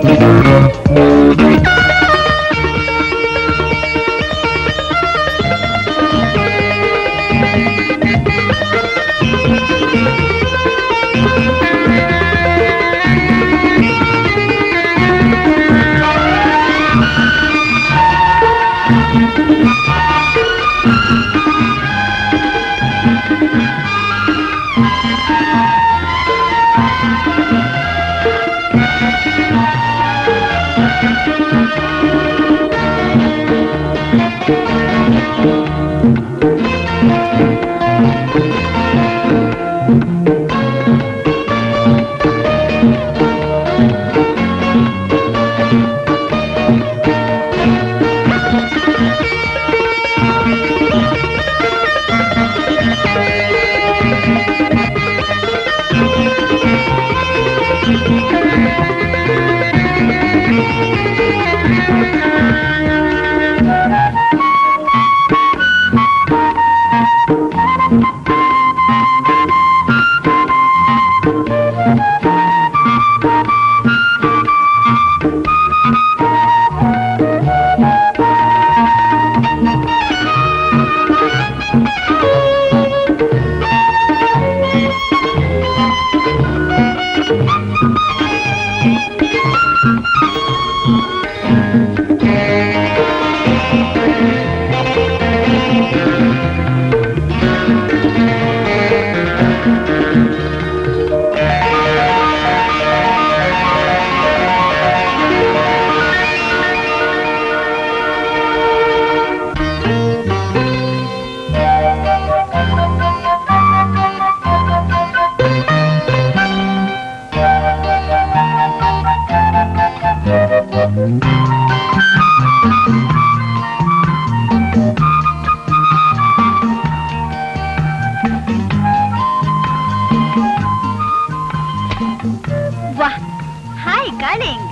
ವಾಹ್ ಹಾಯ್ ಗಾರ್ಲಿಂಗ್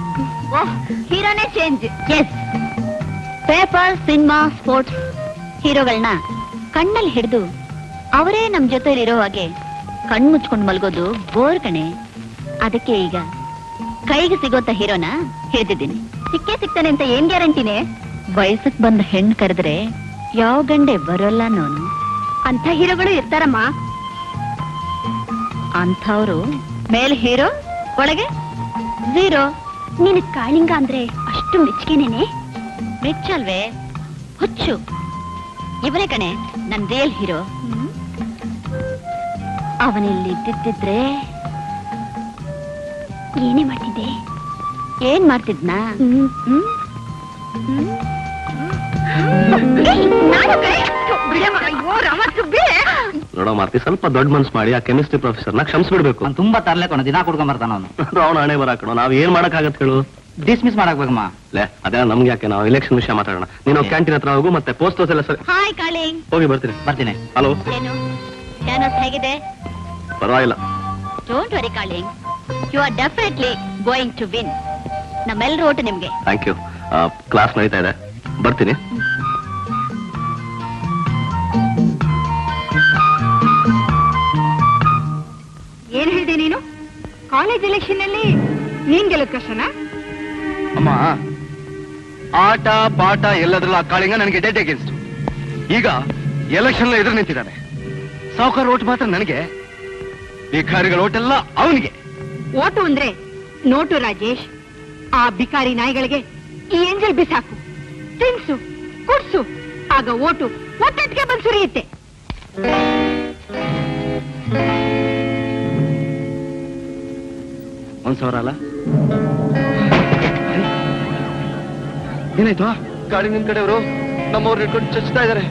ಓಹ್ ಹೀರೋನೇ ಚೇಂಜ್ ಎಸ್ ಪೇಪರ್ ಸಿನಿಮಾ ಸ್ಪೋರ್ಟ್ಸ್ ಹೀರೋಗಳನ್ನ ಕಣ್ಣಲ್ಲಿ ಹಿಡಿದು ಅವರೇ ನಮ್ ಜೊತೆಲಿರೋ ಹಾಗೆ ಕಣ್ ಮುಚ್ಕೊಂಡು ಮಲ್ಗೋದು ಬೋರ್ ಕಣೆ ಅದಕ್ಕೆ ಈಗ ಕೈಗೆ ಸಿಗೋಂತ ಹೀರೋನ ಹಿಡಿದಿದ್ದೀನಿ ಸಿಕ್ಕೇ ಸಿಗ್ತಾನೆ ಅಂತ ಏನ್ ಗ್ಯಾರಂಟಿನೇ ವಯಸ್ಸಕ್ ಬಂದ ಹೆಣ್ಣು ಕರೆದ್ರೆ ಯಾವ ಗಂಡೆ ಬರೋಲ್ಲ ನೋನು ಅಂತ ಹೀರೋಗಳು ಇರ್ತಾರಮ್ಮ ಅಂಥವ್ರು ಮೇಲ್ ಹೀರೋ ಒಳಗೆ ಝೀರೋ ನಿನ್ ಕಾಳಿಂಗ ಅಂದ್ರೆ ಅಷ್ಟು ಮೆಚ್ಚುಗೆನೇನೆ ಮೆಚ್ಚಲ್ವೇ ಹುಚ್ಚು ಇವನೇ ಕಣೆ ನನ್ ರಿಯಲ್ ಹೀರೋ ಅವನಿಲ್ಲಿ ಇದ್ದಿದ್ರೆ ಏನೇ ಮಾಡ್ತಿದ್ದೆ ಏನ್ ಮಾಡ್ತಿದ್ನಾ ಹ್ಮ್ ಹ್ಮ್ ಏಯ್, ನಾನು ಕಣೆ. ಥು, ಬಿಡಮ್ಮ. ಅಯ್ಯೋ, ರಾಮ ಸುಬ್ಬಿ. ನೋಡೋ ಮಾರ್ತಿ ಸ್ವಲ್ಪ ದೊಡ್ಡ ಮನ್ಸ್ ಮಾಡಿ ಆ ಕೆಮಿಸ್ಟ್ರಿ ಪ್ರೊಫೆಸರ್ನ ಕ್ಷಮಿಸ್ಬಿಡ್ಬೇಕು ಅವ್ನು ತುಂಬಾ ತರ್ಲೆ ಕಣ ದಿನ ಕುಡ್ಕೊಂಡ್ ಬರ್ತಾನ ಅವನು ಅವನ ಹಣೆ ಬರಾಕಣ ನಾವ್ ಏನ್ ಮಾಡಕ್ಕಾಗತ್ತೆ ಹೇಳು ಡಿಸ್ಮಿಸ್ ಮಾಡಾಕ್ಬೇಕಮ್ಮ ಲೇ ಅದೇ ನಮ್ಗೆ ಯಾಕೆ ನಾವು ಎಲೆಕ್ಷನ್ ವಿಷಯ ಮಾತಾಡೋಣ ನೀನು ಕ್ಯಾಂಟೀನ್ ಹತ್ರ ಹೋಗು ಮತ್ತೆ ಪೋಸ್ಟ್ ಎಲ್ಲ ಸರಿ ಹಾಯ್ ಕಾಳಿಂಗ್ ಹೋಗಿ ಬರ್ತೀನಿ ಬರ್ತೀನಿ ಹಲೋ ಏನು ಚಾನಸ್ ಹೇಗಿದೆ ಪರವಾಗಿಲ್ಲ don't worry Kalinga you are definitely going to win ನಮ್ಮೆಲ್ಲರೂ ಓಟು ನಿಮ್ಗೆ ಥ್ಯಾಂಕ್ ಯು ಕ್ಲಾಸ್ ನಡೀತಾ ಇದೆ ಬರ್ತೀನಿ ಏನ್ ಹೇಳ್ದೆ ನೀನು ಕಾಲೇಜ್ ಎಲೆಕ್ಷನ್ ಅಲ್ಲಿ ನೀನ್ ಗೆಲ್ಲೋದ್ ಕಷ್ಟನಾ ಅಮ್ಮ ಆಟ ಪಾಠ ಎಲ್ಲದ್ರಲ್ಲ ಆ ಕಾಳಿಂಗ ನನಗೆ ಡೆಡ್ ಅಗೇನ್ಸ್ಟ್ ಈಗ ಎಲೆಕ್ಷನ್ ಎದುರು ನಿಂತಿದ್ದಾನೆ ಸಾವುಕಾರ ಓಟ್ ಮಾತ್ರ ನನಗೆ ಭಿಕಾರಿಗಳ ಓಟ್ ಎಲ್ಲ ಅವನಿಗೆ ಓಟು ಅಂದ್ರೆ ನೋಟು ರಾಜೇಶ್ ಆ ಬಿಕಾರಿ ನಾಯಿಗಳಿಗೆ ಈ ಏಂಜಲ್ ಬಿಸಾಕು ತಿನ್ಸು ಕುಡ್ಸು ಆಗ ಓಟು ಒಟ್ಟೊಟ್ಟಿಗೆ ಬಂದು ಸುರಿಯುತ್ತೆ ಒಂದ್ ಸಾವಿರ ಅಲ್ಲ ಏನಾಯ್ತು ಗಾಡಿ ನಿಮ್ ಕಡೆಯವರು ನಮ್ಮವ್ರು ಇಟ್ಕೊಂಡು ಚಚ್ತಾ ಇದಾರೆ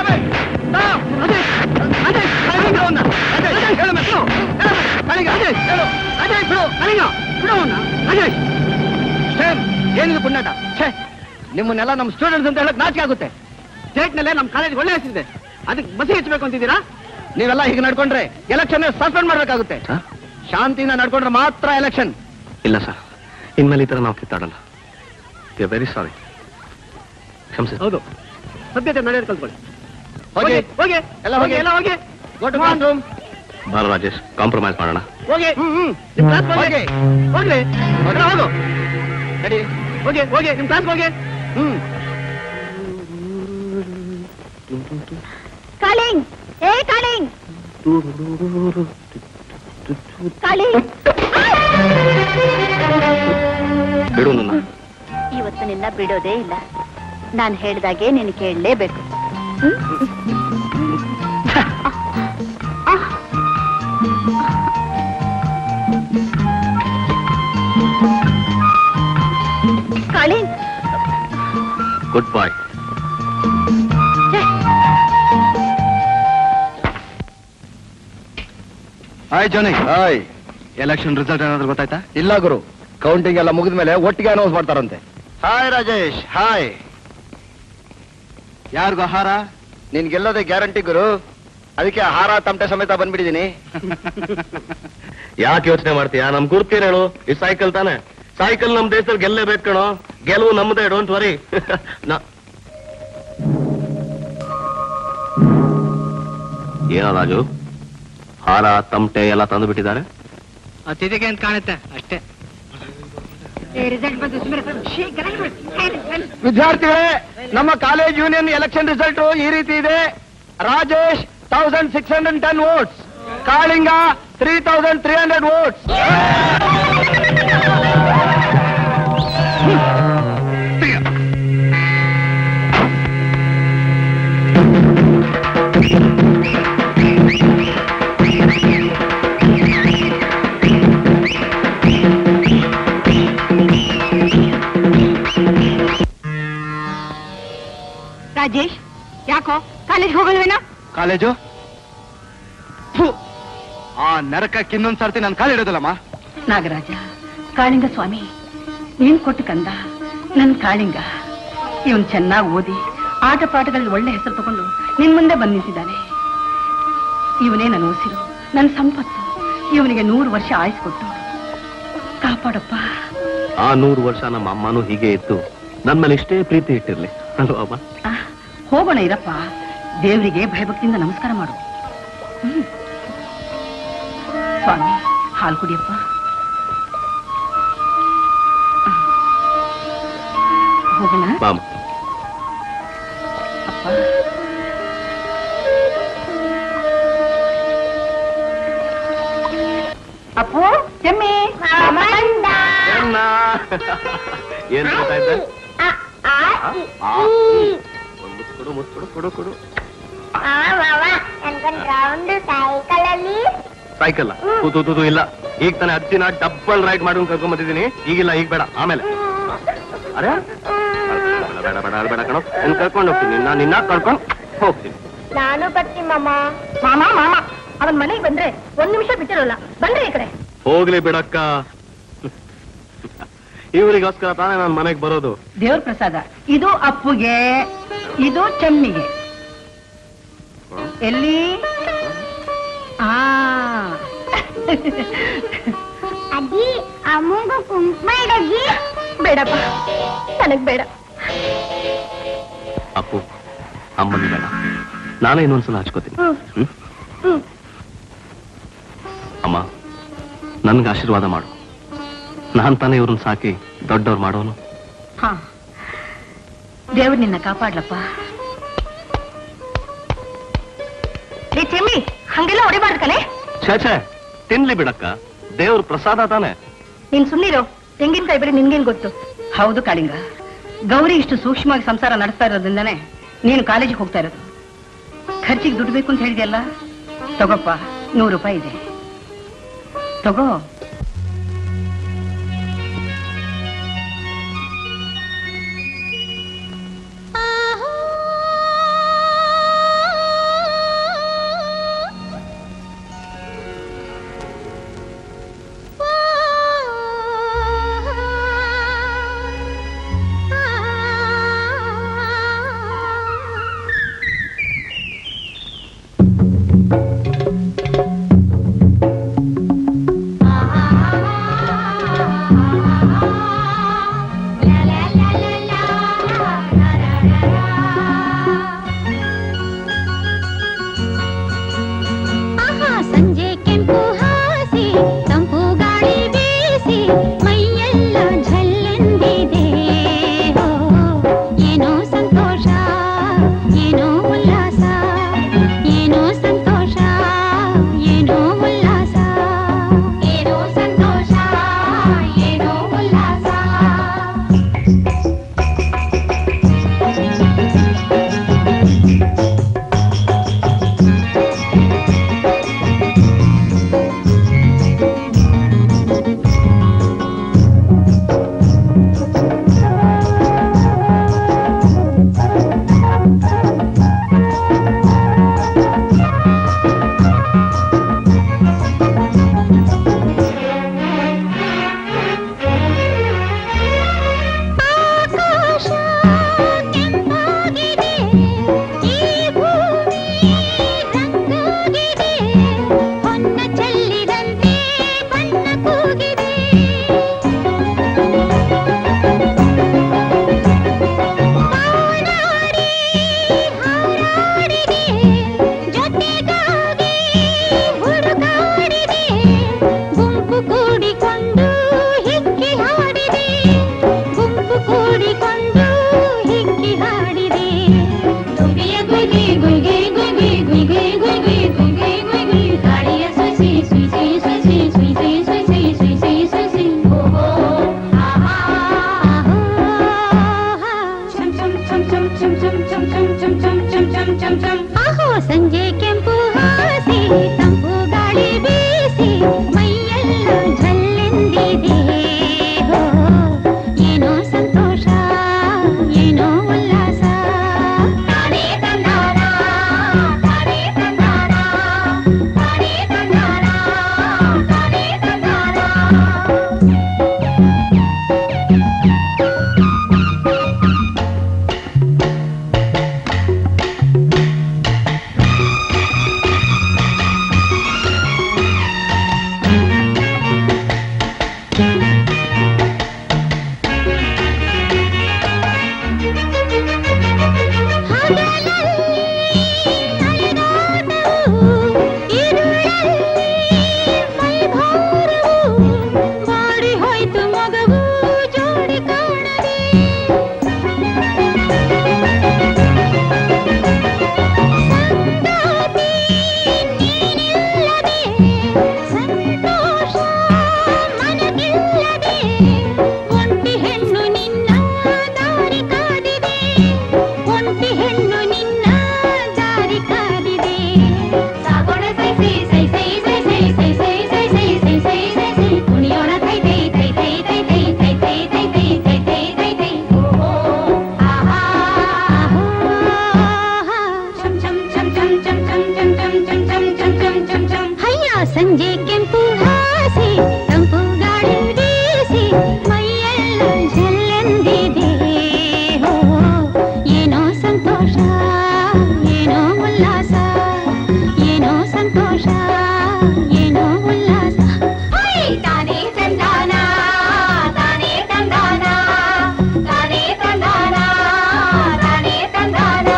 ಏನಿದು ಪುಣ್ಯಾಟ ಛೇ ನಿಮ್ಮನ್ನೆಲ್ಲ ನಮ್ಮ ಸ್ಟೂಡೆಂಟ್ಸ್ ಅಂತ ಹೇಳಕ್ ನಾಚಿಕೆ ಆಗುತ್ತೆ ಸ್ಟೇಟ್ ನಲ್ಲೇ ನಮ್ಮ ಕಾಲೇಜ್ ಒಳ್ಳೆ ಹೆಸರಿದೆ ಅದಕ್ಕೆ ಬಸಿ ಹೆಚ್ಚಬೇಕು ಅಂತಿದ್ದೀರಾ ನೀವೆಲ್ಲ ಹೀಗೆ ನಡ್ಕೊಂಡ್ರೆ ಎಲೆಕ್ಷನ್ ಸಸ್ಪೆಂಡ್ ಮಾಡ್ಬೇಕಾಗುತ್ತೆ ಶಾಂತಿಯಿಂದ ನಡ್ಕೊಂಡ್ರೆ ಮಾತ್ರ ಎಲೆಕ್ಷನ್ ಇಲ್ಲ ಸರ್ ಇನ್ಮೇಲೆ ಈ ಥರ ನಾವು ಕಿತ್ತಾಡಲ್ಲ ವಿ ಆರ್ ವೆರಿ ಸಾರಿ ಕ್ಷಮಿಸಿ ಹೌದು ಸದ್ಯತೆ ನಡೆಯೋದು ಕಲ್ತ್ಕೊಳ್ಳಿ ಹೋಗಿ ಹೋಗಿ ಎಲ್ಲ ಹೋಗಿ ಎಲ್ಲ ಹೋಗಿ ಗೋ ಟು ರೂಮ್ ಬಾರ ರಾಜೇಶ್ ಕಾಂಪ್ರಮೈಸ್ ಮಾಡೋಣ ಹೋಗಿ ಹ್ಮ್ ಹ್ಮ್ ನಿಮ್ ಕ್ಲಾಸ್ ಹೋಗಿ ಹೋಗ್ಲಿ ಹೋಗ್ಲಿ, ಹೋಗು ನಡಿ ಹೋಗಿ ಹೋಗಿ ನಿಮ್ ಕ್ಲಾಸ್ ಹೋಗಿ ಹ್ಮ್ ಕಾಳಿಂಗ್ ಏ ಕಾಳಿಂಗ್ ಕಾಳಿಂಗ್ ಬಿಡು ನನ್ನ ಇವತ್ತು ನಿನ್ನ ಬಿಡೋದೇ ಇಲ್ಲ ನಾನು ಹೇಳ್ದಾಗೆ ನೀನು ಕೇಳಲೇಬೇಕು Kalinga good bye hi Johnny hi election result ಏನಾದ್ರು ಗೊತ್ತಾಯ್ತಾ ಇಲ್ಲ ಗುರು ಕೌಂಟಿಂಗ್ ಎಲ್ಲ ಮುಗಿದ ಮೇಲೆ ಒಟ್ಟಿಗೆ ಅನೌನ್ಸ್ ಮಾಡ್ತಾರಂತೆ ಹಾಯ್ ರಾಜೇಶ್ ಹಾಯ್ ಯಾರಿಗೂ ಆಹಾರ ನಿನ್ ಗೆಲ್ಲೋದೇ ಗ್ಯಾರಂಟಿ ಗುರು ಅದಕ್ಕೆ ಹಾರ ತಮಟೆ ಸಮೇತ ಬಂದ್ಬಿಟ್ಟಿದೀನಿ ಯಾಕೆ ಯೋಚನೆ ಮಾಡ್ತೀಯಾ ನಮ್ ಗುರ್ತೀರ ಹೇಳು ಈ ಸೈಕಲ್ ತಾನೆ ಸೈಕಲ್ ನಮ್ ದೇಶದಲ್ಲಿ ಗೆಲ್ಲೇಬೇಕು ಕಣೋ ಗೆಲುವು ನಮ್ದೇ ಡೋಂಟ್ ವರಿ ಏನೋ ರಾಜು ಹಾರ ತಮಟೆ ಎಲ್ಲ ತಂದು ಬಿಟ್ಟಿದ್ದಾರೆ ಅತಿಥಿಗೆ ಅಂತ ಕಾಣುತ್ತೆ ಅಷ್ಟೇ ರಿಸಲ್ಟ್ ಬಂದು ಸುಮ್ಮನೆ ಶೀಘ್ರ ವಿದ್ಯಾರ್ಥಿಗಳೇ ನಮ್ಮ ಕಾಲೇಜ್ ಯೂನಿಯನ್ ಎಲೆಕ್ಷನ್ ರಿಸಲ್ಟ್ ಈ ರೀತಿ ಇದೆ Rajesh thousand six hundred ten votes Kalinga three thousand three hundred votes Rajesh ಯಾಕೋ ಕಾಲೇಜ್ ಹೋಗಲ್ವೇನಾ ಕಾಲೇಜು ಫು, ಆ ನರಕಕ್ಕೆ ಇನ್ನೊಂದ್ ಸರ್ತಿ ನಾನು ಕಾಲಿಡೋದಲ್ಲಮ್ಮ ನಾಗರಾಜ ಕಾಳಿಂಗ ಸ್ವಾಮಿ ನೀನ್ ಕೊಟ್ಟು ಕಂದ ನನ್ ಕಾಳಿಂಗ ಇವನ್ ಚೆನ್ನಾಗಿ ಓದಿ ಆಟ ಪಾಠಗಳಲ್ಲಿ ಒಳ್ಳೆ ಹೆಸರು ತಗೊಂಡು ನಿನ್ ಮುಂದೆ ಬಂದ್ ನಿಂತಿದ್ದಾನೆ ಇವನೇ ನನ್ನ ಉಸಿರು ನನ್ನ ಸಂಪತ್ತು ಇವನಿಗೆ ನೂರು ವರ್ಷ ಆಯ್ಸ್ಕೊಟ್ಟು ಕಾಪಾಡಪ್ಪ ಆ ನೂರು ವರ್ಷ ನಮ್ಮ ಅಮ್ಮನೂ ಹೀಗೆ ಇತ್ತು ನನ್ ಮೇಲೆ ಇಷ್ಟೇ ಪ್ರೀತಿ ಇಟ್ಟಿರ್ಲಿ ಅಲ್ವಾ ಅಮ್ಮ ಆ, ಹೋಗೋಣ ಇರಪ್ಪ ದೇವರಿಗೆ ಭಯಭಕ್ತಿಯಿಂದ ನಮಸ್ಕಾರ ಮಾಡು ಹ್ಮ್. ಸ್ವಾಮಿ ಹಾಲು ಕುಡಿಯಪ್ಪ ಆ. ಹೋಗೋಣ ಬಾಮ ಅಪ್ಪ ಅಪ್ಪು ಚೆಮ್ಮಿ ಏನ್ ಹೇಳ್ತಾ ಇದ್ದೆ ಆ, ಒಂದ್ ಮುತ್ತು ಕೊಡು ಮುತ್ತು ಕೊಡು ಕೊಡು ಕೊಡು ರೌಂಡ್ ಸೈಕಲಲ್ಲಿ ಸೈಕಲ್ ತೂ ತೂ ಇಲ್ಲ ಈಗ ತಾನೇ ಅಜ್ಜಿನ ಡಬ್ಬಲ್ ರೈಡ್ ಮಾಡ್ಕೊಂಡು ಕರ್ಕೊಂಡ್ ಬಂದಿದ್ದೀನಿ ಈಗಿಲ್ಲ ಈಗ ಬೇಡ ಆಮೇಲೆ ಅರೆ ಬೇಡ ಬೇಡ ಬೇಡ ಬೇಡ ಕಣೋ ನಿನ್ ಕರ್ಕೊಂಡು ಹೋಗ್ತೀನಿ ನಿನ್ನ ನಿನ್ನ ಕರ್ಕೊಂಡು ಹೋಗ್ತೀನಿ ನಾನು ಬರ್ತೀನಿ ಮಾಮ ಮಾಮ ಮಾಮ ಅವನ್ ಮನೆಗೆ ಬಂದ್ರೆ ಒಂದ್ ನಿಮಿಷ ಬಿಟ್ಟಿರಲ್ಲ ಬಂದ್ರೆ ಈ ಕಡೆ ಹೋಗ್ಲಿ ಬಿಡಕ್ಕ ಇವರಿಗೋಸ್ಕರ ತಾನೇ ನಾನು ಮನೆಗೆ ಬರೋದು ದೇವ್ರ ಪ್ರಸಾದ ಇದು ಅಪ್ಪುಗೆ ಇದು ಚೆಮ್ಮಿಗೆ ಎಲ್ಲಿ ಆ ಅಜ್ಜಿ ಅಮ್ಮಂಗೂ ಕುಂಕುಮ ಇಡಜ್ಜಿ ಬೇಡಪ್ಪ ನನಗ್ ಬೇಡ ಅಪ್ಪು ಅಮ್ಮನ ಬೇಡ ನಾನೇ ಇನ್ನೊಂದ್ಸಲ ಹಚ್ಕೋತೀನಿ ಹ್ಮ್? ಅಮ್ಮ ನನ್ಗೆ ಆಶೀರ್ವಾದ ಮಾಡು ನಾನ್ ತಾನೇ ಇವ್ರನ್ನ ಸಾಕಿ ದೊಡ್ಡವ್ರು ಮಾಡೋನು ಹಾ ದೇವ್ರು ನಿನ್ನ ಕಾಪಾಡ್ಲಪ್ಪ ಏ ಚೆಮ್ಮಿ ಹಂಗೆಲ್ಲ ಹೊಡಿಬಾರ್ದು ಕಲೆ ಛೇ ಛೇ ತಿನ್ಲಿ ಬಿಡಕ್ಕ ದೇವ್ರ ಪ್ರಸಾದ ತಾನೆ ನೀನ್ ಸುಮ್ಮನಿರೋ ತೆಂಗಿನಕಾಯಿ ಬರೀ ನಿನ್ಗೇನ್ ಗೊತ್ತು ಹೌದು ಕಾಳಿಂಗ ಗೌರಿ ಇಷ್ಟು ಸೂಕ್ಷ್ಮವಾಗಿ ಸಂಸಾರ ನಡೆಸ್ತಾ ಇರೋದ್ರಿಂದಾನೆ ನೀನು ಕಾಲೇಜಿಗೆ ಹೋಗ್ತಾ ಇರೋದು ಖರ್ಚಿಗೆ ದುಡ್ಡು ಬೇಕು ಅಂತ ಹೇಳಿದ್ಯಲ್ಲ ತಗೋಪ್ಪ ನೂರು ರೂಪಾಯಿ ಇದೆ ತಗೋ ಆಹೋ ಸಂಜೆ ಕೆಂಪು ಹಾಸಿ ತಂಪು ಗಾಳಿ ಬೀಸಿ ಮೈಯೆಲ್ಲ ಝಲ್ಲೆಂದಿದೆ ಹೋ, ಏನೋ ಸಂತೋಷ ಏನೋ ಉಲ್ಲಾಸ ತಾನೇ ತಂದಾನ ತಾನೇ ತಂದಾನ ತಾನೇ ತಂದಾನ ತಾನೇ ತಂದಾನ ಮಾಡಿ ಹೋಯ್ತು ಮಗವು ಜೋಡಿ ಕಾಣದೆ ಸಂಗಾತಿ ನೀನಿಲ್ಲದೆ ಸಂತೋಷ ಮನಗಿಲ್ಲದೆ ಒಂಟಿ ಹೆಣ್ಣು ನಿನ್ನ ದಾರಿ ಕಾದಿದೆ ಒಂಟಿ ಹೆಣ್ಣು ನಿನ್ನ ದಾರಿ ಕಾದಿದೆ ಸಾಗೋಣ ಸೈ ಸೈ ಸೈ ಸೈ ಸೈ ಸೈ ಸೈ ಸೈ ಸೈ ಸೈ ಸೈ ಸೈ ಸೈ ಸೈ ಕುಣಿಯೋಣ ಥೈ ಥೈ ಥೈ ಥೈ ಥೈ ಥೈ ಥೈ ಥೈ ಥೈ ಥೈ ಥೈ ಥೈ ಥೈ ಥೈ ಓ ಆಹಾ ಶಂ ಶಂ ಶಂ ಶಂ ಶಂ ಶಂ ಶಂ ಶಂ ಶಂ ಶಂ ಶಂ ಶಂ ಶಂ ಶಂ ಹಯ್ಯ ಸಂಜೆ ಕೆಂಪು ಹಾಸಿ ತಂಪು ಗಾಳಿ ಬೀಸಿ ಮೈಯೆಲ್ಲ ಝಲ್ಲೆಂದಿದೆ ಹೋ ಏನೋ ಸಂತೋಷ ಏನೋ ಉಲ್ಲಾಸ ಏನೋ ಸಂತೋಷ ಏನೋ ಉಲ್ಲಾಸ ಹೈ, ತಾನೇ ತಂದಾನ ತಾನೇ ತಂದಾನ ತಾನೇ ತಂದಾನ ತಾನೇ ತಂದಾನ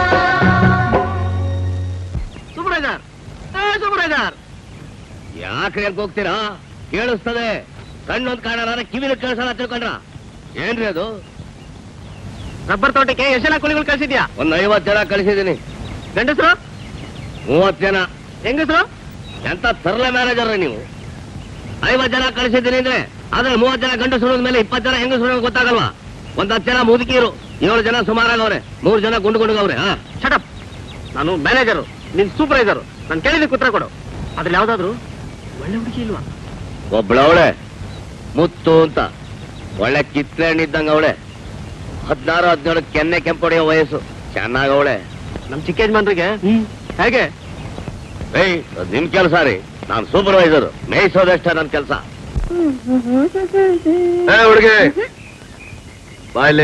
ಸುಬ್ರೈದರ್ ಸುಬ್ರೈದರ್ ಯಾಕೆ ಹೇಳ್ಕ್ ಹೋಗ್ತೀರಾ ಕೇಳಿಸ್ತದೆ ಕಣ್ಣೊಂದ್ ಕಾಣಲ್ಲ ಕಿವಿನ ಕೇಳಿಸಲ್ಲ ತಿಳ್ಕೊಂಡ್ರ ಏನ್ರಿ ಅದು ರಬ್ಬರ್ ತೋಟಕ್ಕೆ ಎಷ್ಟು ಜನ ಕುಳಿಗಳು ಕಳ್ಸಿದ್ಯಾ ಒಂದ್ ಐವತ್ ಜನ ಕಳಿಸಿದೀನಿ ಗಂಡಸರು ಮೂವತ್ ಜನ ಹೆಂಗಸರು ಎಂತ ತರಲೆ ಮ್ಯಾನೇಜರ್ ನೀವು ಐವತ್ ಜನ ಕಳಿಸಿದ್ದೀನಿ ಅಂದ್ರೆ ಅದ್ರಲ್ಲಿ ಮೂವತ್ ಜನ ಗಂಡಸರು ಮೇಲೆ ಇಪ್ಪತ್ ಜನ ಹೆಂಗಸರು ಗೊತ್ತಾಗಲ್ವಾ ಒಂದ್ ಹತ್ತು ಜನ ಮುದುಕಿರು ಏಳು ಜನ ಸುಮಾರಾಗವ್ರೆ ಮೂರ್ ಜನ ಗುಂಡು ಗುಂಡುಗವ್ರೆ ಹಾ ಶಟಪ್ ನಾನು ಮ್ಯಾನೇಜರು ನಿನ್ ಸೂಪರ್ವೈಸರು ನಾನು ಕೇಳಿದ ಉತ್ತರ ಕೊಡು ಅದ್ರಲ್ಲಿ ಯಾವ್ದಾದ್ರು ಒಳ್ಳೆ ಹುಡುಗಿ ಇಲ್ವಾ ಒಬ್ಳವಳೆ ಮುತ್ತು ಅಂತ ಒಳ್ಳೆ ಕಿತ್ಲೆ ಹಣ್ಣಿದ್ದಂಗ ಅವಳೆ ಹದಿನಾರು ಹದಿನೇಳು ಕೆನ್ನೆ ಕೆಂಪೊಡೆಯೋ ವಯಸ್ಸು ಚೆನ್ನಾಗವಳೆ ನಮ್ ಚಿಕ್ಕ ಯಜಮಾನ್ರಿಗೆ ಹೇಗೆ ಏಯ್ ಅದ್ ನಿಮ್ ಕೆಲಸ ರೀ ನಾನ್ ಸೂಪರ್ವೈಸರ್ ಮೇಯಿಸೋದಷ್ಟೇ ನನ್ ಕೆಲಸ ಏ ಹುಡುಗಿ ಬಾಯ್ಲಿ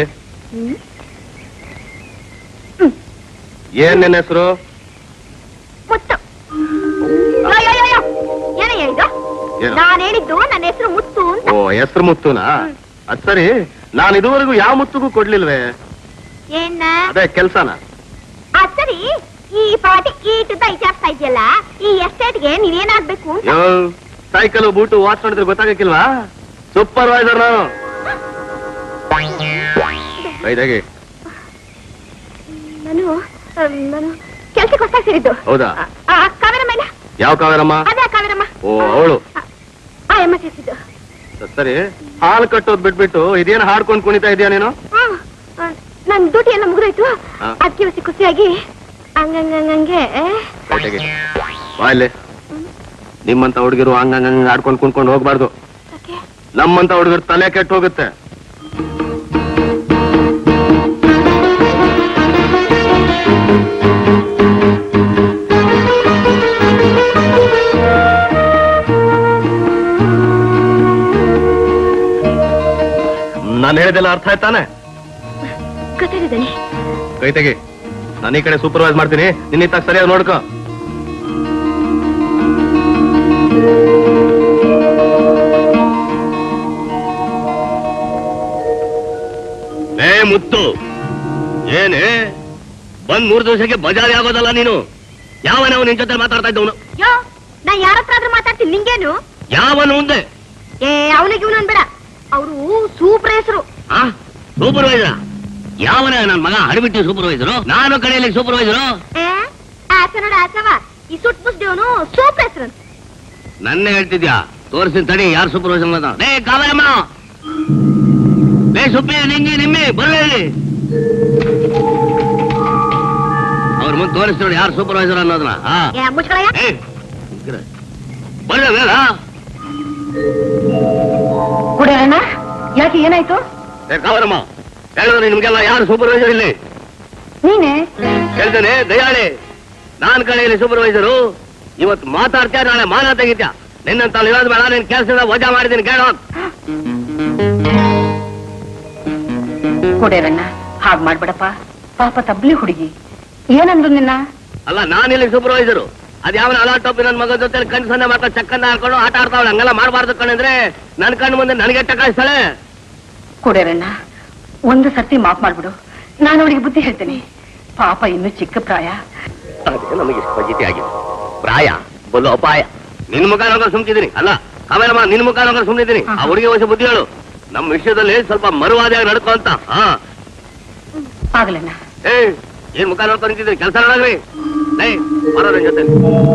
ಏನ್ ನಿನ್ನ ಹೆಸರು ಮುತ್ತು ಯೋ, ಯೋ, ಯೋ, ಯೋ. ಏನ ಹೇಳಿದ್ದು ಏನು? ನಾನು ಹೇಳಿದ್ದು ನನ್ನ ಹೆಸರು ಮುತ್ತು ಅಂತ ಓ ಹೆಸರು ಮುತ್ತುನಾ ಅದ್ ಸರಿ ನಾನು ಇದುವರೆಗೂ ಯಾವ ಮುತ್ತುಗೂ ಕೊಡ್ಲಿಲ್ವೇ ಏನ ಅದೇ ಕೆಲ್ಸನ ಅದ್ ಸರಿ ಈ ಪಾಟಿ ಈಟದ ವಿಚಾರಿಸ್ತಾ ಇದೆಯಲ್ಲ ಈ ಎಸ್ಟೇಟ್ಗೆ ನೀವೇನಾಗ್ಬೇಕು ಅಂತ ಯೋ ಸೈಕಲ್ ಬೂಟು ವಾಚ್ ನೋಡಿದ್ರೆ ಗೊತ್ತಾಗಕ್ಕಿಲ್ವಾ ಸೂಪರ್ವೈಸರ್ ನಾನು ಕೈದಾಗಿ ನಾನು ಅಮ್, ನಾನು ಕೆಲ್ಸಕ್ಕೆ ಹೊಸ ಸೇರಿದ್ದು ಹೌದಾ ಆ, ಆ, ಕಾವೇರಮ್ಮ ಇಲ್ಲ ಯಾವ ಕಾವೇರಮ್ಮ ಅದೇ ಕಾವೇರಮ್ಮ ಓ ಅವಳು ಆ ಎಮ್ಮ ಸೇರಿಸಿದ್ದು ಸರಿ ಹಾಲು ಕಟ್ಟೋದ್ ಬಿಟ್ಬಿಟ್ಟು ಇದೇನು ಹಾಡ್ಕೊಂಡ್ ಕುಣಿತಾ ಇದೀಯ ನೀನು ಹ್ಮ್. ಆ, ನನ್ ಡ್ಯೂಟಿ ಎಲ್ಲ ಮುಗಿದೋಯ್ತು ಹಾ. ಅದಕ್ಕೆ ಇವತ್ತು ಖುಷಿಯಾಗಿ ಹಂಗಂಗಂಗೆ ಕೈದಾಗಿ ಬಾ ಇಲ್ಲಿ ನಿಮ್ಮಂತ ಹುಡುಗಿರು ಹಂಗಂಗ ಆಡ್ಕೊಂಡ್ ಕುಣ್ಕೊಂಡು ಹೋಗ್ಬಾರ್ದು ನಮ್ಮಂತ ಹುಡುಗರು ತಲೆ ಕೆಟ್ಟು ಹೋಗುತ್ತೆ ನಾನು ಹೇಳಿದೆಲ್ಲ ಅರ್ಥ ಆಯ್ತಾನೆ ಗೊತ್ತಾಗಿದ್ದಾನೆ ಕೈ ತೆಗಿ ನಾನು ಈ ಕಡೆ ಸೂಪರ್ವೈಸ್ ಮಾಡ್ತೀನಿ ನಿನ್ನ ಇತ್ತಾಗ ಸರಿಯಾಗಿ ನೋಡ್ಕೋ ಏ ಮುತ್ತು ಏನೇ ಬಂದ್ ಮೂರ್ ದಿವಸಕ್ಕೆ ಬಜಾರಿ ಆಗೋದಲ್ಲ ನೀನು ಯಾವನವ ನಿನ್ ಜೊತೆ ಮಾತಾಡ್ತಾ ಇದ್ದವನು ಯೋ ನಾ ಯಾರ ಹತ್ರ ಆದ್ರೂ ಮಾತಾಡ್ತೀನಿ ನಿಂಗೇನು ಯಾವನು ಮುಂದೆ ಏ ಅವನಿಗೆ ಇವನು ಅನ್ಬೇಡ ಅವರು ಸೂಪರ್ ಹೆಸರು ಆ ಸೂಪರ್ವೈಸರ್ ಯಾವನ ನನ್ನ ಮಗ ಹಡಿಬಿಟ್ಟು ಸೂಪರ್ವೈಸರು ನಾನು ಕಡೆಯಲ್ಲಿ ಸೂಪರ್ವೈಸರು ಆಸ ನೋಡ ಆಸವ ಈ ಸುಟ್ ಮುಸ್ದೇವನು ಸೂಪರ್ ಹೆಸರು ನನ್ನ ಹೇಳ್ತಿದ್ಯಾ ತೋರಿಸಿನ ತಡಿ ಯಾರು ಸೂಪರ್ವೈಸರ್ ಲೇ ಕಾವೇರಮ್ಮ ಲೇ ಸುಪ್ಪಿ ನಿಂಗಿ ನಿಮ್ಮಿ ಬರ್ರಿ ಅವ್ರ ಅವ್ರ ಮುಂದೆ ತೋರಿಸಿ ನೋಡಿ ಯಾರು ಸೂಪರ್ವೈಸರ್ ಅನ್ನೋದನ್ನ ಹಾ ಏ, ಮುಚ್ಕೊಳಯ್ಯ. ಏ, ಇಗ್ರ. ಬರ್ರಿ ಬೇಗ ಕುಡಿಯೋಣ ಯಾಕೆ ಏನಾಯ್ತು ಏ ಕಾವರಮ್ಮ ಹೇಳಿದ್ರೆ ನಿಮ್ಗೆಲ್ಲ ಯಾರು ಸೂಪರ್ವೈಸರ್ ಇಲ್ಲಿ ನೀನೇ ಹೇಳ್ತೇನೆ ದಯಾಳಿ ನಾನ್ ಕಡೆ ಇಲ್ಲಿ ಸೂಪರ್ವೈಸರು ಇವತ್ತು ಮಾತಾಡ್ತೀಯ ನಾಳೆ ಮಾನ ತೆಗಿತ್ಯಾ ನಿನ್ನಂತ ಇರೋದು ಬೇಡ ನಿನ್ ಕೆಲಸದ ವಜಾ ಮಾಡಿದ್ದೀನಿ ಕೇಳೋ ಕುಡಿಯೋಣ ಹಾಗ್ ಮಾಡ್ಬೇಡಪ್ಪ ಪಾಪ ತಬ್ಲಿ ಹುಡುಗಿ ಏನಂದ್ರು ನಿನ್ನ ಅಲ್ಲ ನಾನಿಲ್ಲಿ ಸೂಪರ್ವೈಸರು ಅದ್ ಯಾವ ಅಲಾ ಟೋಪಿ ನನ್ನ ಮಗ ಜೊತೆ ಕಣ್ ಸೊನ್ನೆ ಮಾಡ್ಕೊಂಡು ಚಕ್ಕನ್ನ ಹಾಕೊಂಡು ಆಟ ಆಡ್ತಾವಳೆ ಹಂಗೆಲ್ಲ ಮಾಡಬಾರ್ದು ಕಣಂದ್ರೆ ನನ್ ಕಣ್ಣು ಮುಂದೆ ನನಗೆ ಕಳಿಸ್ತಾಳೆ ಕುಡಿಯೋಣ ಒಂದು ಸರ್ತಿ ಮಾಫ್ ಮಾಡ್ಬಿಡು ನಾನು ಅವಳಿಗೆ ಬುದ್ಧಿ ಹೇಳ್ತೇನೆ ಪಾಪ ಇನ್ನು ಚಿಕ್ಕ ಪ್ರಾಯ ಅದೇ ನಮಗೆ ಇಷ್ಟು ಪಜಿತಿ ಆಗಿದೆ ಪ್ರಾಯ ಬಲು ಅಪಾಯ ನಿನ್ ಮುಖ ನೋಗ ಸುಮ್ಕಿದ್ದೀನಿ ಅಲ್ಲ ಕಾವೇರಮ್ಮ ನಿನ್ ಮುಖ ನೋಗ ಸುಮ್ನಿದ್ದೀನಿ ಆ ಹುಡುಗಿ ವಯಸ್ಸು ಬುದ್ಧಿ ಹೇಳು ನಮ್ಮ ವಿಷಯದಲ್ಲಿ ಸ್ವಲ್ಪ ಮರುವಾದಿಯಾಗಿ ನಡ್ಕೊ ಅಂತ ಹಾ ಆಗ್ಲಣ್ಣ ಏ ಏನ್ ಮುಖ ನೋಡ್ಕೊಂಡು ನಿಂತಿದ್ದೀನಿ ಕೆಲಸ ನೋಡ್ರಿ ಲೇ ಬರೋ ನನ್ ಜೊತೆ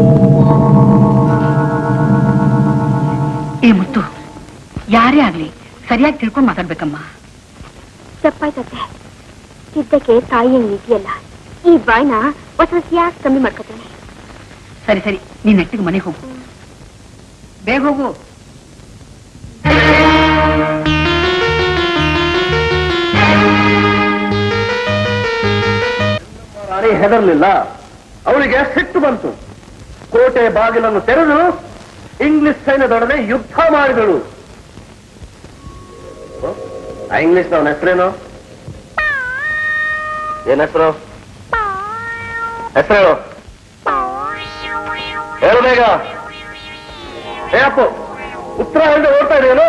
ಏ ಮುತ್ತು ಯಾರೇ ಆಗ್ಲಿ ಸರಿಯಾಗಿ ತಿಳ್ಕೊಂಡ್ ಮಾತಾಡ್ಬೇಕಮ್ಮ ತಪ್ಪಾಯ್ತತ್ತೆ ಇದ್ದಕ್ಕೆ ತಾಯಿ ಇದೆಯಲ್ಲ ಈ ಬಾಯ್ನ ಹೊಸ ಯಾಕೆ ಕಮ್ಮಿ ಮಾಡ್ಕೊತೇನೆ ಸರಿ ಸರಿ ನೀನ್ ನೆಟ್ಟಿಗೆ ಮನೆಗೆ ಹೋಗು ಬೇಗ ಹೋಗು ರಾಣಿ ಹೆದರ್ಲಿಲ್ಲ ಅವಳಿಗೆ ಸಿಟ್ಟು ಬಂತು ಕೋಟೆ ಬಾಗಿಲನ್ನು ತೆರೆದು ಇಂಗ್ಲಿಷ್ ಸೈನ್ಯದೊಡನೆ ಯುದ್ಧ ಮಾಡಿದಳು ಆ ಇಂಗ್ಲಿಷ್ ಅವನ ಹೆಸರೇನು ಏನ್ ಹೆಸರು ಹೆಸರೇನು ಹೇಳು ಬೇಗ ಏ ಅಪ್ಪು ಉತ್ತರ ಹೇಳಿ ಓಡ್ತಾ ಇದೆಯೇನು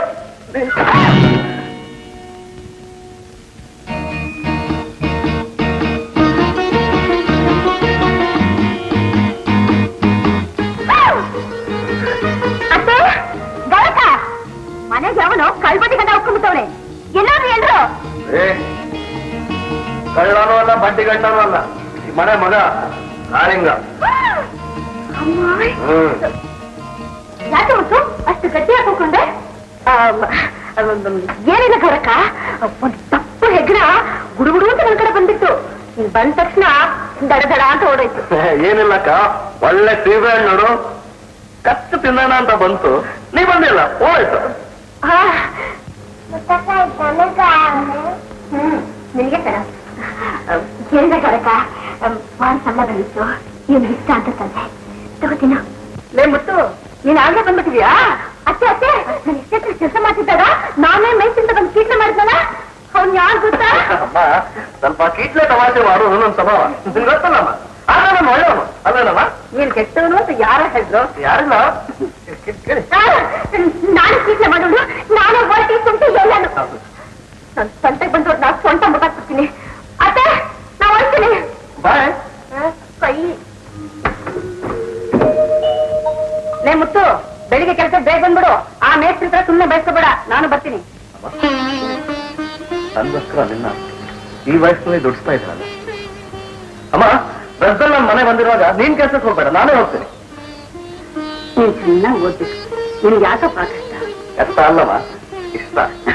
ಅತ್ತೆ ಗೌರಕ ಮನೆಗೆ ಅವನು ಕಳ್ಬಟ್ಟಿ ಗಂಡ ಹೋಗ್ಕೊಂಡ್ಬಿಟ್ಟವ್ರೆ ಎಲ್ಲಾದ್ರು ಎಲ್ರು ಏ ಕಳ್ಳನೂ ಅಲ್ಲ ಬಡ್ಡಿ ಗಂಡನೂ ಅಲ್ಲ ಈ ಮನೆ ಮಗ ಕಾಳಿಂಗ ಹ್ಮ್ ಯಾಕೆ ಮುತ್ತು ಅಷ್ಟು ಗಟ್ಟಿ ಹಾಕೊಂಡೆ ಏನಿಲ್ಲ ಗೌರಕ್ಕ ಒಂದು ತಪ್ಪು ಹೆಗ್ರ ಗುಡುಗುಡು ಅಂತ ನನ್ ಕಡೆ ಬಂದಿತ್ತು ನೀನ್ ಬಂದ ತಕ್ಷಣ ದಡ ದಡ ಅಂತ ಓಡೋಯ್ತು ಏನಿಲ್ಲಕ್ಕ ಒಳ್ಳೆ ತೀವ್ರ ನೋಡು ಕತ್ತು ತಿನ್ನೋಣ ಅಂತ ಬಂತು ನೀ ಬಂದಿಲ್ಲ ಹೋಯ್ತು ಆ, ಹ್ಮ್ ನಿನಗೆ ಕಣ ಏನಿಲ್ಲ ಗೌರಕ್ಕ ಬಾಳ ಸಣ್ಣ ಬಂದಿತ್ತು ಇವ್ನು ಇಷ್ಟ ಅಂತ ತಂದೆ ತಗೋತೀನ ಲೇ ಮುತ್ತು ನೀನ್ ಆಗ್ಲೇ ಬಂದ್ಬಿಟ್ಟಿದ್ಯಾ ಅತ್ತೆ ಅತ್ತೆ ನಾನು ಇಷ್ಟೇ ಕೆಲಸ ಮಾಡ್ತಿದ್ದಾಗ ನಾನೇ ಮೇಯ್ಸಿಂದ ಬಂದು ಕೀಟ್ಲೆ ಮಾಡಿದ್ನಲ್ಲ ಅವ್ನ್ ಯಾರು ಗೊತ್ತಾ ಅಮ್ಮ ಸ್ವಲ್ಪ ಕೀಟ್ಲೆ ತಮಾಷೆ ಮಾಡೋದು ನನ್ನ ಸ್ವಭಾವ ನಿನ್ ಗೊತ್ತಲ್ಲಮ್ಮ ಆಗ ನಾನು ಒಳ್ಳೆಯವನು ಅಲ್ಲೇನಮ್ಮ ನೀನ್ ಕೆಟ್ಟವನು ಅಂತ ಯಾರ ಹೇಳಿದ್ರು ಯಾರಿಲ್ಲ ಕೇಳಿ ಆ, ನಾನು ಕೀಟ್ಲೆ ಮಾಡೋದು ನಾನೇ ಹೊರಟಿ ಸುಂಟಿ ಎಲ್ಲಾನು ನನ್ ಸ್ವಂತಕ್ಕೆ ಬಂದು ನಾ ಸ್ವಂತ ಮುಟ್ಟಾಕ್ಬಿಡ್ತೀನಿ ಅತ್ತೆ ನಾ ಹೊರಡ್ತೀನಿ ಬಾಯ್ ಆ, ಕೈ ಲೇ ಮುತ್ತು ಬೆಳಿಗ್ಗೆ ಕೆಲಸ ಬೇಗ ಬಂದ್ಬಿಡು ಆ ಮೇಸ್ತ್ರಿ ಹತ್ರ ಸುಮ್ಮನೆ ಬಯಸ್ಕೋಬೇಡ ನಾನು ಬರ್ತೀನಿ ನನ್ಗೋಸ್ಕರ ನಿನ್ನ ಈ ವಯಸ್ಸಿನಲ್ಲಿ ದುಡಿಸ್ತಾ ಇದ್ದಾನೆ ಅಮ್ಮ ರಸ್ದಲ್ಲಿ ನನ್ನ ಮನೆ ಬಂದಿರುವಾಗ ನೀನ್ ಕೆಲ್ಸಕ್ಕೆ ಹೋಗ್ಬೇಡ ನಾನೇ ಹೋಗ್ತೀನಿ ನೀನ್ ಚೆನ್ನಾಗಿ ಓದ್ಬೇಕು ನಿನ್ಗೆ ಯಾಕಪ್ಪ ಕಷ್ಟ ಕಷ್ಟ ಅಲ್ಲಮ್ಮ ಇಷ್ಟ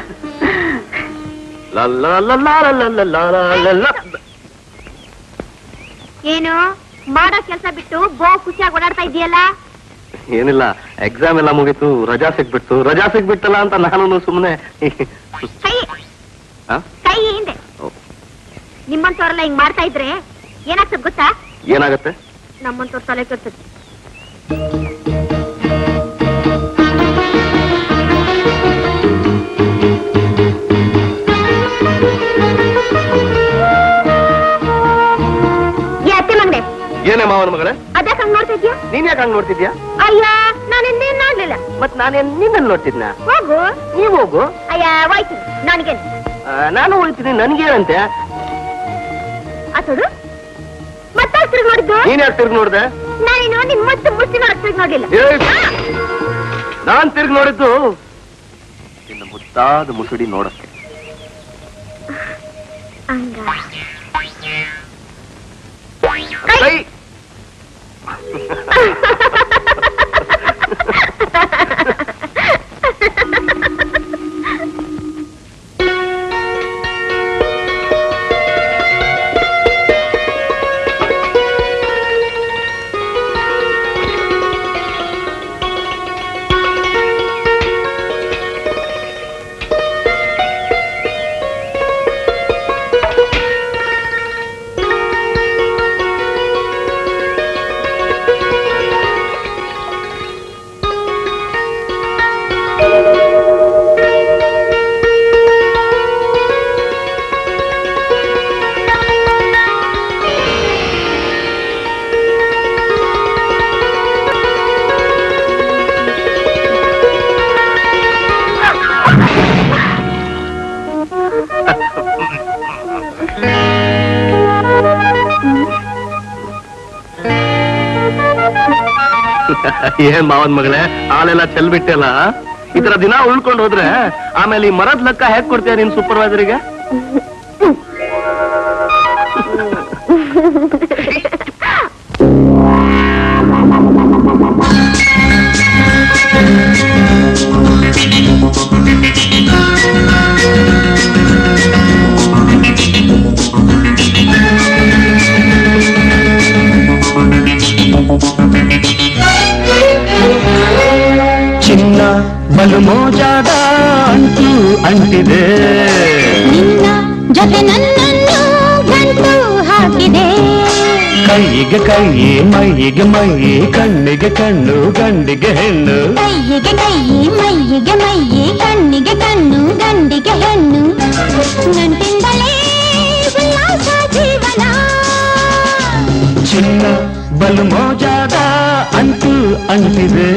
ಏನು ಮಾಡೋ ಕೆಲಸ ಬಿಟ್ಟು ಬೋ ಖುಷಿಯಾಗಿ ಓಡಾಡ್ತಾ ಇದೆಯಲ್ಲ ಏನಿಲ್ಲ ಎಕ್ಸಾಮ್ ಎಲ್ಲ ಮುಗೀತು ರಜಾ ಸಿಕ್ಬಿಡ್ತು ರಜಾ ಸಿಕ್ಬಿಟ್ಟಲ್ಲ ಅಂತ ನಾನು ಸುಮ್ಮನೆ ಕೈ ಕೈ ಹಿಂದೆ ನಿಮ್ಮಂತವ್ರೆಲ್ಲ ಹಿಂಗ್ ಮಾಡ್ತಾ ಇದ್ರೆ ಏನಾಗ್ತದ ಗೊತ್ತಾ ಏನಾಗತ್ತೆ ನಮ್ಮಂತವ್ರ ತಲೆ ಕೆಡ್ತದೆ ಏ ಅತ್ತೆ ಮಂಗ್ರೆ ಏನೇ ಮಾವನ ಮಗಳೇ ಅದ್ಯಾಕ್ ಹಂಗ್ ನೋಡ್ತಾ ಇದ್ಯಾ ನೀನ್ ಯಾಕೆ ಹಂಗ್ ನೋಡ್ತಿದ್ಯಾ ಅಯ್ಯ ನಾನು ಇನ್ನೇನ್ ನೋಡ್ಲಿಲ್ಲ ಮತ್ ನಾನೇನ್ ನಿನ್ನನ್ನು ನೋಡ್ತಿದ್ನ ಹೋಗು ನೀವ್ ಹೋಗು ಅಯ್ಯ ಹೋಯ್ತು ನನಗೇನು ಆ, ನಾನು ಹೋಗ್ತೀನಿ ನನ್ಗೇನಂತೆ ಅತಡು ಮತ್ತೆ ತಿರುಗಿ ನೋಡಿದ್ದು ನೀನ್ ಯಾಕೆ ತಿರ್ಗಿ ನೋಡ್ದೆ ನಾನೇನು ನಿನ್ ಮತ್ತೆ ಮುಚ್ಚಿ ನೋಡಕ್ ತಿರುಗಿ ನೋಡ್ಲಿಲ್ಲ ಏ. ಆ, ನಾನ್ ತಿರ್ಗಿ ನೋಡಿದ್ದು ನಿನ್ನ ಮುದ್ದಾದ ಮುಸುಡಿ ನೋಡಕ್ಕೆ ಹಂಗ ಕೈ ಏನ್ ಮಾವನ್ ಮಗಳೇ ಹಾಲೆಲ್ಲ ಚೆಲ್ಬಿಟ್ಟೆಲ್ಲ ಈ ತರ ದಿನ ಉಳ್ಕೊಂಡು ಹೋದ್ರೆ ಆಮೇಲೆ ಈ ಮರದ ಲೆಕ್ಕ ಹೇಗ್ ಕೊಡ್ತೀಯ ನಿನ್ ಸೂಪರ್ವೈಸರಿಗೆ ಚಿನ್ನ ಬಲು ಮೋಜಾದ ಅಂಟು ಅಂಟಿದೆ ನಿನ್ನ ಜೊತೆ ನನ್ನನ್ನು ಗಂಟು ಹಾಕಿದೆ ಕೈಗೆ ಕೈ ಮೈಗೆ ಮೈ ಕಣ್ಣಿಗೆ ಕಣ್ಣು ಗಂಡಿಗೆ ಹೆಣ್ಣು ಕೈಯಿಗೆ ಕೈ ಮೈಯಿಗೆ ಮೈಯಿ ಕಣ್ಣಿಗೆ ಕಣ್ಣು ಗಂಡಿಗೆ ಹೆಣ್ಣು ನಂಟಿಂದಲೇ ಉಲ್ಲಾಸ ಜೀವನ ಚಿನ್ನ ಬಲು ಮೋಜಾದ ಅಂಟು ಅಂಟಿದೆ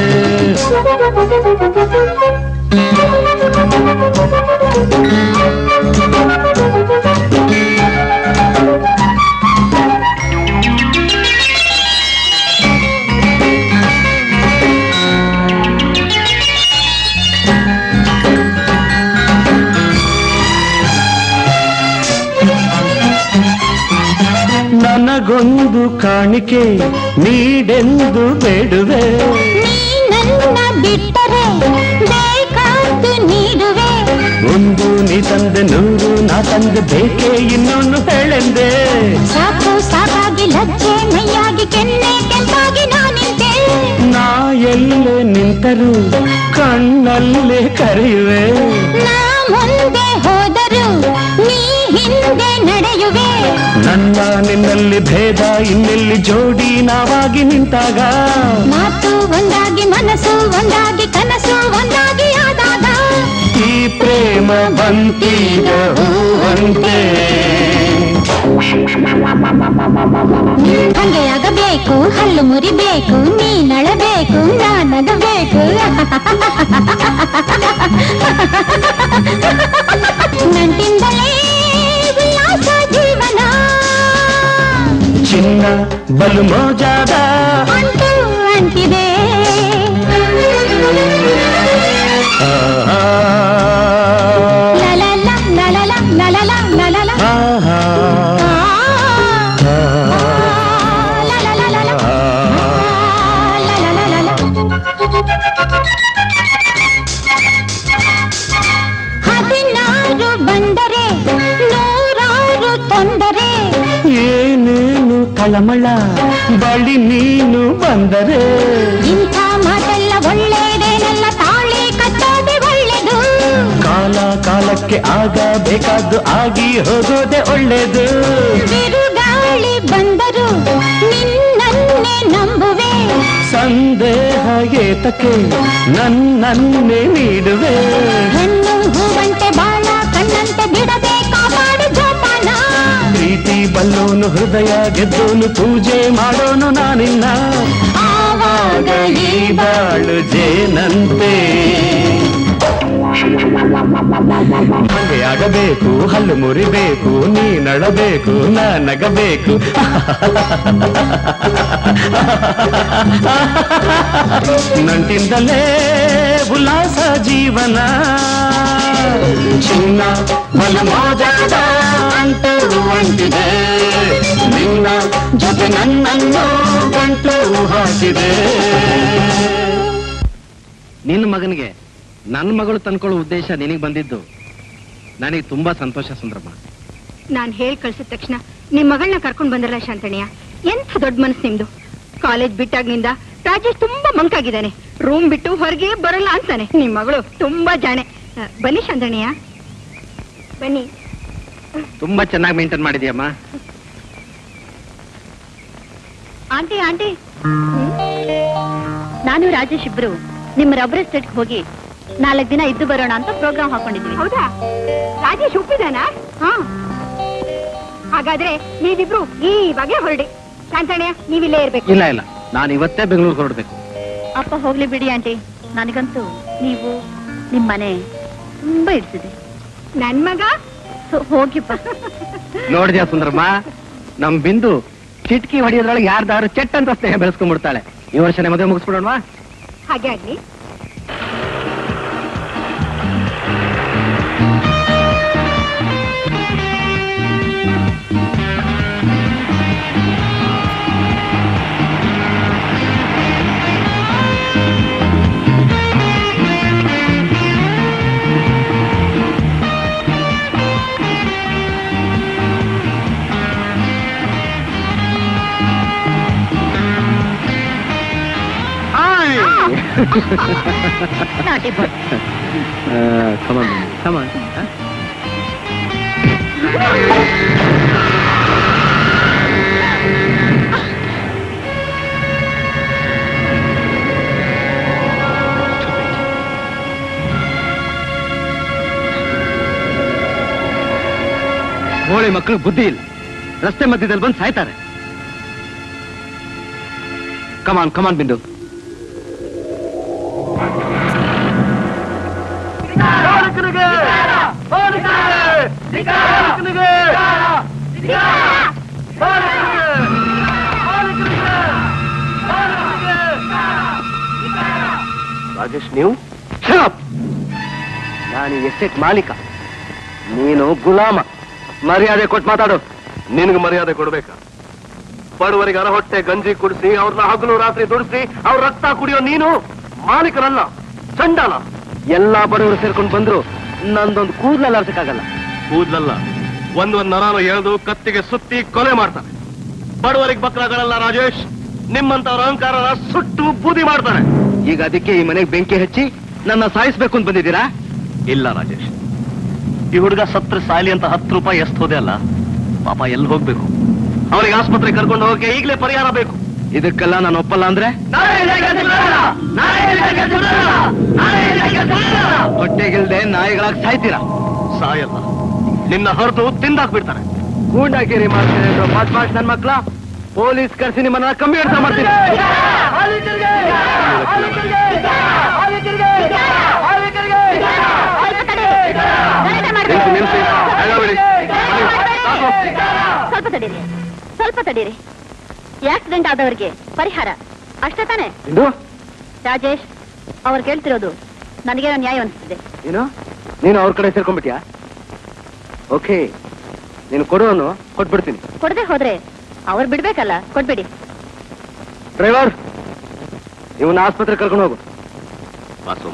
ನನಗೊಂದು ಕಾಣಿಕೆ ನೀಡೆಂದು ಬೇಡುವೆ ನೀ ನನ್ನ ಬಿಟ್ಟರೆ ಬೇಕಾದ್ದು ನೀಡುವೆ ಒಂದು ನೀ ತಂದೆ ನೂರು ನಾ ತಂದೆ ಬೇಕೆ ಇನ್ನೊಂದು ಹೇಳೆಂದೆ ಸಾಕು ಸಾಕಾಗಿ ಲಜ್ಜೆ ಮೈಯಾಗಿ ಕೆನ್ನೆ ಕೆಂಪಾಗಿ ನಾನಿದ್ದೆ ನಾ ಎಲ್ಲೆ ನಿಂತರೂ ಕಣ್ಣಲ್ಲೇ ಕರೆಯುವೆ ನಾ ಮುಂದೆ ಹೋದರು ನೀ ಹಿಂದೆ ನಡೆಯುವೆ ನನ್ನ ನಿನ್ನಲ್ಲಿ ಭೇದ ಇನ್ನೆಲ್ಲಿ ಜೋಡಿ ನಾವಾಗಿ ನಿಂತಾಗ ಮಾತು ಒಂದಾಗಿ ಮನಸ್ಸು ಒಂದಾಗಿ ಕನಸು ಒಂದಾಗಿ ಆದಾಗ ಈ ಪ್ರೇಮ ಬಂತೀಗ ಹೂವಂತೆ ಹಂಗೆ ಆಗಬೇಕು ಹಲ್ಲು ಮುರಿಬೇಕು ನೀ ನಳಬೇಕು ನಾನಗಬೇಕು ನಂಟಿಂದಲೇ ಉಲ್ಲಾಸ ಜೀವನ ಚಿನ್ನ ಬಲು ಮೋಜಾದ ಅಂಟು ಅಂಟಿದೆ ಆ, ಆ, ಲಲಲ ಲಲಲ ಲಲಲ ಲಲಲ ಆಹಾ, ಆ, ಆ, ಲಲಲಲಲ. ಆ. ಹದಿನಾರು ಬಂದರೆ ನೂರಾರು ತೊಂದರೆ ಏನೇನು ತಳಮಳ ಬಳಿ ನೀನು ಬಂದರೆ ಇಂಥ ಮಾತೆಲ್ಲ ಒಳ್ಳೇದೇನಲ್ಲ ತಾಳಿ ಕಟ್ಟೋದೆ ಒಳ್ಳೆದು ಕಾಲ ಕಾಲಕ್ಕೆ ಆಗ ಬೇಕಾದ್ದು ಆಗಿ ಹೋಗೋದೆ ಒಳ್ಳೇದು ಬಿರುಗಾಳಿ ಬಂದರು ನಿನ್ನನ್ನೇ ನಂಬುವೆ ಸಂದೇಹ ಏತಕ್ಕೆ ನನ್ನನ್ನೇ ನೀಡುವೆ ಹೆಣ್ಣು ಹೂವಂತೆ ಬಾಳ ಕಣ್ಣಂತೆ ಬಿಡದೆ ಕಾಪಾಡು ಜೋಪಾನ ಪ್ರೀತಿ ಬಲ್ಲೋನು ಹೃದಯ ಗೆದ್ದೋನು ಪೂಜೆ ಮಾಡೋನು ನಾನಿನ್ನ ಆವಾಗ ಈ ಬಾಳು ಜೇನಂತೆ ಹಂಗೆಯಾಗಬೇಕು ಹಲ್ಲು ಮುರಿಬೇಕು ನೀ ನಳಬೇಕು ನಾ ನಗಬೇಕು ನಂಟಿಂದಲೇ ಉಲ್ಲಾಸ ಜೀವನ ಚಿನ್ನ ಬಲ ಮೋಜಾದ ಅಂಟು ಅಂಟಿದೆ ನಿನ್ನ ಜೊತೆ ನನ್ನನ್ನು ಗಂಟು ಹಾಕಿದೆ ನಿನ್ನ ಮಗನಿಗೆ ನನ್ನ ಮಗಳು ತಂದ್ಕೊಳ್ಳೋ ಉದ್ದೇಶ ನಿನಗೆ ಬಂದಿದ್ದು ನನಗೆ ತುಂಬಾ ಸಂತೋಷ ಸುಂದ್ರಮ್ಮ ನಾನ್ ಹೇಳ್ ಕಳ್ಸಿದ ತಕ್ಷಣ ನಿಮ್ ಮಗಳನ್ನ ಕರ್ಕೊಂಡ್ ಬಂದ್ರಲ್ಲ ಶಾಂತಣ್ಯ ಎಂಥ ದೊಡ್ಡ ಮನಸ್ಸು ನಿಮ್ದು ಕಾಲೇಜ್ ಬಿಟ್ಟಾಗ್ನಿಂದ ರಾಜೇಶ್ ತುಂಬಾ ಮಂಕಾಗಿದ್ದಾನೆ ರೂಮ್ ಬಿಟ್ಟು ಹೊರಗೆ ಬರಲ್ಲ ಅಂತಾನೆ ನಿಮ್ ಮಗಳು ತುಂಬಾ ಜಾಣೆ ಆ, ಬನ್ನಿ ಶಾಂತಣ್ಯ ಬನ್ನಿ ತುಂಬಾ ಚೆನ್ನಾಗಿ ಮೇಂಟೈನ್ ಮಾಡಿದ್ಯಮ್ಮ ಆಂಟಿ ಆಂಟಿ ನಾನು ರಾಜೇಶ್ ಇಬ್ರು ನಿಮ್ಮ ರಬ್ಬರ್ ಎಸ್ಟೇಟ್ಗೆ ಹೋಗಿ ನಾಲ್ಕು ದಿನ ಇದ್ದು ಬರೋಣ ಅಂತ ಪ್ರೋಗ್ರಾಮ್ ಹಾಕೊಂಡಿದ್ವಿ ಹೌದಾ ರಾಜೇಶ್ ಒಪ್ಪಿದಾನ ಹಾ ಹಾಗಾದ್ರೆ ನೀವಿಬ್ರು ಈ ಬಗೆ ಹೊರಡಿ ಶಾಂತಣ್ಯ ನೀವಿಲ್ಲೇ ಇರ್ಬೇಕು ಇಲ್ಲ ಇಲ್ಲ ನಾನು ಇವತ್ತೇ ಬೆಂಗಳೂರಿಗೆ ಹೊರಡ್ಬೇಕು ಅಪ್ಪ ಹೋಗ್ಲಿ ಬಿಡಿ ಆಂಟಿ ನನಗಂತೂ ನೀವು ನಿಮ್ ಮನೆ ತುಂಬಾ ಇಡ್ಸಿದೆ ನನ್ ಮಗ ಸೊ ಹೋಗಿಪ್ಪ ನೋಡಿದ್ಯಾ ಸುಂದರಮ್ಮ ನಮ್ ಬಿಂದು ಚಿಟ್ಕಿ ಹೊಡಿಯೋದ್ರೊಳಗೆ ಯಾರ್ದಾರು ಚೆಟ್ ಅಂತ ಸ್ನೇಹ ಬೆಳೆಸ್ಕೊಂಡ್ಬಿಡ್ತಾಳೆ ಈ ವರ್ಷನೇ ಮದುವೆ ಮುಗಿಸ್ಬಿಡೋಣವಾ ಹಾಗೆ ಆಗ್ಲಿ ನಾಟಿ ಬಾಯ್ ಕಮಾನ್ ಕಮಾನ್ ಹೋಳಿ ಮಕ್ಕಳು ಬುದ್ಧಿ ಇಲ್ಲ ರಸ್ತೆ ಮಧ್ಯದಲ್ಲಿ ಬಂದು ಸಾಯ್ತಾರೆ ಕಮಾನ್ ಕಮಾನ್ ಬಿಂದು ರಾಜೇಶ್ ನೀವು ನಾನು ಎಸ್ಟೇಟ್ ಮಾಲೀಕ ನೀನು ಗುಲಾಮ ಮರ್ಯಾದೆ ಕೊಟ್ಟು ಮಾತಾಡು ನಿನಗೆ ಮರ್ಯಾದೆ ಕೊಡ್ಬೇಕಾ ಬಡವರಿಗೆ ಅರ ಹೊಟ್ಟೆ ಗಂಜಿ ಕುಡಿಸಿ ಅವ್ರನ್ನ ಹಗಲು ರಾತ್ರಿ ದುಡಿಸಿ ಅವ್ರ ರಕ್ತ ಕುಡಿಯೋ ನೀನು ಮಾಲೀಕರಲ್ಲ ಚಂಡಾಲ ಎಲ್ಲಾ ಬಡವರು ಸೇರ್ಕೊಂಡು ಬಂದ್ರು ನಂದೊಂದು ಕೂದಲಲ್ಲ ಅರ್ಸಕ್ಕಾಗಲ್ಲ ಕೂದ್ಲಲ್ಲ ಒಂದ್ ಒಂದ್ ನರಾನು ಎಳೆದು ಕತ್ತಿಗೆ ಸುತ್ತಿ ಕೊಲೆ ಮಾಡ್ತಾನೆ ಬಡವರಿಗೆ ಬಕ್ರಗಳಲ್ಲ ರಾಜೇಶ್ ನಿಮ್ಮಂತವ್ರ ಅಹಂಕಾರ ಸುಟ್ಟು ಬೂದಿ ಮಾಡ್ತಾನೆ ಈಗ ಅದಕ್ಕೆ ಈ ಮನೆಗೆ ಬೆಂಕಿ ಹಚ್ಚಿ ನನ್ನ ಸಾಯಿಸ್ಬೇಕು ಅಂತ ಬಂದಿದ್ದೀರಾ ಇಲ್ಲ ರಾಜೇಶ್ ಈ ಹುಡುಗ ಸತ್ರ ಸಾಲಿ ಅಂತ ಹತ್ತು ರೂಪಾಯಿ ಎಷ್ಟೋದೆ ಅಲ್ಲ ಪಾಪ ಎಲ್ಲಿ ಹೋಗ್ಬೇಕು ಅವನಿಗೆ ಆಸ್ಪತ್ರೆಗೆ ಕರ್ಕೊಂಡು ಹೋಗಕ್ಕೆ ಈಗಲೇ ಪರಿಹಾರ ಬೇಕು ಇದಕ್ಕೆಲ್ಲ ನಾನು ಒಪ್ಪಲ್ಲ ಅಂದ್ರೆ ಹೊಟ್ಟೆಗಿಲ್ದೆ ನಾಯಿಗಳಾಗಿ ಸಾಯ್ತೀರಾ ಸಾಯಲ್ಲ ನಿನ್ನ ಹೊರತು ತಿಂದಾಕ್ಬಿಡ್ತಾನೆ ಗೂಂಡಾಗಿರಿ ಮಾಡ್ತೀನಿ ಅಂದ್ರೆ ಮಾತ್ ಮಾತ್ ನನ್ ಮಕ್ಳ ಪೊಲೀಸ್ ಕರ್ಸಿ ನಿಮ್ಮನ್ನ ಕಮ್ಮಿ ಹಿಡ್ತಾ ಮಾಡ್ತೀನಿ ನಿಲ್ಸು, ನಿಲ್ಸು. ಬೇಗ ಬಿಡಿ. ಸಾಕು. ಸ್ವಲ್ಪ ತಡೀರಿ ಸ್ವಲ್ಪ ತಡೀರಿ ಆಕ್ಸಿಡೆಂಟ್ ಆದವರಿಗೆ ಪರಿಹಾರ ಅಷ್ಟೇ ತಾನೆ ಇದು ರಾಜೇಶ್ ಅವ್ರು ಕೇಳ್ತಿರೋದು ನನಗೇನೋ ನ್ಯಾಯ ಅನಿಸ್ತಿದೆ ಏನು ನೀನು ಅವ್ರ ಕಡೆ ಸೇರ್ಕೊಂಡ್ಬಿಟ್ಯಾ ಓಕೆ ನೀನು ಕೊಡುವನು ಕೊಟ್ಬಿಡ್ತೀನಿ ಕೊಡದೆ ಹೋದ್ರೆ ಅವ್ರು ಬಿಡ್ಬೇಕಲ್ಲ ಕೊಡ್ಬೇಡಿ ಡ್ರೈವರ್ ಇವನ್ನ ಆಸ್ಪತ್ರೆ ಕರ್ಕೊಂಡು ಹೋಗು ಬಾಸು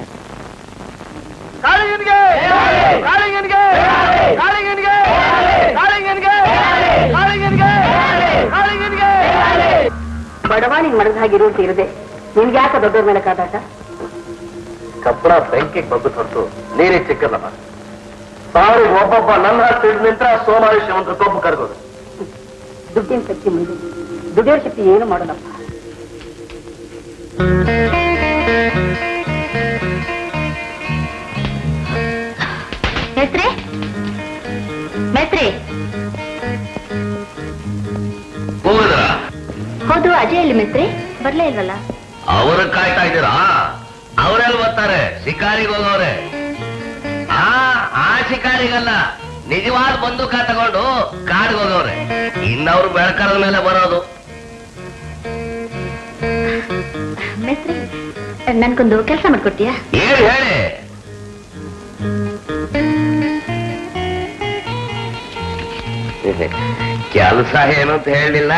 ಬಡವ ನಿನ್ ಮನದ ಹಾಗಿರುವಂತ ಇರದೆ ನಿನ್ಗೆ ಯಾಕೆ ದೊಡ್ಡವ್ರ ಮೇಲೆ ಕಾದಾಟ ಕಬ್ಬಣ ಬೆಂಕಿಗೆ ಬಗ್ಗು ಹೊರತು ನೀರೇ ಚಿಕ್ಕಲ್ಲಮ್ಮ ಸಾರಿ ಒಬ್ಬೊಬ್ಬ ನನ್ನ ತಿಳಿದ್ ನಿಂತ್ರ ಸೋಮಾಯುಷ್ಯ ಒಂದು ಕೊಬ್ಬು ಕರ್ಗೋದು ದುಡ್ಡಿನ ಶಕ್ತಿ ಮುಂದೆ ದುಡ್ಡಿನ ಶಕ್ತಿ ಏನು ಮಾಡೋಣಪ್ಪ ಮೇಸ್ತ್ರಿ ಮೇಸ್ತ್ರಿ ಹೋಗಿದ್ರ ಹೌದು ಅಜಯ್ ಇಲ್ಲಿ ಮೇಸ್ತ್ರಿ ಬರ್ಲೇ ಇಲ್ವಲ್ಲ ಅವ್ರ ಕಾಯ್ತಾ ಇದ್ದೀರಾ ಅವರೆಲ್ಲ ಬರ್ತಾರೆ ಶಿಕಾರಿಗೆ ಹೋಗೋರೆ ಆ ಆ ಶಿಕಾರಿಗಲ್ಲ ನಿಜವಾದ ಬಂದೂಕ ತಗೊಂಡು ಕಾಡ್ಗೆ ಹೋಗೋರೆ ಇನ್ನವ್ರು ಬೆಳಕರದ ಮೇಲೆ ಬರೋದು ಮೇಸ್ತ್ರಿ ನನ್ಗೊಂದು ಕೆಲಸ ಮಾಡ್ಕೊಡ್ತೀಯಾ ಏನ್ ಹೇಳಿ ಕೆಲಸ ಏನು ಅಂತ ಹೇಳಿಲ್ಲ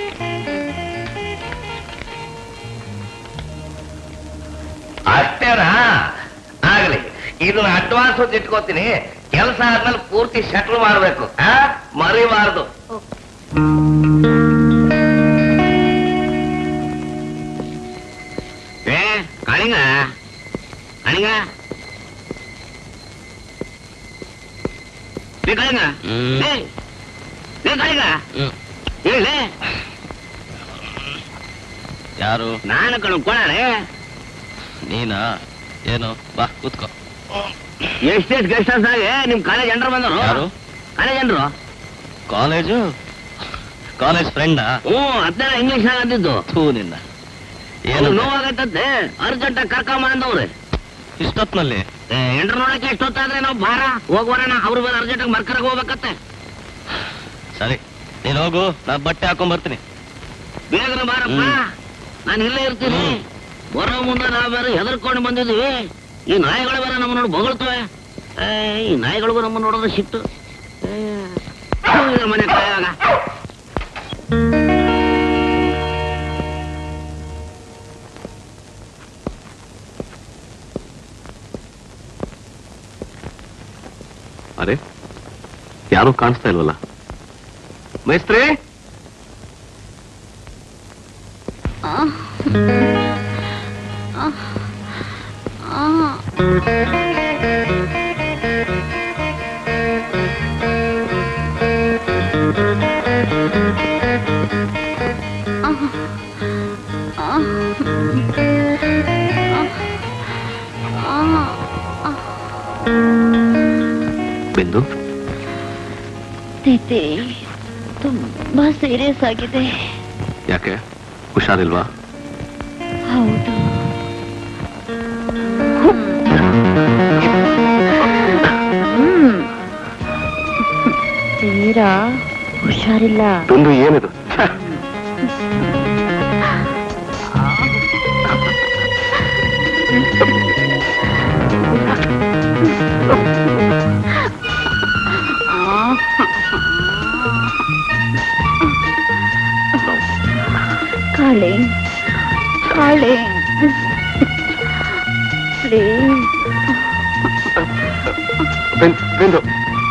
ಅಷ್ಟೇನಾ ಆಗ್ಲಿ ಇದನ್ನ ಅಡ್ವಾನ್ಸ್ ಅಂತ ಇಟ್ಕೋತೀನಿ ಕೆಲಸ ಆದ್ಮೇಲೆ ಪೂರ್ತಿ ಸೆಟ್ಲ್ ಮಾಡ್ಬೇಕು ಆ ಮರಿಬಾರ್ದು ಏ ಕಳಿಂಗ ಕಳಿಂಗ ಏ ಕಳಿಂಗ ಏ, ಏ ಕಳಿಂಗ ಹೇಳಿ ಯಾರು ನಾನು ಕಣ್ ಕೊಡಾರೆ ನೀನಾ ಏನು ಬಾ ಕೂತ್ಕೋ ಎಷ್ಟೆಷ್ಟು ಗೆಸ್ಟ್ ಹೌಸ್ ಆಗಿ ನಿಮ್ ಕಾಲೇಜ್ ಜನರು ಬಂದರು ಯಾರು? ಕಾಲೇಜ್ ಜನರು ಕಾಲೇಜು ಕಾಲೇಜ್ ಫ್ರೆಂಡಾ ಹ್ಞೂ ಹದಿನಾರು ಇಂಗ್ಲಿಷ್ ನಾಗ ಅಂದಿದ್ದು ಥೂ ನಿನ್ನ ಏನು ಏನು ನೋವಾಗತ್ತಂತೆ ಅರ್ಜೆಂಟ್ ಕರ್ಕೊಂಬ ಅಂದವ್ರೆ ಇಷ್ಟೊತ್ನಲ್ಲಿ ಎಂಟ್ರ ನೋಡಕ್ಕೆ ಎಷ್ಟೊತ್ತಾದ್ರೆ ನಾವು ಭಾರ ಹೋಗ್ಬರೋಣ ಅವ್ರು ಬಂದು ಅರ್ಜೆಂಟ್ ಮರ್ಕರಕ್ಕೆ ಹೋಗ್ಬೇಕತ್ತೆ ಸರಿ ನೀನು ಹೋಗು ನಾ ಬಟ್ಟೆ ಹಾಕೊಂಡ್ ಬರ್ತೀನಿ ಬೇಗನೆ ಬಾರಪ್ಪ ನಾನು ಇಲ್ಲೇ ಇರ್ತೀನಿ ಬರೋ ಮುಂದೆ ನಾವ್ ಬೇರೆ ಹೆದರ್ಕೊಂಡು ಬಂದಿದ್ವಿ ಈ ನಾಯಿಗಳು ಬೇರೆ ನಮ್ಮ ನೋಡಿ ಬೊಗಳ್ತವೆ ಏ, ಈ ನಾಯಿಗಳಿಗೂ ನಮ್ಮ ನೋಡಿದ್ರೆ ಸಿಟ್ಟು ಏ, ಇದ್ರ ಮನೆ ಕಾಯಾಗ ಅರೆ ಯಾರು ಕಾಣಿಸ್ತಾ ಇಲ್ವಲ್ಲ ಮೈಸ್ತ್ರಿ ಬಿಂದು ಸ್ಥಿತಿ ತುಂಬಾ ಸೀರಿಯಸ್ ಆಗಿದೆ ಯಾಕೆ ಹುಷಾರಿಲ್ವಾ ಹೌದು ಹ್ಮ್. ತೀರಾ ಹುಷಾರಿಲ್ಲ ಬಿಂದು ಏನಿದು ಕಾಳೆ ಕಾಳೆ ಪ್ಲೀಸ್ ಬಿಂದು ಬಿಂದು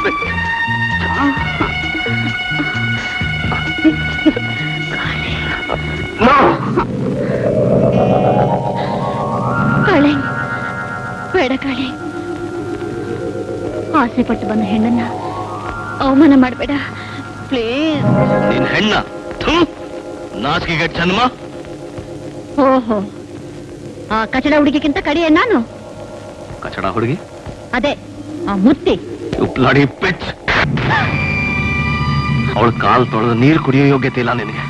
No! ಕಾಳೆ ಬೇಡ ಕಾಳೆ ಆಸೆ ಪಟ್ಟು ಬಂದ ಹೆಣ್ಣನ್ನ ಅವಮಾನ ಮಾಡಬೇಡ ಪ್ಲೀಸ್ ನೀನ್ ಹೆಣ್ಣ ಥು ನಾಚಿಕೆಗೆ ಜನ್ಮ ಓಹೋ ಆ ಕಚಡ ಹುಡುಗಿಗಿಂತ ಕಡಿಯೇ ನಾನು ಕಚಡ ಹುಡುಗಿ ಅದೇ ಆ ಮುತ್ತಿ ಬ್ಲಡಿ ಪಿಚ್ ಅವಳ ಕಾಲ್ ತೊಳೆದು ನೀರು ಕುಡಿಯೋ ಯೋಗ್ಯತೆ ಇಲ್ಲ ನಿನಗೆ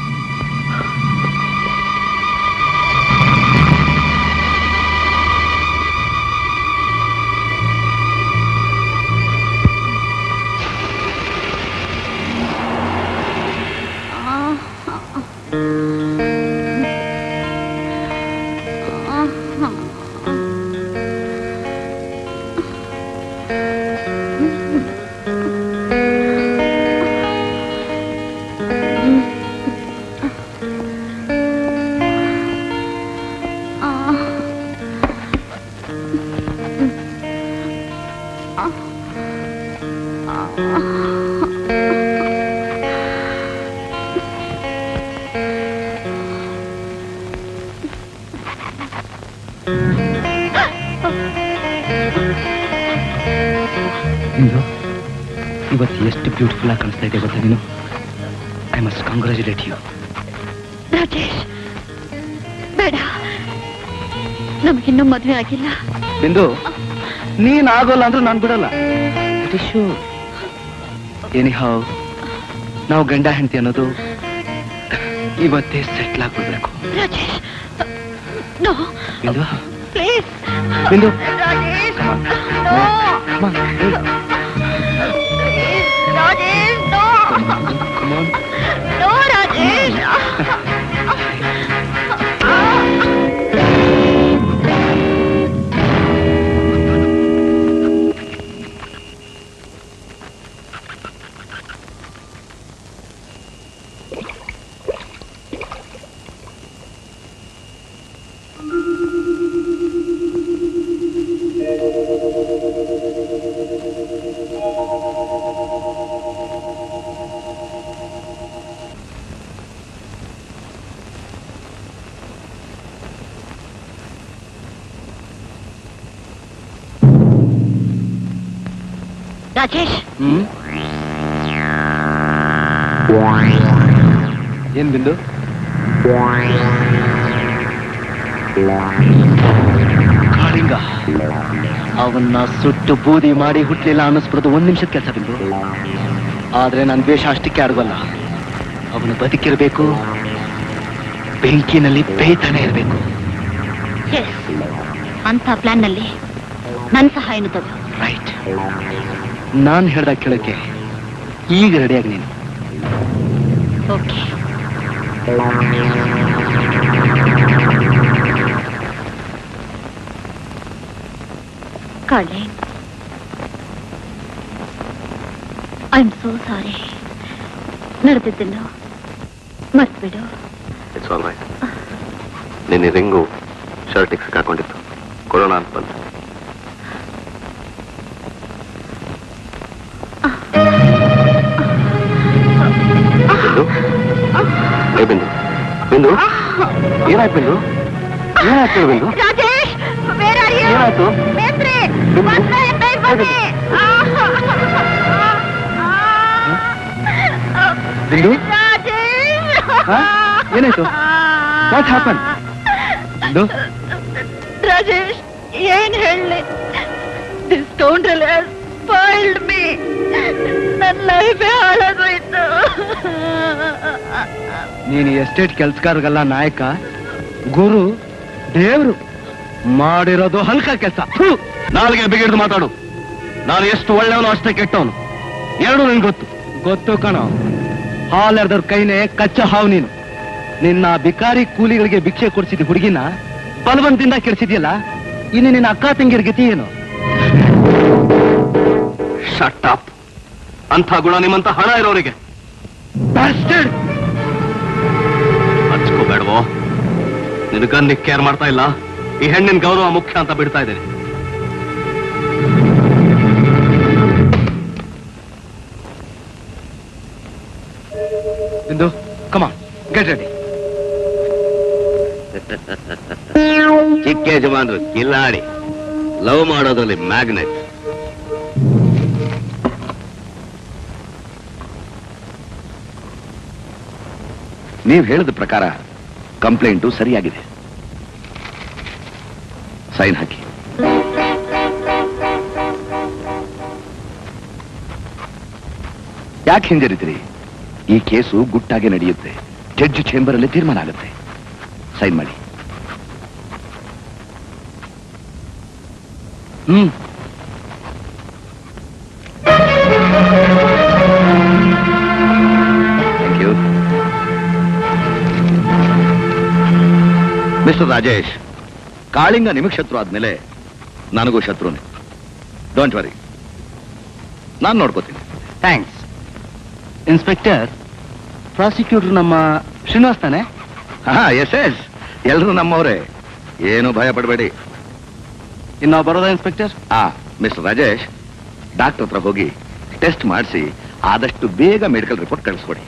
ಇಂದು ಇವತ್ತು ಎಷ್ಟು ಬ್ಯೂಟಿಫುಲ್ ಆಗಿ ಕಾಣಿಸ್ತಾ ಇದೆ ಗೊತ್ತಾ ನೀನು I must congratulate you Rajesh ಬೇಡ ನಮಗಿನ್ನೂ ಮದುವೆ ಆಗಿಲ್ಲ ಬಿಂದು ನೀನ್ ಆಗೋಲ್ಲ ಅಂದ್ರೆ ನಾನು ಬಿಡಲ್ಲ ಎನಿ ಹಾವ್ ನಾವು ಗಂಡ ಹೆಂಡತಿ ಅನ್ನೋದು ಇವತ್ತೇ ಸೆಟ್ಲ್ ಆಗ್ಬಿಡ್ಬೇಕು Rajesh no Bindu please Bindu Rajesh Come on. No Come on, hey, Rajesh no come on. No Rajesh Rajesh hmm ಏನ್ ಬಿಂದು ಕಾಳಿಂಗ ಅವನ್ನ ಸುಟ್ಟು ಬೂದಿ ಮಾಡಿ ಹುಟ್ಲಿಲ್ಲ ಅನ್ನಿಸ್ಬಿಡೋದು ಒಂದ್ ನಿಮಿಷದ ಕೆಲಸ ಬಿಂದು ಆದ್ರೆ ನನ್ನ ದ್ವೇಷ ಅಷ್ಟಕ್ಕೆ ಅಡಗಲ್ಲ ಅವನು ಬದುಕಿರ್ಬೇಕು ಬೆಂಕಿನಲ್ಲಿ ಬೇಯ್ತಾನೆ ಇರಬೇಕು ಎಸ್ ಅಂತ ಪ್ಲಾನ್ ನಲ್ಲಿ ನನ್ನ ಸಹಾಯನು ತಗೋ ರೈಟ್ ನಾನ್ ಹೇಳ್ದಾಗ ಕೇಳಕ್ಕೆ ಈಗ ರೆಡಿಯಾಗಿ ನೀನು ಓಕೆ ಕಾಳೆ ಐ ಆಮ್ ಸೋ ಸಾರಿ ನಡೆದಿದ್ದನ್ನು ಮರ್ತ್ಬಿಡು ಇಟ್ಸ್ ಆಲ್ ರೈಟ್ ನಿನ್ನೆ ರಿಂಗು ಶರ್ಟಿಗೆ ಸಿಕ್ಕಾಕೊಂಡಿತ್ತು ಕೊಡೋಣ ಅಂತ ಬಂದೆ ಬಿಂದು ಏ ಬಿಂದು ಬಿಂದು ಏನಾಯ್ತು ಬಿಂದು ಏನಾಯ್ತು ಹೇಳು ಬಿಂದು ರಾಜೇಶ್ ಏನಾಯ್ತು ಬಿಂದು ಬಿಂದು ಹಾ? ಏನಾಯ್ತು ವಾಟ್ ಹ್ಯಾಪನ್ ಬಿಂದು ರಾಜೇಶ್ ಏನ್ ಹೇಳಿ ದಿಸ್ ಕೌಂಡ್ರಲ್ ಸ್ಪಾಯ್ಲ್ಡ್ ಮೀ ನನ್ನ ಲೈಫೇ ಹಾಳಾಗೋಯ್ತು ನೀನು ಎಸ್ಟೇಟ್ ಕೆಲ್ಸಗಾರಗಲ್ಲ ನಾಯಕ ಗುರು ದೇವ್ರು ಮಾಡಿರೋದು ಹಲ್ಕ ಕೆಲಸ ನಾಲ್ಗೆ ಬಿಗಿಡ್ದು ಮಾತಾಡು ನಾನು ಎಷ್ಟು ಒಳ್ಳೆಯವನು ಅಷ್ಟೇ ಕೆಟ್ಟವನು ಎರಡು ನಿನ್ ಗೊತ್ತು ಗೊತ್ತು ಕಣೋ ಹಾಲೆರ್ದವ್ರ ಕೈನೇ ಕಚ್ಚ ಹಾವು ನೀನು ನಿನ್ನ ಬಿಕಾರಿ ಕೂಲಿಗಳಿಗೆ ಭಿಕ್ಷೆ ಕೊಡಿಸಿದ ಹುಡುಗಿನ ಬಲವಂತಿಂದ ಕೆಡಿಸಿದ್ಯಲ್ಲ ಇನ್ನು ನಿನ್ನ ಅಕ್ಕ ತಂಗಿರ ಗತಿ ಏನು ಶಟ್ ಅಪ್ ಅಂಥ ಗುಣ ನಿಮ್ಮಂತ ಹಣ ಇರೋರಿಗೆ ಹಚ್ಕೋಬೇಡವೋ ನಿನಗನ್ನ ಕೇರ್ ಮಾಡ್ತಾ ಇಲ್ಲ ಈ ಹೆಣ್ಣಿನ ಗೌರವ ಮುಖ್ಯ ಅಂತ ಬಿಡ್ತಾ ಇದ್ದೀನಿ ಇಂದು ಕಮ ಗೆಟ್ ರೆಡಿ ಚಿಕ್ಕ ಯಜಮಾನ್ರು ಕಿಲ್ಲಾಡಿ ಲವ್ ಮಾಡೋದ್ರಲ್ಲಿ ಮ್ಯಾಗ್ನೆಟ್ ನೀವು ಹೇಳಿದ ಪ್ರಕಾರ ಕಂಪ್ಲೇಂಟು ಸರಿಯಾಗಿದೆ ಸೈನ್ ಹಾಕಿ ಯಾಕೆ ಹಿಂಜರಿತೀರಿ ಈ ಕೇಸು ಗುಟ್ಟಾಗಿ ನಡೆಯುತ್ತೆ ಜಡ್ಜ್ ಚೇಂಬರ್ ಅಲ್ಲಿ ತೀರ್ಮಾನ ಆಗುತ್ತೆ ಸೈನ್ ಮಾಡಿ hmm thank you mister Rajesh Kalinga ನಿಮಗೆ ಶತ್ರು ಆದ್ಮೇಲೆ ನನಗೂ ಶತ್ರುನೇ ಡೋಂಟ್ ವರಿ ನಾನು ನೋಡ್ಕೋತೀನಿ ಥ್ಯಾಂಕ್ಸ್ ಇನ್ಸ್ಪೆಕ್ಟರ್ ಪ್ರಾಸಿಕ್ಯೂಟರ್ ನಮ್ಮ ಶ್ರೀನಿವಾಸ್ ತಾನೆ ಹಾ ಎಸ್ ಎಸ್ ಎಲ್ರು ನಮ್ಮವರೇ ಏನು ಭಯ ಪಡಬೇಡಿ ಇನ್ನು ಬರೋದಾ ಇನ್ಸ್ಪೆಕ್ಟರ್ ಆ ಮಿಸ್ಟರ್ ರಾಜೇಶ್ ಡಾಕ್ಟರ್ ಹತ್ರ ಹೋಗಿ ಟೆಸ್ಟ್ ಮಾಡಿಸಿ ಆದಷ್ಟು ಬೇಗ ಮೆಡಿಕಲ್ ರಿಪೋರ್ಟ್ ಕಳಿಸ್ಕೊಡಿ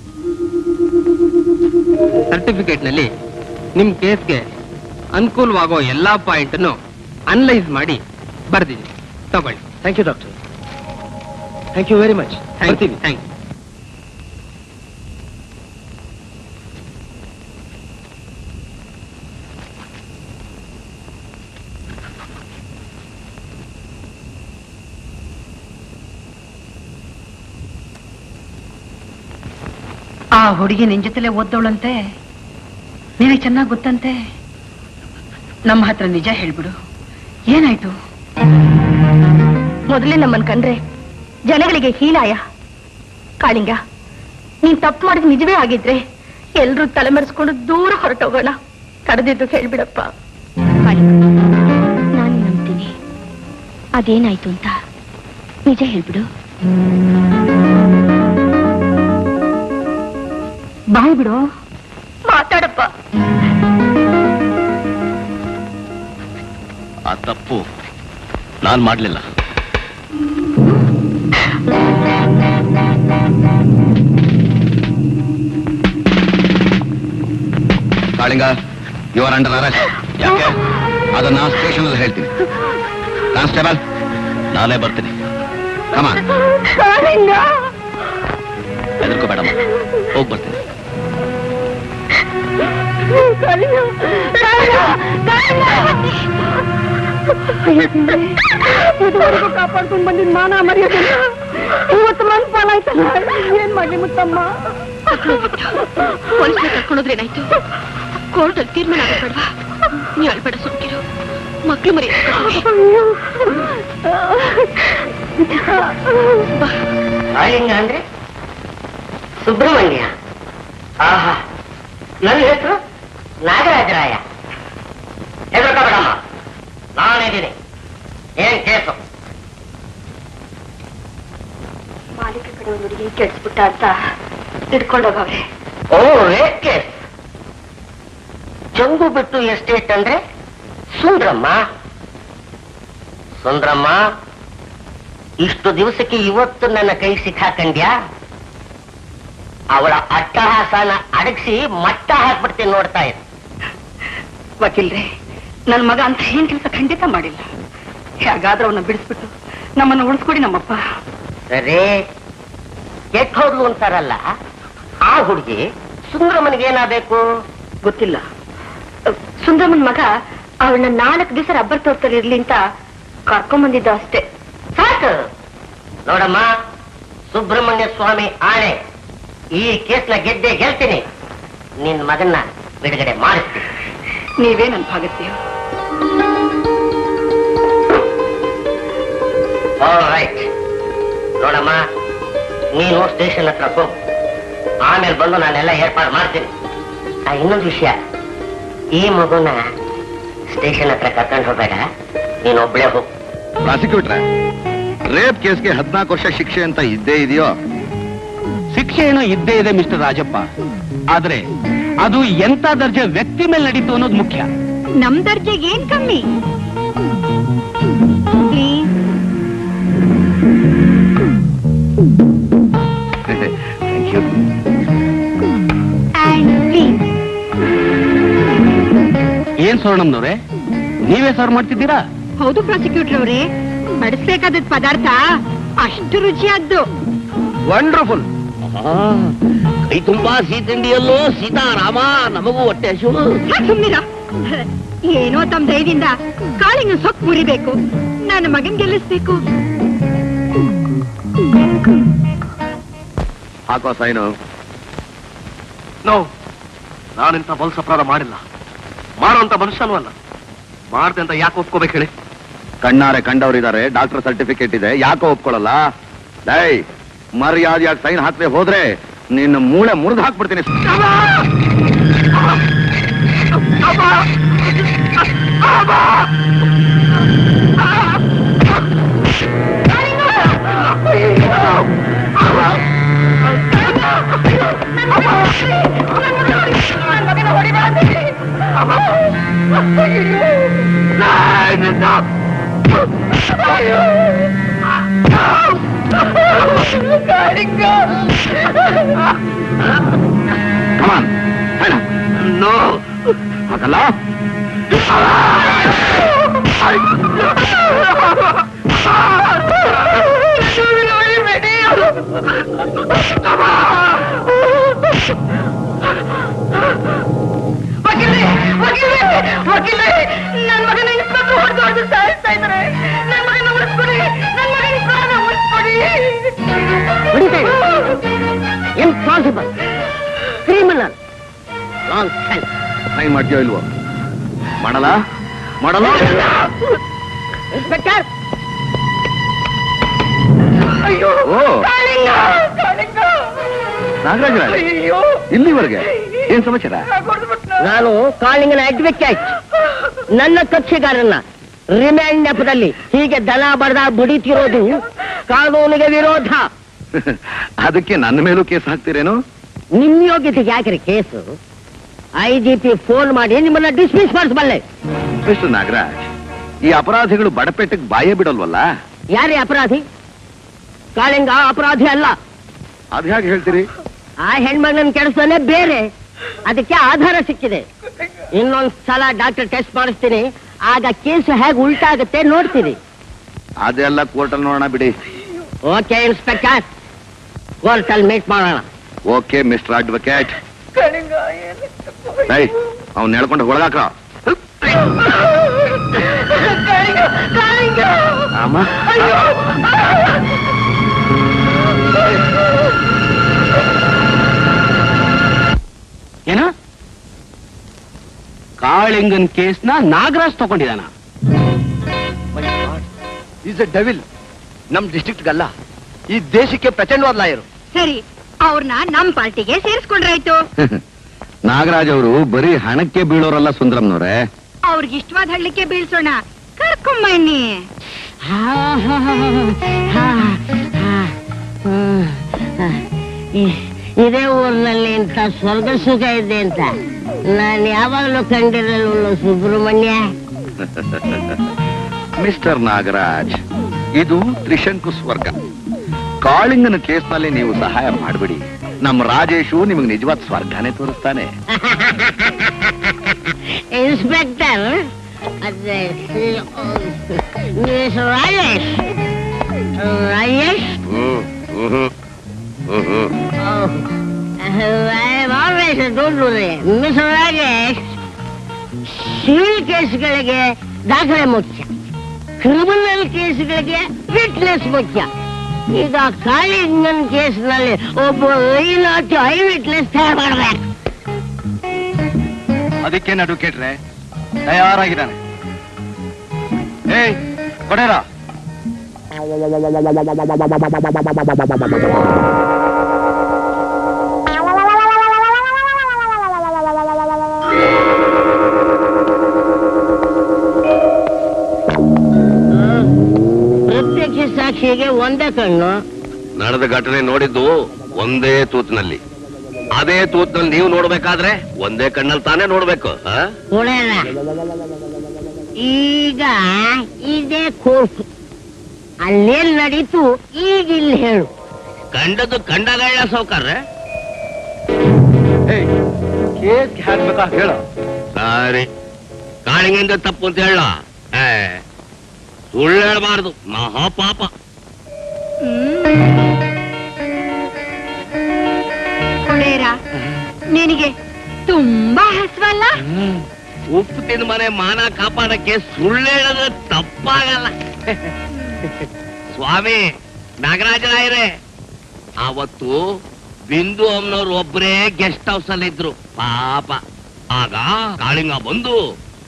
ಸರ್ಟಿಫಿಕೇಟ್ ನಲ್ಲಿ ನಿಮ್ ಕೇಸ್ಗೆ ಅನುಕೂಲವಾಗೋ ಎಲ್ಲಾ ಪಾಯಿಂಟ್ ಅನ್ನು ಅನಲೈಸ್ ಮಾಡಿ ಬರ್ದಿದ್ದೀನಿ ತಗೊಳ್ಳಿ thank you doctor thank you very much thank you thank you ಆ ಹುಡುಗಿ ನಿನ್ ಜೊತೆಲೆ ಓದ್ದವಳಂತೆ ನಿನಗೆ ಚೆನ್ನಾಗಿ ಗೊತ್ತಂತೆ ನಮ್ಮ ಹತ್ರ ನಿಜ ಹೇಳ್ಬಿಡು ಏನಾಯ್ತು ಮೊದಲೇ ನಮ್ಮನ್ ಕಂಡ್ರೆ ಜನಗಳಿಗೆ ಹೀಲಾಯ ಕಾಳಿಂಗ ನೀನ್ ತಪ್ಪು ಮಾಡಿದ್ ನಿಜವೇ ಆಗಿದ್ರೆ ಎಲ್ರೂ ತಲೆಮರೆಸ್ಕೊಂಡು ದೂರ ಹೊರಟೋಗೋಣ ಕರೆದಿದ್ದು ಹೇಳ್ಬಿಡಪ್ಪ ನಾನು ನಂಬ್ತೀನಿ ಅದೇನಾಯ್ತು ಅಂತ ನಿಜ ಹೇಳ್ಬಿಡು ಬಾಯ್ ಬಿಡು ಮಾತಾಡಪ್ಪ ಆ ತಪ್ಪು ನಾನ್ ಮಾಡ್ಲಿಲ್ಲ Kalinga you are under arrest ಯಾಕೆ ಅದನ್ನ ಸ್ಟೇಷನ್ ಅಲ್ಲಿ ಹೇಳ್ತೀನಿ ಕಾನ್ಸ್ಟೇಬಲ್ ನಾನೇ ಬರ್ತೀನಿ ಕಮ ಹೆದರ್ಕೋಬೇಡಮ್ಮ ಹೋಗಿ ಬರ್ತೀನಿ ಇದುವರೆಗೂ ಕಾಪಾಡ್ಕೊಂಡ್ ಬಂದಿದ್ ಮಾನ ಮರ್ಯಾದೆಲ್ಲ ಇವತ್ತು ಮನ್ ಪಾಲಾಯ್ತಲ್ಲ ಏನ್ ಮಾಡ್ಲಿ ಮುತ್ತಮ್ಮ ಪೊಲೀಸ್ನ ಕರ್ಕೊಂಡೋದ್ರೇನಾಯ್ತು ಕೋರ್ಟ್ ಅಲ್ಲಿ ತೀರ್ಮಾನ ಆಗಬೇಡವಾ ನೀ ಅಳ್ಬೇಡ ಸುಮ್ಕಿರು ಮಕ್ಳು ಮರಿ ಕಾಳಿಂಗ ಅಂದ್ರೆ ಸುಬ್ರಹ್ಮಣ್ಯ ಆಹಾ ನನ್ನ ಹೆಸರು ನಾಗರಾಜರಾಯ ಹೆದರ್ಕೋಬೇಡಮ್ಮ ನಾನಿದ್ದೀನಿ ಏನ್ ಕೇಸು ಮಾಲೀಕ ಕಡೆ ಹುಡುಗಿ ಕೆಡ್ಸ್ಬಿಟ್ಟ ಅಂತ ಹಿಡ್ಕೊಂಡೋಗವ್ರೆ ಓ ರೇಪ್ ಕೇಸ್ ಚಂಗು ಬಿಟ್ಟು ಎಸ್ಟೇಟ್ ಅಂದ್ರೆ ಸುಂದ್ರಮ್ಮ ಸುಂದ್ರಮ್ಮ ಇಷ್ಟು ದಿವಸಕ್ಕೆ ಇವತ್ತು ನನ್ನ ಕೈ ಸಿಕ್ಕಾಕಂಡ್ಯಾ ಅವಳ ಅಟ್ಟಹಾಸನ ಅಡಗಿಸಿ ಮಟ್ಟ ಹಾಕ್ಬಿಡ್ತೀನಿ ನೋಡ್ತಾ ಇರು ವಕೀಲ್ರೆ ನನ್ ಮಗ ಅಂತ ಏನ್ ಕೆಲಸ ಖಂಡಿತ ಮಾಡಿಲ್ಲ ಹೇಗಾದ್ರೂ ಅವನ್ನ ಬಿಡಿಸ್ಬಿಟ್ಟು ನಮ್ಮನ್ನ ಉಳಿಸ್ಕೊಡಿ ನಮ್ಮಪ್ಪ ಸರಿ ಕೆಟ್ಟ ಹೋದ್ಲು ಅಂತಾರಲ್ಲ ಆ ಹುಡುಗಿ ಸುಂದ್ರಮ್ಮನಿಗೆ ಏನಾಗಬೇಕು ಗೊತ್ತಿಲ್ಲ ಸುಂದರಮ್ಮನ್ ಮಗ ಅವಳನ್ನ ನಾಲ್ಕು ದಿವಸ ರಬ್ಬರ್ ತೋರ್ತಲ್ಲಿ ಇರ್ಲಿ ಅಂತ ಕರ್ಕೊಂಬಂದಿದ್ದ ಅಷ್ಟೇ ಸಾಕು ನೋಡಮ್ಮ ಸುಬ್ರಹ್ಮಣ್ಯ ಸ್ವಾಮಿ ಆಣೆ ಈ ಕೇಸ್ನ ಗೆದ್ದೆ ಗೆಲ್ತೀನಿ ನಿನ್ ಮಗನ್ನ ಬಿಡುಗಡೆ ಮಾಡಿಸ್ತೀನಿ ನೀವೇ ನನ್ ಭಾಗತ್ತೀಯ ರೈಟ್ ನೋಡಮ್ಮ ನೀನು ಸ್ಟೇಷನ್ ಹತ್ರ ಹೋಗು ಆಮೇಲೆ ಬಂದು ನಾನೆಲ್ಲ ಏರ್ಪಾಡು ಮಾಡ್ತೀನಿ ಆ, ಇನ್ನೊಂದು ವಿಷಯ ಈ ಮಗುನ ಸ್ಟೇಷನ್ ಹತ್ರ ಕರ್ಕೊಂಡು ಹೋಗ್ಬೇಡ ನೀನು ಒಬ್ಳೆ ಹೋಗು ಪ್ರಾಸಿಕ್ಯೂಟ್ರೆ ರೇಪ್ ಕೇಸ್ಗೆ ಹದಿನಾಲ್ಕು ವರ್ಷ ಶಿಕ್ಷೆ ಅಂತ ಇದ್ದೇ ಇದೆಯೋ ಶಿಕ್ಷೆ ಏನೋ ಇದ್ದೇ ಇದೆ ಮಿಸ್ಟರ್ ರಾಜಪ್ಪ ಆದ್ರೆ ಅದು ಎಂತ ದರ್ಜೆ ವ್ಯಕ್ತಿ ಮೇಲೆ ನಡೀತು ಅನ್ನೋದು ಮುಖ್ಯ ನಮ್ ದರ್ಜೆಗೆ ಏನ್ ಕಮ್ಮಿ please thank you and please ಏನ್ ಸ್ವರ್ಣಮ್ನವ್ರೆ ನೀವೇ ಸರ್ವ್ ಮಾಡ್ತಿದ್ದೀರಾ ಹೌದು ಪ್ರಾಸಿಕ್ಯೂಟರ್ ಅವರೇ ಬಡಿಸ್ಬೇಕಾದ ಪದಾರ್ಥ ಅಷ್ಟು ರುಚಿಯಾದ್ದು ವಂಡರ್ಫುಲ್ ಕೈ ತುಂಬಾ ಸೀತಿಂಡಿಯಲ್ಲೋ ಸೀತಾರಾಮ ನಮಗೂ ಹೊಟ್ಟೆ ಹಸಿವು ಸುಮ್ಮಿರ ಏನೋ ತಮ್ಮ ಧೈರ್ಯದಿಂದ ಕಾಳಿಂಗ ಸೊಪ್ಪು ಮುರಿಬೇಕು ನನ್ನ ಮಗನ್ ಗೆಲ್ಲಿಸ್ಬೇಕು ಹಾಕೋ ಸೈನು ನೋ ನಾನಿಂತ ಹೊಲಸ ಅಪರಾಧ ಮಾಡಿಲ್ಲ ಮಾಡುವಂತ ಮನುಷ್ಯನೂ ಅಲ್ಲ ಮಾಡ್ದೆ ಅಂತ ಯಾಕೆ ಒಪ್ಕೋಬೇಕು ಹೇಳಿ ಕಣ್ಣಾರೆ ಕಂಡವರಿದ್ದಾರೆ ಡಾಕ್ಟರ್ ಸರ್ಟಿಫಿಕೇಟ್ ಇದೆ ಯಾಕೋ ಒಪ್ಕೊಳ್ಳಲ್ಲ ಡೈ ಮರ್ಯಾದೆಯಾಗಿ ಸೈನ್ ಹಾಕ್ದೆ ಹೋದ್ರೆ ನಿನ್ನ ಮೂಳೆ ಮುರಿದು ಹಾಕ್ಬಿಡ್ತೀನಿ ಕಮಾನ್ ನೋ ಹಾಕಲ್ಲ ನನ್ ಮಗನ ಇಸ್ಕೊಂಡು ಹೊಡೆದು ಹೊಡೆದು ಸಾಯಿಸ್ತಾ ಇದ್ದಾರೆ ನನ್ ಮಗನ ಉಳಿಸ್ಕೊಡಿ ನನ್ ಮಗನ ಪ್ರಾಣ ಉಳಿಸ್ಕೊಡಿ impossible criminal long time sign ಮಾಡ್ತೀಯೋ ಇಲ್ವೋ ಮಾಡಲ್ಲ ಮಾಡಲ್ಲ ಇನ್ಸ್ಪೆಕ್ಟರ್ ಅಯ್ಯೋ ಓ ಕಾಳಿಂಗ ಕಾಳಿಂಗ ನಾಗರಾಜರಾಜ್ ಅಯ್ಯೋ ಇಲ್ಲಿವರೆಗೆ ಏನ್ ಸಮಾಚಾರ ಹೊಡೆದ್ಬಿಟ್ನ ನಾನು ಕಾಳಿಂಗನ ಅಡ್ವೊಕೇಟ್ ನನ್ನ ಕಕ್ಷಿಗಾರನ್ನ ರಿಮ್ಯಾಂಡ್ ನೆಪದಲ್ಲಿ ಹೀಗೆ ದನ ಬಡದ ಬಡಿತಿರೋದು ಕಾನೂನಿಗೆ ವಿರೋಧ ಅದಕ್ಕೆ ನನ್ನ ಮೇಲೂ ಕೇಸ್ ಹಾಕ್ತೀರೇನು ನಿಮ್ ಯೋಗ್ಯತೆಗೆ ಯಾಕ್ರಿ case I G P phone ಮಾಡಿ ನಿಮ್ಮನ್ನ ಡಿಸ್ಮಿಸ್ ಮಾಡಿಸಬಲ್ಲೆ ಮಿಸ್ಟರ್ ನಾಗರಾಜ್ ಈ ಅಪರಾಧಿಗಳು ಬಡಪೆಟ್ಟಿಗೆ ಬಾಯೇ ಬಿಡಲ್ವಲ್ಲ ಯಾರೇ ಅಪರಾಧಿ ಕಾಳಿಂಗ ಅಪರಾಧಿ ಅಲ್ಲ ಅದ್ ಹೇಗೆ ಹೇಳ್ತೀರಿ ಆ ಹೆಣ್ಮಗನ ಕೆಲಸನೇ ಬೇರೆ ಅದಕ್ಕೆ ಆಧಾರ ಸಿಕ್ಕಿದೆ ಇನ್ನೊಂದ್ ಸಲ ಡಾಕ್ಟರ್ ಟೆಸ್ಟ್ ಮಾಡಿಸ್ತೀನಿ ಆಗ ಕೇಸ್ ಹೇಗೆ ಉಲ್ಟಾಗುತ್ತೆ ನೋಡ್ತೀನಿ ಅದೆಲ್ಲ ಕೋರ್ಟಲ್ಲಿ ನೋಡೋಣ ಬಿಡಿ ಓಕೆ ಇನ್ಸ್ಪೆಕ್ಟರ್ ಕೋರ್ಟಲ್ಲಿ ಮೀಟ್ ಮಾಡೋಣ ಓಕೆ ಮಿಸ್ಟರ್ ಅಡ್ವೊಕೇಟ್ ಕಾಳಿಂಗ ಏನು ಐ ಅವ್ನ್ ಹೇಳ್ಕೊಂಡು ಒಳಗಾಕ ಕಾಳಿಂಗ ಕಾಳಿಂಗ ಅಮ್ಮ ಅಯ್ಯೋ ಏನ ಕಾಳಿಂಗನ್ ಕೇಸ್ನ ನಾಗರಾಜ್ ತಗೊಂಡಿದಾನ ಈಸ್ ಎ ಡೆವಿಲ್ ನಮ್ ಡಿಸ್ಟ್ರಿಕ್ಟ್ಗಲ್ಲ ಈ ದೇಶಕ್ಕೆ ಪ್ರಚಂಡವಾದ ಲಾಯರು ಸರಿ ಅವ್ರನ್ನ ನಮ್ ಪಾರ್ಟಿಗೆ ಸೇರಿಸ್ಕೊಂಡ್ರಾಯ್ತು ನಾಗರಾಜ್ ಅವರು ಬರೀ ಹಣಕ್ಕೆ ಬೀಳೋರಲ್ಲ ಸುಂದರಂನವ್ರೆ ಅವ್ರಿಗೆ ಇಷ್ಟವಾದ ಹಳ್ಳಿಕೆ ಬೀಳ್ಸೋಣ ಕರ್ಕೊಂಬಣ್ಣಿ ಇದೇ ಊರಿನಲ್ಲಿ ಇಂಥ ಸ್ವರ್ಗ ಸುಖ ಇದೆ ಅಂತ ನಾನು ಯಾವಾಗಲೂ ಕಂಡಿರಲ್ಲ ಸುಬ್ರಹ್ಮಣ್ಯ ಮಿಸ್ಟರ್ ನಾಗರಾಜ್ ಇದು ತ್ರಿಶಂಕು ಸ್ವರ್ಗ ಕಾಳಿಂಗನ ಕೇಸ್ನಲ್ಲಿ ನೀವು ಸಹಾಯ ಮಾಡಬಿಡಿ ನಮ್ಮ ರಾಜೇಶು ನಿಮಗೆ ನಿಜವಾದ ಸ್ವರ್ಗನೇ ತೋರಿಸ್ತಾನೆ ಇನ್ಸ್ಪೆಕ್ಟರ್ ಅದೇ miss Rajesh Rajesh hmm hmm hmm hmm always ನೋಡ್ರಿ ಮಿಸ್ ರಾಜೇಶ್ ಸಿವಿಲ್ ಕೇಸ್ಗಳಿಗೆ ದಾಖಲೆ ಮುಖ್ಯ ಕ್ರಿಮಿನಲ್ ಕೇಸ್ಗಳಿಗೆ ವಿಟ್ನೆಸ್ ಮುಖ್ಯ ಈಗ ಕಾಳಿಂಗನ್ ಕೇಸ್ನಲ್ಲಿ ಒಬ್ಬ ಐನಾಚು ಐ ವಿಟ್ನೆಸ್ ತಯಾರು ಮಾಡ್ಬೇಕು ಅದಕ್ಕೆ ಅಡ್ವೊಕೇಟ್ರೆ ತಯಾರಾಗಿದ್ದಾನೆ ಏಯ್ ಕೊಡೇರ ಪ್ರತ್ಯಕ್ಷ ಸಾಕ್ಷಿಗೆ ಒಂದೇ ಕಣ್ಣು ನಡೆದ ಘಟನೆ ನೋಡಿದ್ದು ಒಂದೇ ತೂತಿನಲ್ಲಿ ಅದೇ ತೂತಿನಲ್ಲಿ ನೀವು ನೋಡ್ಬೇಕಾದ್ರೆ ಒಂದೇ ಕಣ್ಣಲ್ಲಿ ತಾನೇ ನೋಡ್ಬೇಕು ಆ? ನೋಡೋಣ ಈಗ ಇದೇ ಕೋರ್ಟ್ ಅಲ್ಲೇನ್ ನಡೀತು ಈಗ ಇಲ್ಲಿ ಹೇಳು ಕಂಡದ್ದು ಕಂಡಗಳ ಸೌಕರ್ಯ ಏಯ್ ಕೇಸ್ ಹಾಕ್ಬೇಕಾ ಹೇಳ ಸರಿ ಕಾಳಿಂಗಿಂದ ತಪ್ಪು ಅಂತ ಹೇಳ ಸುಳ್ಳು ಹೇಳ್ಬಾರ್ದು ಮಹಾಪಾಪ ಕೊಡೇರ ನಿನಗೆ ತುಂಬಾ ಹಸ್ವಲ್ಲ ಉಪ್ಪು ತಿಂದ ಮನೆ ಮಾನ ಕಾಪಾಡಕ್ಕೆ ಸುಳ್ಳು ಹೇಳೋದು ತಪ್ಪಾಗಲ್ಲ ಸ್ವಾಮಿ ನಾಗರಾಜರಾಯರೇ ಅವತ್ತು ಬಿಂದು ಅಮ್ಮನವ್ರು ಒಬ್ಬರೇ ಗೆಸ್ಟ್ ಹೌಸ್ ಅಲ್ಲಿ ಇದ್ರು ಪಾಪ ಆಗ ಕಾಳಿಂಗ ಬಂದು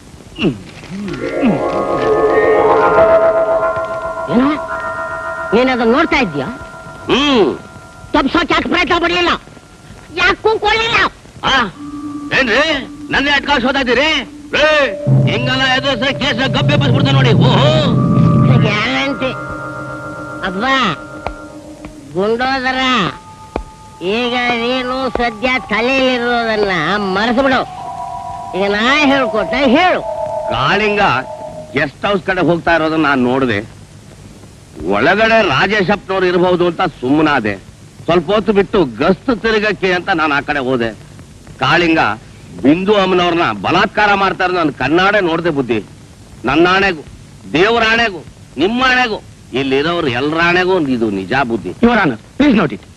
ಏನೋ ನೀನ್ ಅದನ್ನ ನೋಡ್ತಾ ಇದ್ಯಾ ಹ್ಮ್ ತಪ್ಸೋಕ್ ಯಾಕೆ ಪ್ರಯತ್ನ ಪಡ್ಲಿಲ್ಲ ಯಾಕೆ ಕೂತ್ಕೊಳ್ಳಿಲ್ಲ ಆ, ಏನ್ರಿ ನನ್ನ ಅಟ್ಕಾಸ್ ಹೋತಾ ಇದ್ದೀರಿ ಏ, ಹಿಂಗೆಲ್ಲ ಎದುರಿಸ ಕೇಸ ಗಬ್ಬೆ ಬಸ್ಬಿಡ್ತಾ ನೋಡಿ ಓಹೋ ಗ್ಯಾರಂಟಿ ಅಬ್ಬ ಗುಂಡೋದರ ಈಗ ನೀನು ಸದ್ಯ ತಲೆಯಲ್ಲಿರೋದನ್ನ ಮರೆಸ್ಬಿಡು ಈಗ ನಾ ಹೇಳ್ಕೊಟ್ಟೆ ಹೇಳು ಕಾಳಿಂಗ ಗೆಸ್ಟ್ ಹೌಸ್ ಕಡೆ ಹೋಗ್ತಾ ಇರೋದನ್ನ ನಾನು ನೋಡಿದೆ ಒಳಗಡೆ ರಾಜೇಶಪ್ಪನವ್ರು ಇರಬಹುದು ಅಂತ ಸುಮ್ಮನಾದೆ ಸ್ವಲ್ಪ ಹೊತ್ತು ಬಿಟ್ಟು ಗಸ್ತು ತಿರುಗಕ್ಕೆ ಅಂತ ನಾನು ಆ ಕಡೆ ಹೋದೆ ಕಾಳಿಂಗ ಬಿಂದು ಅಮ್ಮನವ್ರನ್ನ ಬಲಾತ್ಕಾರ ಮಾಡ್ತಾ ಇರೋದು ನಾನು ಕಣ್ಣಾಡೆ ನೋಡ್ದೆ ಬುದ್ಧಿ ನನ್ನ ಆಣೆಗೂ ದೇವ್ರ ಆಣೆಗೂ ನಿಮ್ಮ ಆಣೆಗೂ ಇಲ್ಲಿರೋರು ಎಲ್ಲರ ಆಣೆಗೂ ಇದು ನಿಜ ಬುದ್ಧಿ your honour please note it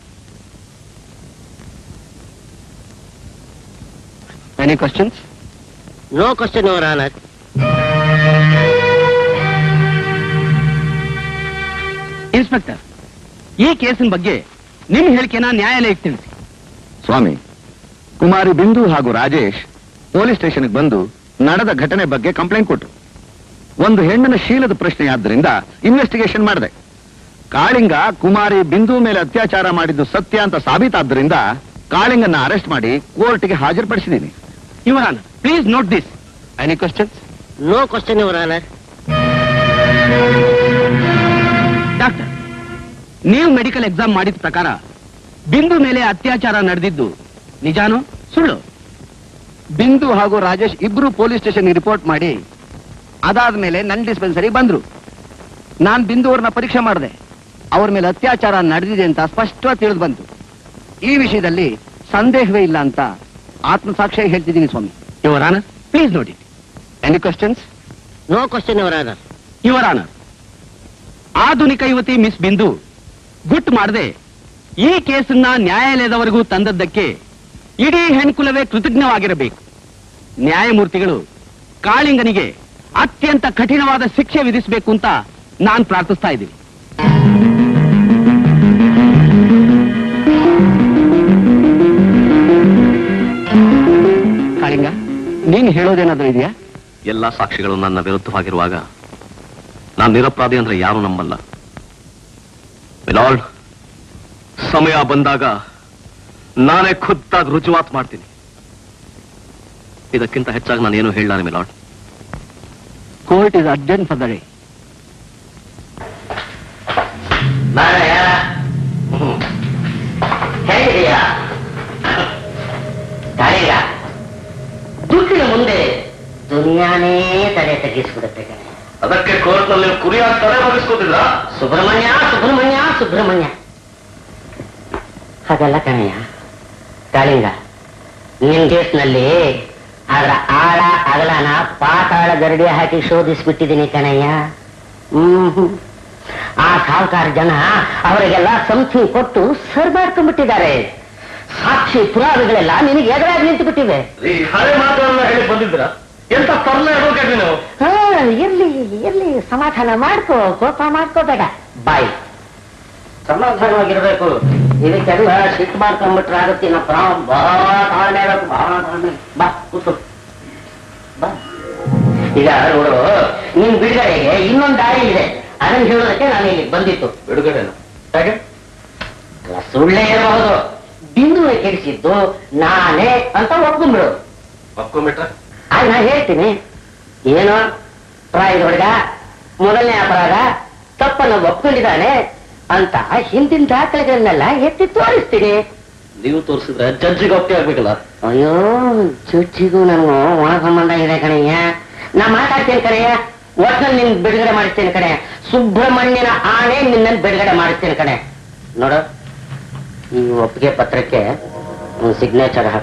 any questions no question your honour inspector ಈ ಕೇಸಿನ ಬಗ್ಗೆ ನಿಮ್ ಹೇಳಿಕೆನ ನ್ಯಾಯಾಲಯಕ್ಕೆ ತಿಳಿಸಿ ಸ್ವಾಮಿ ಕುಮಾರಿ ಬಿಂದು ಹಾಗೂ ರಾಜೇಶ್ ಪೊಲೀಸ್ ಸ್ಟೇಷನ್ಗೆ ಬಂದು ನಡೆದ ಘಟನೆ ಬಗ್ಗೆ ಕಂಪ್ಲೇಂಟ್ ಕೊಟ್ಟರು ಒಂದು ಹೆಣ್ಣಿನ ಶೀಲದ ಪ್ರಶ್ನೆ ಆದ್ದರಿಂದ ಇನ್ವೆಸ್ಟಿಗೇಷನ್ ಮಾಡಿದೆ ಕಾಳಿಂಗ ಕುಮಾರಿ ಬಿಂದು ಮೇಲೆ ಅತ್ಯಾಚಾರ ಮಾಡಿದ್ದು ಸತ್ಯ ಅಂತ ಸಾಬೀತಾದ್ದರಿಂದ ಕಾಳಿಂಗನ್ನ ಅರೆಸ್ಟ್ ಮಾಡಿ ಕೋರ್ಟ್ಗೆ ಹಾಜರುಪಡಿಸಿದ್ದೀನಿ your honour please note this any questions no question your honour doctor ನೀವು ಮೆಡಿಕಲ್ ಎಕ್ಸಾಮ್ ಮಾಡಿದ ಪ್ರಕಾರ ಬಿಂದು ಮೇಲೆ ಅತ್ಯಾಚಾರ ನಡೆದಿದ್ದು ನಿಜಾನೋ ಸುಳ್ಳು ಬಿಂದು ಹಾಗೂ ರಾಜೇಶ್ ಇಬ್ರು ಪೊಲೀಸ್ ಸ್ಟೇಷನ್ ರಿಪೋರ್ಟ್ ಮಾಡಿ ಅದಾದ್ಮೇಲೆ ನನ್ನ ಡಿಸ್ಪೆನ್ಸರಿ ಬಂದ್ರು ನಾನ್ ಬಿಂದು ಅವ್ರನ್ನ ಪರೀಕ್ಷೆ ಮಾಡಿದೆ ಅವ್ರ ಮೇಲೆ ಅತ್ಯಾಚಾರ ನಡೆದಿದೆ ಅಂತ ಸ್ಪಷ್ಟವಾಗಿ ತಿಳಿದು ಬಂತು ಈ ವಿಷಯದಲ್ಲಿ ಸಂದೇಹವೇ ಇಲ್ಲ ಅಂತ ಆತ್ಮಸಾಕ್ಷಿಯಾಗಿ ಹೇಳ್ತಿದ್ದೀನಿ ಸ್ವಾಮಿ ಯುವರ್ ಆನರ್ ಪ್ಲೀಸ್ ನೋಡಿ any questions no question your honour your honour ಆಧುನಿಕ ಯುವತಿ ಮಿಸ್ ಬಿಂದು ಗುಟ್ ಮಾಡದೆ ಈ ಕೇಸನ್ನ ನ್ಯಾಯಾಲಯದವರೆಗೂ ತಂದದ್ದಕ್ಕೆ ಇಡೀ ಹೆಣ್ಕುಲವೇ ಕೃತಜ್ಞವಾಗಿರಬೇಕು ನ್ಯಾಯಮೂರ್ತಿಗಳು ಕಾಳಿಂಗನಿಗೆ ಅತ್ಯಂತ ಕಠಿಣವಾದ ಶಿಕ್ಷೆ ವಿಧಿಸಬೇಕು ಅಂತ ನಾನು ಪ್ರಾರ್ಥಿಸ್ತಾ ಇದ್ದೀನಿ ಕಾಳಿಂಗ ನೀನ್ ಹೇಳೋದೇನಾದ್ರೂ ಇದೆಯಾ ಎಲ್ಲ ಸಾಕ್ಷಿಗಳು ನನ್ನ ವಿರುದ್ಧವಾಗಿರುವಾಗ ನಾನು ನಿರಪರಾಧಿ ಅಂದ್ರೆ ಯಾರು ನಂಬಲ್ಲ ಮಿಲಾಲ್ಡ್ ಸಮಯ ಬಂದಾಗ ನಾನೇ ಖುದ್ದಾಗಿ ರುಜುವಾತ್ ಮಾಡ್ತೀನಿ ಇದಕ್ಕಿಂತ ಹೆಚ್ಚಾಗಿ ನಾನು ಏನು ಹೇಳಲಾರೆ milord court is urgent for the day ಮಾರಾಯ ಹೇಗಿದೆಯಾ ಕಾಳಿಗ ದುಡ್ಡಿನ ಮುಂದೆ ದುನಿಯಾನೇ ತಲೆ ತಗ್ಗಿಸ್ಬಿಡುತ್ತೆ ಕಣೆ. ಅದಕ್ಕೆ ಕೋರ್ಟ್ನಲ್ಲಿ ಕುರಿಯಾಗಿ ತಲೆ ಬಗ್ಗಿಸ್ಕೋತಿದ್ರ ಸುಬ್ರಹ್ಮಣ್ಯ ಸುಬ್ರಹ್ಮಣ್ಯ ಸುಬ್ರಹ್ಮಣ್ಯ ಹಾಗಲ್ಲ ಕಣಯ್ಯ ಕಾಳಿಂಗ ನಿನ್ ಕೇಸ್ನಲ್ಲಿ ಅದರ ಆಳ ಅಗಲನ ಪಾತಾಳ ಗರಡಿ ಹಾಕಿ ಶೋಧಿಸ್ಬಿಟ್ಟಿದ್ದೀನಿ ಕಣಯ್ಯ ಹ್ಮ್ ಆ ಸಾಹುಕಾರ ಜನ ಅವರಿಗೆಲ್ಲ ಸಂಥಿಂಗ್ ಕೊಟ್ಟು ಸರ್ಬಾಡ್ಕೊಂಡ್ಬಿಟ್ಟಿದ್ದಾರೆ ಸಾಕ್ಷಿ ಪುರಾವೆಗಳೆಲ್ಲ ನಿನಗೆ ಎದುರಾಗಿ ನಿಂತು ಬಿಟ್ಟಿವೆ ಈ ಹಳೆ ಮಾತುಗಳನ್ನ ಹೇಳಿ ಬಂದಿದ್ರ ಎಂತ ತರಲೆ ಅಡ್ವೊಕೇಟ್ ನೀವು ಹಾ, ಇರ್ಲಿ ಇರ್ಲಿ ಸಮಾಧಾನ ಮಾಡ್ಕೋ ಕೋಪ ಮಾಡ್ಕೋಬೇಡ ಬಾಯ್ ಸಮಾಧಾನವಾಗಿರ್ಬೇಕು ಇದಕ್ಕೆಲ್ಲ ಸಿಟ್ಟು ಮಾಡ್ಕೊಂಡ್ಬಿಟ್ರೆ ಆಗುತ್ತೀನಪ್ಪ ಬಹಳ ತಾಳ್ಮೆ ಬೇಕು ಬಹಳ ತಾಳ್ಮೆ ಬಾ ಕೂತು ಬಾ ಈಗ ನೋಡು ನಿನ್ ಬಿಡುಗಡೆಗೆ ಇನ್ನೊಂದು ದಾರಿ ಇದೆ ಅದನ್ನ ಹೇಳೋದಕ್ಕೆ ನಾನು ಇಲ್ಲಿ ಬಂದಿತ್ತು ಬಿಡುಗಡೆನ ಹೇಗೆ ಅಲ್ಲ, ಸುಳ್ಳೇ ಇರಬಹುದು ಬಿಂದುವೆ ಕೆಡಿಸಿದ್ದು ನಾನೇ ಅಂತ ಒಪ್ಕೊಂಡ್ಬಿಡು ಒಪ್ಕೊಂಡ್ಬಿಟ್ರೆ ಆಗ ನಾ ಹೇಳ್ತೀನಿ ಏನು ಪ್ರಾಯದ ಹುಡುಗ ಮೊದಲನೇ ಅಪರಾಧ ತಪ್ಪನ್ನು ಒಪ್ಕೊಂಡಿದ್ದಾನೆ ಅಂತ ಹಿಂದಿನ ದಾಖಲೆಗಳನ್ನೆಲ್ಲ ಎತ್ತಿ ತೋರಿಸ್ತೀನಿ ನೀವು ತೋರಿಸಿದ್ರೆ ಜಡ್ಜಿಗೆ ಒಪ್ಪಿಗೆ ಆಗ್ಬೇಕಲ್ಲ ಅಯ್ಯೋ ಚುಚ್ಚಿಗೂ ನನಗೂ ಒಣ ಸಂಬಂಧ ಇದೆ ಕಣಯ್ಯ ನಾ ಮಾತಾಡ್ತೇನೆ ಕಣಯ್ಯ ಒಟ್ನಲ್ಲಿ ನಿನ್ ಬಿಡುಗಡೆ ಮಾಡಿಸ್ತೇನೆ ಕಣೆ ಸುಬ್ರಹ್ಮಣ್ಯನ ಆಣೆ ನಿನ್ನನ್ನು ಬಿಡುಗಡೆ ಮಾಡಿಸ್ತೇನೆ ಕಣೆ ನೋಡು ಈ ಒಪ್ಪಿಗೆ ಪತ್ರಕ್ಕೆ ಒಂದು ಸಿಗ್ನೇಚರ್ ಹಾಕು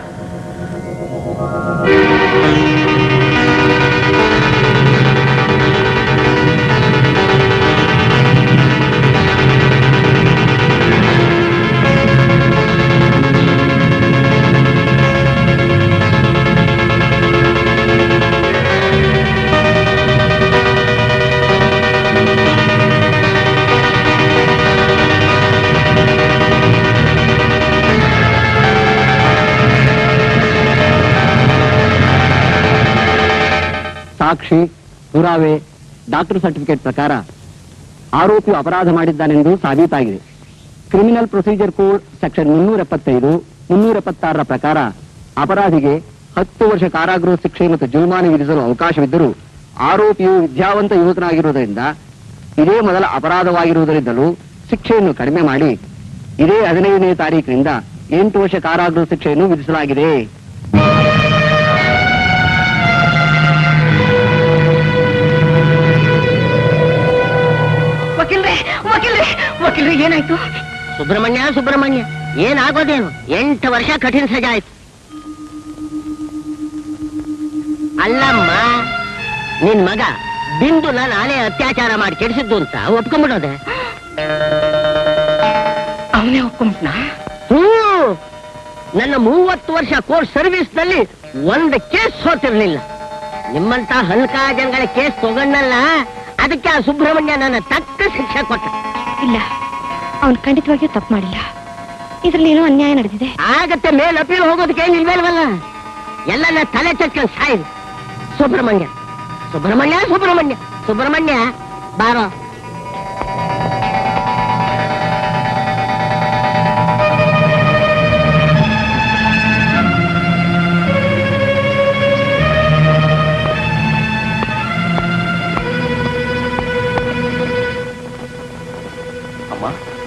ಸಾಕ್ಷಿ ಪುರಾವೆ ಡಾಕ್ಟರ್ ಸರ್ಟಿಫಿಕೇಟ್ ಪ್ರಕಾರ ಆರೋಪಿಯು ಅಪರಾಧ ಮಾಡಿದ್ದಾನೆಂದು ಸಾಬೀತಾಗಿದೆ ಕ್ರಿಮಿನಲ್ ಪ್ರೊಸೀಜರ್ ಕೋಡ್ ಸೆಕ್ಷನ್ ಮುನ್ನೂರ ಎಪ್ಪತ್ತೈದು ಮುನ್ನೂರ ಎಪ್ಪತ್ತಾರರ ಪ್ರಕಾರ ಅಪರಾಧಿಗೆ ಹತ್ತು ವರ್ಷ ಕಾರಾಗೃಹ ಶಿಕ್ಷೆ ಮತ್ತು ಜುಲ್ಮಾನೆ ವಿಧಿಸಲು ಅವಕಾಶವಿದ್ದರೂ ಆರೋಪಿಯು ವಿದ್ಯಾವಂತ ಯುವಕನಾಗಿರುವುದರಿಂದ ಇದೇ ಮೊದಲ ಅಪರಾಧವಾಗಿರುವುದರಿಂದಲೂ ಶಿಕ್ಷೆಯನ್ನು ಕಡಿಮೆ ಮಾಡಿ ಇದೇ ಹದಿನೈದನೇ ತಾರೀಕಿನಿಂದ ಎಂಟು ವರ್ಷ ಕಾರಾಗೃಹ ಶಿಕ್ಷೆಯನ್ನು ವಿಧಿಸಲಾಗಿದೆ ವಕೀಲ್ರೆ ವಕೀಲ್ರೆ ವಕೀಲ್ರೆ ಏನಾಯ್ತು ಸುಬ್ರಹ್ಮಣ್ಯ ಸುಬ್ರಹ್ಮಣ್ಯ ಏನಾಗೋದೇನು ಎಂಟು ವರ್ಷ ಕಠಿಣ ಸಜಾ ಆಯ್ತು ಅಲ್ಲಮ್ಮ ನಿನ್ ಮಗ ಬಿಂದುನ ನಾನೇ ಅತ್ಯಾಚಾರ ಮಾಡಿ ಕೆಡಿಸಿದ್ದು ಅಂತ ಒಪ್ಕೊಂಡ್ಬಿಡೋದೆ ಅವನೇ ಒಪ್ಕೊಂಡ್ನಾ ಹ್ಞೂ ನನ್ನ ಮೂವತ್ತು ವರ್ಷ ಕೋರ್ಟ್ ಸರ್ವಿಸ್ ನಲ್ಲಿ ಒಂದು ಕೇಸ್ ಸೋತಿರ್ಲಿಲ್ಲ ನಿಮ್ಮಂತ ಹಲ್ಕ ಜನಗಳ ಕೇಸ್ ತಗೊಂಡಲ್ಲ ಅದಕ್ಕೆ ಆ ಸುಬ್ರಹ್ಮಣ್ಯ ನನ್ನ ತಕ್ಕ ಶಿಕ್ಷೆ ಕೊಟ್ಟ ಇಲ್ಲ ಅವನು ಖಂಡಿತವಾಗಿಯೂ ತಪ್ಪು ಮಾಡಿಲ್ಲ ಇದ್ರಲ್ಲಿ ಏನೋ ಅನ್ಯಾಯ ನಡೆದಿದೆ ಆಗತ್ತೆ ಮೇಲ್ ಅಪೀಲ್ ಹೋಗೋದಕ್ಕೆ ಏನ್ ಇಲ್ವೇಲ್ವಲ್ಲ ಎಲ್ಲನ ತಲೆ ಚಚ್ಕೊಂಡು ಸಾಯಿರಿ ಸುಬ್ರಹ್ಮಣ್ಯ ಸುಬ್ರಹ್ಮಣ್ಯ ಸುಬ್ರಹ್ಮಣ್ಯ ಸುಬ್ರಹ್ಮಣ್ಯ ಬಾರೋ ಅಮ್ಮ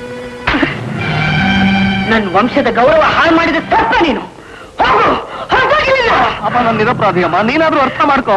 ನನ್ನ ವಂಶದ ಗೌರವ ಹಾಳು ಮಾಡಿದ ತಪ್ಪ ನೀನು ಹೋಗು ಹೊರಟೋಗಿಲ್ಲ ಅಮ್ಮ ನಾನು ನಿರಪರಾಧಿ ಅಮ್ಮ ನೀನಾದ್ರೂ ಅರ್ಥ ಮಾಡ್ಕೋ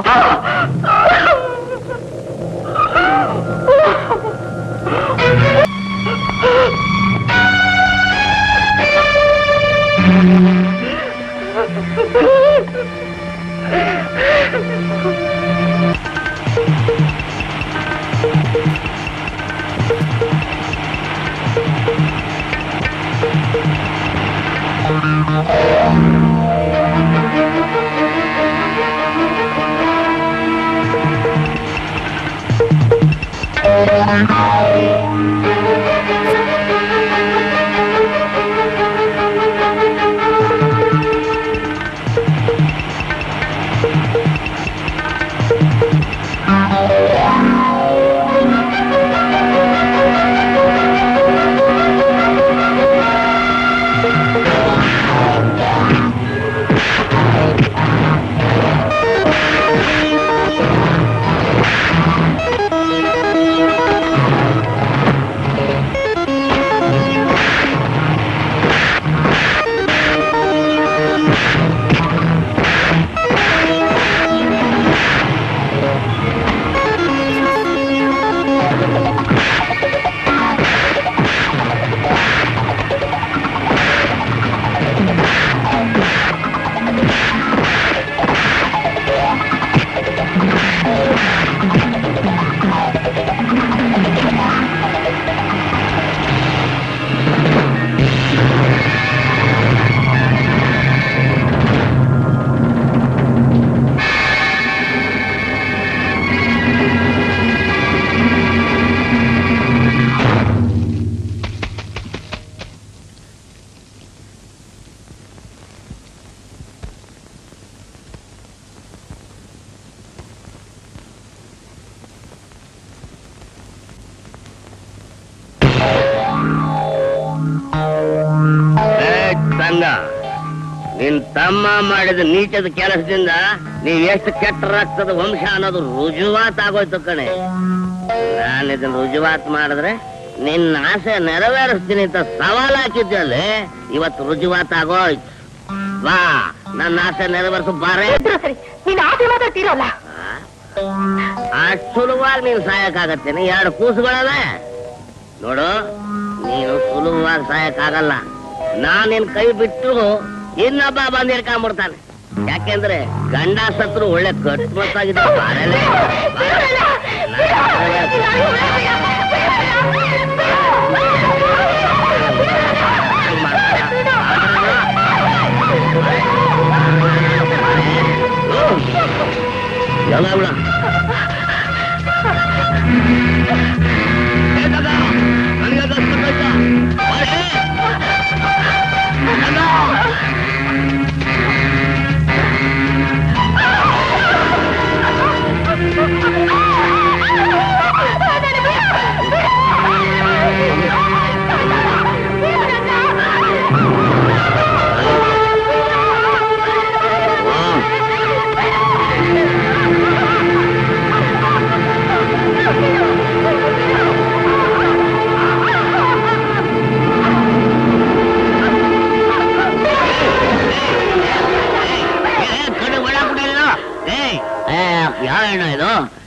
ನಿನ್ ತಮ್ಮ ಮಾಡಿದ ನೀಚದ ಕೆಲಸದಿಂದ ನೀವ್ ಎಷ್ಟು ಕೆಟ್ಟ ರಕ್ತದ ವಂಶ ಅನ್ನೋದು ರುಜುವಾತ್ ಆಗೋಯ್ತು ಕಣೆ ನಾನು ಇದನ್ನ ರುಜುವಾತ್ ಮಾಡಿದ್ರೆ ನಿನ್ನ ಆಸೆ ನೆರವೇರಿಸ್ತೀನಿ ಅಂತ ಸವಾಲ್ ಹಾಕಿದ್ದಲ್ಲಿ ಇವತ್ತು ರುಜುವಾತ್ ಆಗೋಯ್ತು ಬಾ ನನ್ನ ಆಸೆ ನೆರವೇರಿಸು ಬಾರೆ ಸರಿ ನೀನ್ ಆಸೆ ಮಾತ್ರ ತೀರೋಲ್ಲ ಅಷ್ಟು ಸುಲಭವಾಗಿ ನೀನು ಸಾಯಕ್ಕಾಗತ್ತೇನೆ ಎರಡು ಕೂಸುಗಳವೆ ನೋಡು ನೀನು ಸುಲಭವಾಗಿ ಸಾಯಕ್ಕಾಗಲ್ಲ ನಾನ್ ನಿನ್ ಕೈ ಬಿಟ್ಟು ಇನ್ನೊಬ್ಬ ಬಂದು ಹಿಡ್ಕೊಂಡ್ಬಿಡ್ತಾನೆ ಯಾಕೆಂದ್ರೆ ಗಂಡ ಸತ್ರು ಒಳ್ಳೆ ಕಟ್ಮತ್ತಾಗಿದೆ ಬಾರಲೇ, ಹಂಗ್ ಮಾಡ್ತಾರ? ಎಲ್ಲ ಬಿಡ ಕಡೆ ಒಳ ಬಿಡಿಲ್ಲ ಏಯ್ ಯಾವ ಹೆಣ್ಣು ಇದು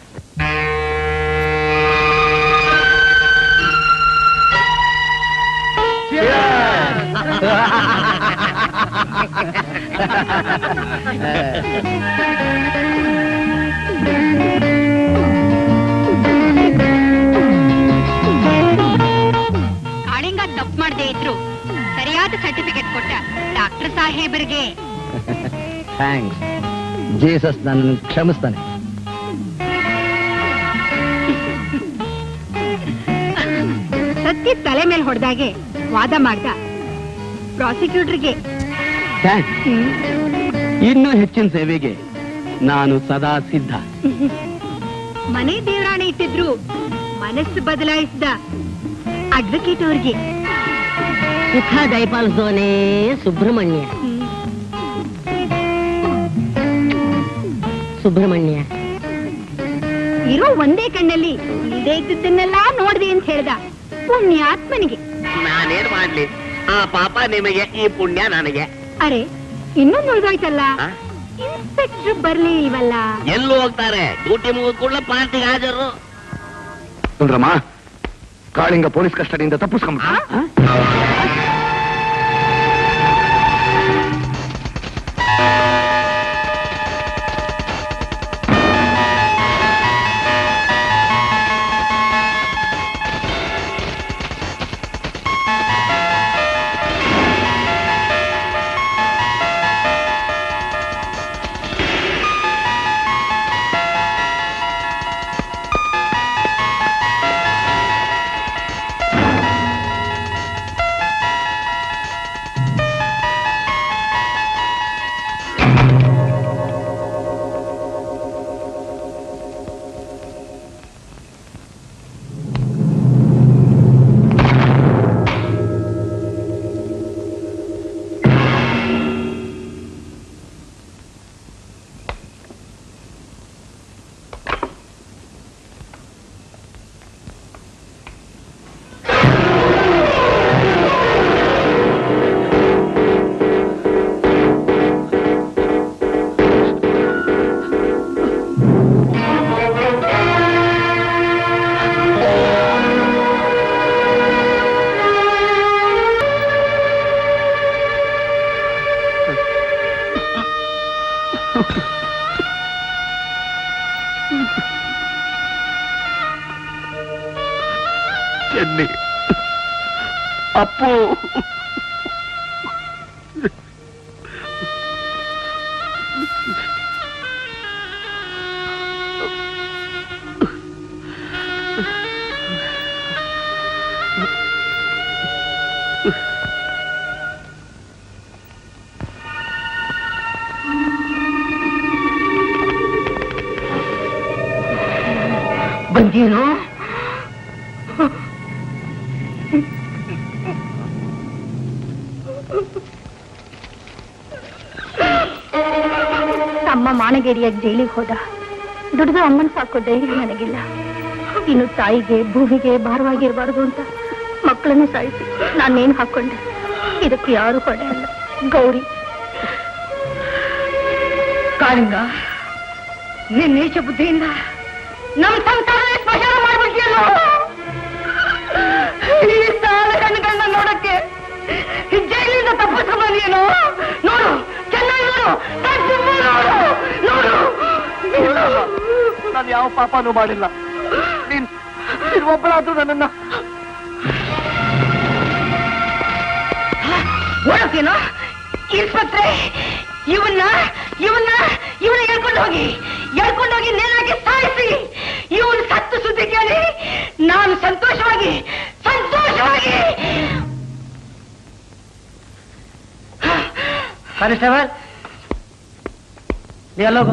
ಕಾಳಿಂಗ ತಪ್ಪು ಮಾಡದೇ ಇದ್ರು ಸರಿಯಾದ ಸರ್ಟಿಫಿಕೇಟ್ ಕೊಟ್ಟ ಡಾಕ್ಟರ್ ಸಾಹೇಬರಿಗೆ ಥ್ಯಾಂಕ್ಸ್ ಜೀಸಸ್ ನನ್ನನ್ನು ಕ್ಷಮಿಸ್ತಾನೆ ಸತ್ಯ ತಲೆ ಮೇಲೆ ಹೊಡೆದಾಗೆ ವಾದ ಮಾಡ್ದ ಪ್ರಾಸಿಕ್ಯೂಟರ್ಗೆ ಥ್ಯಾಂಕ್ಸ್ ಇನ್ನೂ ಹೆಚ್ಚಿನ ಸೇವೆಗೆ ನಾನು ಸದಾ ಸಿದ್ಧ ಮನೆ ದೇವರಾಣೆ ಇಟ್ಟಿದ್ರು ಮನಸ್ಸು ಬದಲಾಯಿಸಿದ ಅಡ್ವೊಕೇಟ್ ಅವ್ರಿಗೆ ಸುಖ ದಯಪಾಲಿಸೋನೇ ಸುಬ್ರಹ್ಮಣ್ಯ ಸುಬ್ರಹ್ಮಣ್ಯ ಇರೋ ಒಂದೇ ಕಣ್ಣಲ್ಲಿ ಇಲ್ಲದೆ ಇದ್ದದ್ದನ್ನೆಲ್ಲ ನೋಡ್ದೆ ಅಂತ ಹೇಳ್ದ ಪುಣ್ಯಾತ್ಮನಿಗೆ ನಾನೇನ್ ಮಾಡ್ಲಿ ಆ ಪಾಪ ನಿಮಗೆ ಈ ಪುಣ್ಯ ನನಗೆ ಅರೆ ಇನ್ನೊಂದು ಉಳ್ದೋಯ್ತಲ್ಲ ಆ? ಇನ್ಸ್ಪೆಕ್ಟರ್ ಬರ್ಲೇ ಇಲ್ವಲ್ಲ ಎಲ್ಲಿ ಹೋಗ್ತಾರೆ ಡ್ಯೂಟಿ ಮುಗಿದ ಕೂಡಲೇ ಪಾರ್ಟಿಗೆ ಹಾಜರು ಸುಂದ್ರಮ್ಮ ಕಾಳಿಂಗ ಪೊಲೀಸ್ ಕಸ್ಟಡಿಯಿಂದ ತಪ್ಪಿಸ್ಕೊಂಬ ಚೆನ್ನಿ ಅಪ್ಪು ಬಂದೇನೋ ಹಾಂಗೇರಿಯಾಗಿ ಜೈಲಿಗೆ ಹೋದ ದುಡ್ದು ಅಮ್ಮನ್ ಸಾಕೋ ಧೈರ್ಯ ನನಗಿಲ್ಲ ಇನ್ನು ತಾಯಿಗೆ ಭೂಮಿಗೆ ಭಾರವಾಗಿರಬಾರ್ದು ಅಂತ ಮಕ್ಕಳನ್ನು ಸಾಯಿಸಿ ನಾನೇನು ಹಾಕೊಂಡೆ ಇದಕ್ಕೆ ಯಾರು ಹೊಣೆ ಅಲ್ಲ ಗೌರಿ ಕಾಳಿಂಗ ನಿನ್ ನೀಚ ಬುದ್ಧಿಯಿಂದ ನಮ್ ಸಂಸಾರ ಸ್ಮಶಾನ ಮಾಡ್ಬಿಟ್ಟಿಯಲ್ಲ ಈ ಸಾಲ ಕಣ್ಣುಗಳನ್ನ ನೋಡಕ್ಕೆ ಈ ಜೈಲಿಂದ ತಪ್ಪಿಸ್ಕೊಂಡ್ ಬಂದಿಯೇನೋ ನೋಡು ಚೆನ್ನಾಗಿ ನೋಡು ಕಣ್ಣು ನೋಡು ನೋಡು ನಾನು ಯಾವ ಪಾಪನೂ ಮಾಡಿಲ್ಲ ನೀನ್ ನೀನ್ ಒಬ್ಬಳಾದ್ರೂ ನನ್ನನ್ನ ನೋಡಕ್ಕೇನೋ ಇನ್ಸ್ಪೆಕ್ಟ್ರೆ ಇವನ್ನ ಇವನ್ನ ಇವನ್ನ ಹೇಳ್ಕೊಂಡು ಹೋಗಿ ಹೇಳ್ಕೊಂಡು ಹೋಗಿ ನೇರಾಗಿ ಸಾಯಿಸಿ ಇವನು ಸತ್ತು ಸುದ್ದಿ ಕೇಳಿ ನಾನು ಸಂತೋಷವಾಗಿ ಸಂತೋಷವಾಗಿ ಕಾನಿಸ್ಟೇಬಲ್ ಎಲ್ಲೋಗು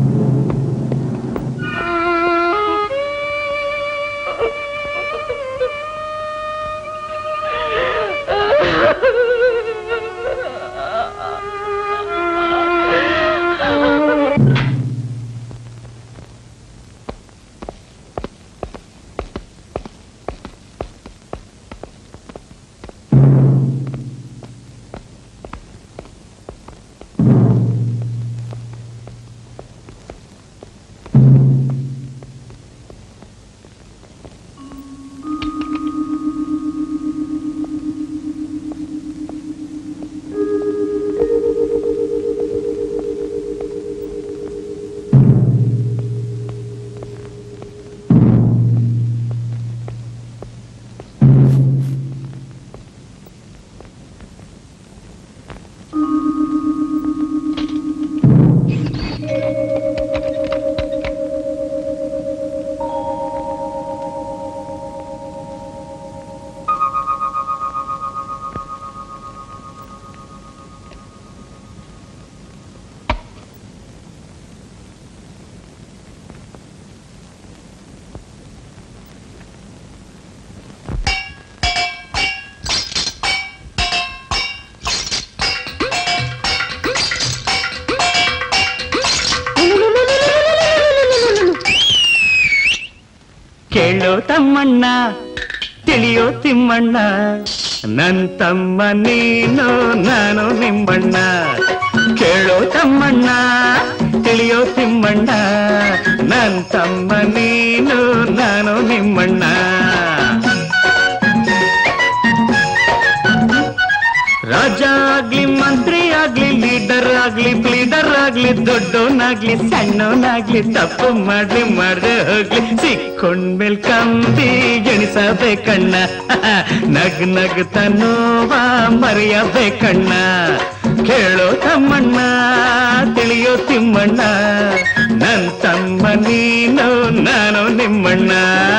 ಕೇಳೋ ತಮ್ಮಣ್ಣ ತಿಳಿಯೋ ತಿಮ್ಮಣ್ಣ ನನ್ ತಮ್ಮ ನೀನು ನಾನು ನಿಮ್ಮಣ್ಣ ಕೇಳೋ ತಮ್ಮಣ್ಣ ತಿಳಿಯೋ ತಿಮ್ಮಣ್ಣ ನನ್ ತಮ್ಮ ನೀನು ನಾನು ನಿಮ್ಮಣ್ಣ ರಾಜ ಆಗ್ಲಿ ಮಂತ್ರಿ ಆಗ್ಲಿ ಲೀಡರ್ ಆಗ್ಲಿ ಪ್ಲೀಡರ್ ಆಗ್ಲಿ ದೊಡ್ಡವನಾಗ್ಲಿ ಸಣ್ಣವನಾಗ್ಲಿ ತಪ್ಪು ಮಾಡ್ಲಿ ಮಾಡ್ದೆ ಹೋಗ್ಲಿ ಸಿಕ್ಕೊಂಡ್ಮೇಲ್ ಕಂಬಿ ಎಣಿಸಬೇಕಣ್ಣ ನಗ್ ನಗ್ ತನ್ನೋವ ಮರೆಯಬೇಕಣ್ಣ ಕೇಳೋ ತಮ್ಮಣ್ಣ ತಿಳಿಯೋ ತಿಮ್ಮಣ್ಣ ನನ್ ತಮ್ಮ ನೀನು ನಾನು ನಿಮ್ಮಣ್ಣ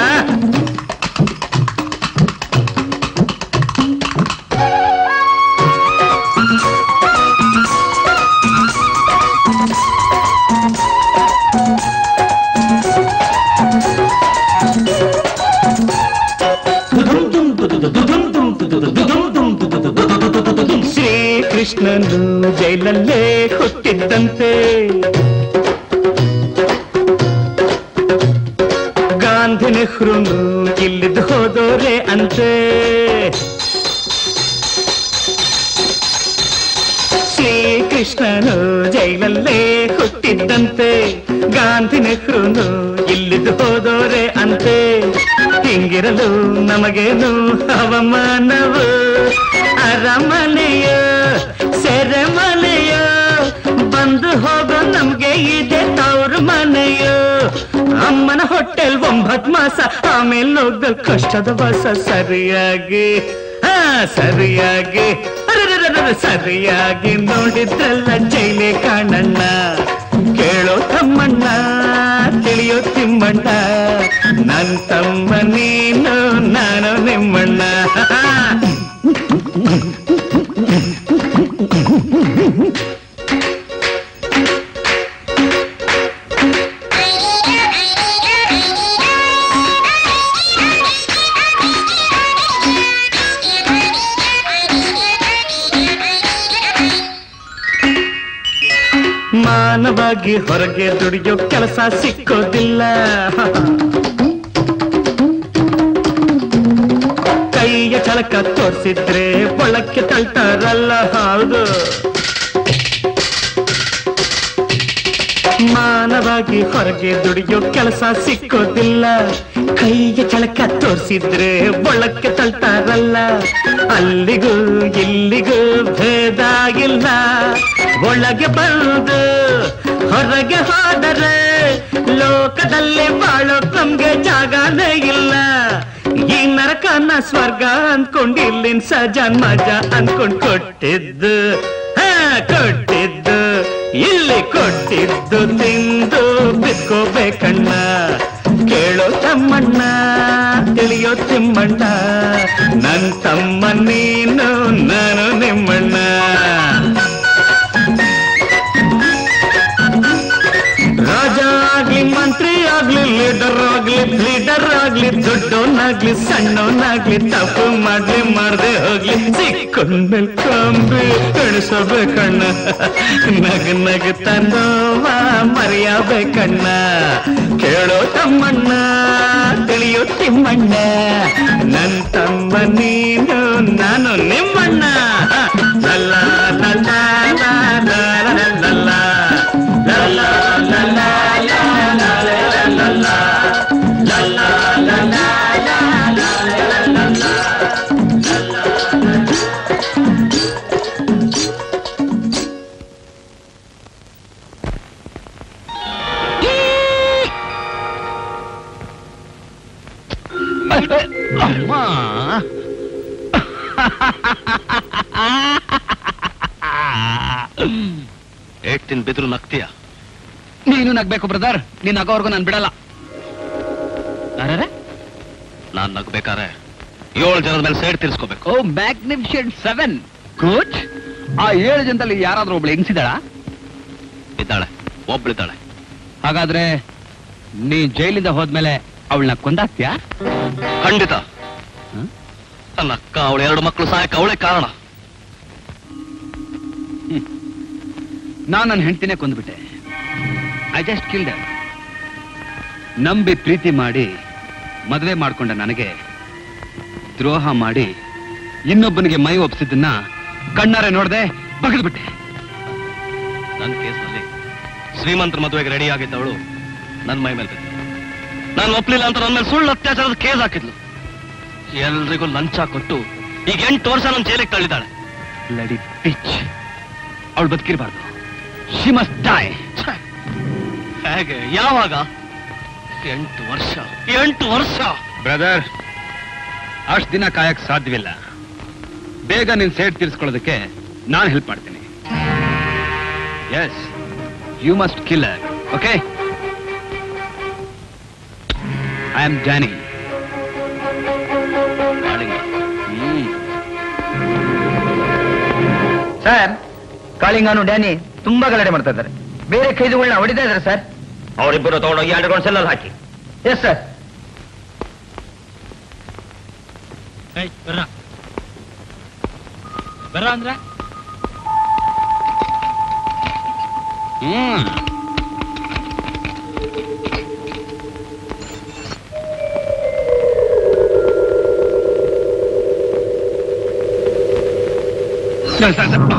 ಶ್ರೀಕೃಷ್ಣನು ಜೈಲಲ್ಲೇ ಹುಟ್ಟಿದ್ದಂತೆ ಗಾಂಧಿ ನೆಹ್ರುನು ಇಲ್ಲಿದ್ದು ಹೋದೋರೆ ಅಂತೆ ಶ್ರೀಕೃಷ್ಣನು ಜೈಲಲ್ಲೇ ಹುಟ್ಟಿದ್ದಂತೆ ಗಾಂಧಿ ನೆಹ್ರುನು ಇಲ್ಲಿದ್ದು ಹೋದೋರೆ ಅಂತೆ ಹಿಂಗಿರಲು ನಮಗೇನು ಅವಮಾನವು ಅರಮನೆಯೋ ಸೆರೆಮನೆಯೋ ಬಂದು ಹೋಗೋ ನಮ್ಗೆ ಇದೆ ತವ್ರ ಮನೆಯೋ ಅಮ್ಮನ ಹೊಟ್ಟೆಲ್ ಒಂಬತ್ ಮಾಸ ಆಮೇಲೆ ಹೋಗಲ್ ಕಷ್ಟದ ವಾಸ ಸರಿಯಾಗಿ ಹಾ ಸರಿಯಾಗಿ ಅರೆರೆರೆರೆ, ಸರಿಯಾಗಿ ನೋಡಿದ್ರಲ್ಲ ಜೈಲೆ ಕಾಣಣ್ಣ ಕೇಳೋ ತಮ್ಮಣ್ಣ ತಿಳಿಯೋ ತಿಮ್ಮಣ್ಣ ನನ್ ತಮ್ಮ ನೀನು ನಾನು ನಿಮ್ಮಣ್ಣ ಮಾನವ ಮಾನವಾಗಿ ಹೊರಗೆ ದುಡಿಯೋ ಕೆಲಸ ಸಿಕ್ಕೋದಿಲ್ಲ ಕೈಯ ಚಳಕ ತೋರಿಸಿದ್ರೆ ಒಳಕ್ಕೆ ತಳ್ತಾರಲ್ಲ ಹೌದು ಮಾನವಾಗಿ ಹೊರಗೆ ದುಡಿಯೋ ಕೆಲಸ ಸಿಕ್ಕೋದಿಲ್ಲ ಕೈಗೆ ಚಳಕ ತೋರಿಸಿದ್ರೆ ಒಳಕ್ಕೆ ತಳ್ತಾರಲ್ಲ ಅಲ್ಲಿಗೂ ಇಲ್ಲಿಗೂ ಭೇದ ಇಲ್ಲ ಒಳಗೆ ಬಂದು ಹೊರಗೆ ಹೋದರೆ ಲೋಕದಲ್ಲೇ ಬಾಳೋ ನಮ್ಗೆ ಜಾಗನೇ ಇಲ್ಲ ಈ ನರಕನ ಸ್ವರ್ಗ ಅನ್ಕೊಂಡು ಇಲ್ಲಿನ ಸಜಾನ್ ಮಜ ಅನ್ಕೊಂಡ್ ಕೊಟ್ಟಿದ್ದು ಹಾ ಕೊಟ್ಟಿದ್ದು ಇಲ್ಲಿ ಕೊಟ್ಟಿದ್ದು ತಿಂದು ಬಿತ್ಕೋಬೇಕಣ್ಣ ಕೇಳೋ ತಮ್ಮಣ್ಣ ತಿಳಿಯೋ ತಿಮ್ಮಣ್ಣ ನನ್ ತಮ್ಮ ನೀನು ನಾನು ನಿಮ್ಮಣ್ಣ ರಾಜ ಆಗ್ಲಿ ಮಂತ್ರಿ ಆಗ್ಲಿ ಲೀಡರ್ ಆಗ್ಲಿ ಲೀಡರ್ ಆಗ್ಲಿ ದೊಡ್ಡವನಾಗ್ಲಿ ಸಣ್ಣವನಾಗ್ಲಿ ತಪ್ಪು ಮಾಡ್ಲಿ ಮಾಡ್ದೆ ಹೋಗ್ಲಿ ಸಿಕ್ಕೊಂಡ್ಮೇಲ್ ಕಂಬಿ ಕಣಿಸಬೇಕಣ್ಣ ನಗ ನಗುತ್ತ ನೋವ ಮರೆಯಬೇಕಣ್ಣ ಕೇಳೋ ತಮ್ಮಣ್ಣ ತಿಳಿಯೋ ತಿಮ್ಮಣ್ಣ ನನ್ ತಮ್ಮ ನೀನು ನಾನು ನಿಮ್ಮಣ್ಣ ಲಲ್ಲ ಲಲ್ಲ ಲಲ್ಲ ಲಲ್ಲ ಅಮ್ಮ ಏಟ್ ತಿನ್ ಬಿದ್ರು ನಗ್ತೀಯ ನೀನು ನಗ್ಬೇಕು ಬ್ರದರ್ ನೀನ್ ನಗೋವರ್ಗು ನಾನು ಬಿಡಲ್ಲ ನಾನ್ ನಗ್ಬೇಕಾರೆ ಏಳು ಜನದ ಮೇಲೆ ಸೈಡ್ ತಿರ್ಸ್ಕೋಬೇಕು ಓ ಮ್ಯಾಗ್ನಿಫಿಷೆಂಟ್ ಸೆವೆನ್ ಗುಡ್ ಆ ಏಳು ಜನದಲ್ಲಿ ಯಾರಾದ್ರೂ ಒಬ್ಳು ಹೆಂಗ್ಸಿದಾಳ ಇದ್ದಾಳೆ ಒಬ್ಳಿದ್ದಾಳೆ ಹಾಗಾದ್ರೆ ನೀ ಜೈಲಿಂದ ಹೋದ್ಮೇಲೆ ಅವಳನ್ನ ಕೊಂದಾಕ್ತ್ಯಾ ಖಂಡಿತ ಹ್ಮ್? ನನ್ನ ಅಕ್ಕ ಅವಳ ಎರಡು ಮಕ್ಕಳು ಸಾಯಕ್ಕೆ ಅವಳೇ ಕಾರಣ ನಾನ್ ನನ್ನ ಹೆಂಡತಿನೇ ಕೊಂದ್ಬಿಟ್ಟೆ ಐ ಜಸ್ಟ್ ಕಿಲ್ಡ್ ನಂಬಿ ಪ್ರೀತಿ ಮಾಡಿ ಮದುವೆ ಮಾಡ್ಕೊಂಡ ನನಗೆ ದ್ರೋಹ ಮಾಡಿ ಇನ್ನೊಬ್ಬನಿಗೆ ಮೈ ಒಪ್ಸಿದ್ದನ್ನ ಕಣ್ಣಾರೆ ನೋಡ್ದೆ ಬಗದ್ಬಿಟ್ಟೆ ನನ್ನ ಕೇಸ್ನಲ್ಲಿ ಶ್ರೀಮಂತರ ಮದುವೆಗೆ ರೆಡಿ ಆಗಿದ್ದವಳು ನನ್ನ ಮೈ ಮೇಲೆ ಬಿದ್ದ ನಾನು ಒಪ್ಲಿಲ್ಲ ಅಂತ ನನ್ನ ಮೇಲೆ ಸುಳ್ಳು ಅತ್ಯಾಚಾರದ ಕೇಸ್ ಹಾಕಿದ್ಲು ಎಲ್ರಿಗೂ ಲಂಚ ಕೊಟ್ಟು ಈಗ ಎಂಟು ವರ್ಷ ನನ್ನ ಜೈಲಿಗೆ ತಳ್ಳಿದ್ದಾಳೆ ಲಡಿ ಪಿಚ್ ಅವಳು ಬದುಕಿರ್ಬಾರ್ದು ಶಿ ಮಸ್ಟ್ ಡೈ ಹೇಗೆ ಯಾವಾಗ ಎಂಟು ವರ್ಷ ಎಂಟು ವರ್ಷ ಬ್ರದರ್ ಅಷ್ಟು ದಿನ ಕಾಯಕ್ ಸಾಧ್ಯವಿಲ್ಲ ಬೇಗ ನಿನ್ ಸೇಡ್ ತೀರ್ಸ್ಕೊಳ್ಳೋದಕ್ಕೆ ನಾನು ಹೆಲ್ಪ್ ಮಾಡ್ತೀನಿ yes you must kill okay I am Johnny Kalinga sir ಕಾಳಿಂಗಾನು ಡ್ಯಾನಿ ತುಂಬಾ ಗಲಾಟೆ ಮಾಡ್ತಾ ಇದ್ದಾರೆ ಬೇರೆ ಕೈದುಗಳನ್ನ ಹೊಡಿತಾ ಇದ್ದಾರೆ ಸರ್ ಅವರಿಬ್ಬರು ತಗೊಂಡೋಗಿ ಅಂಡರ್ಗ್ರೌಂಡ್ ಸೆಲ್ಲಲ್ಲಿ ಹಾಕಿ ಎಸ್ ಸರ್ ಬರ ಅಂದ್ರ ಹ್ಮ್ ಸರ್, ಸರ್, ಸರ್.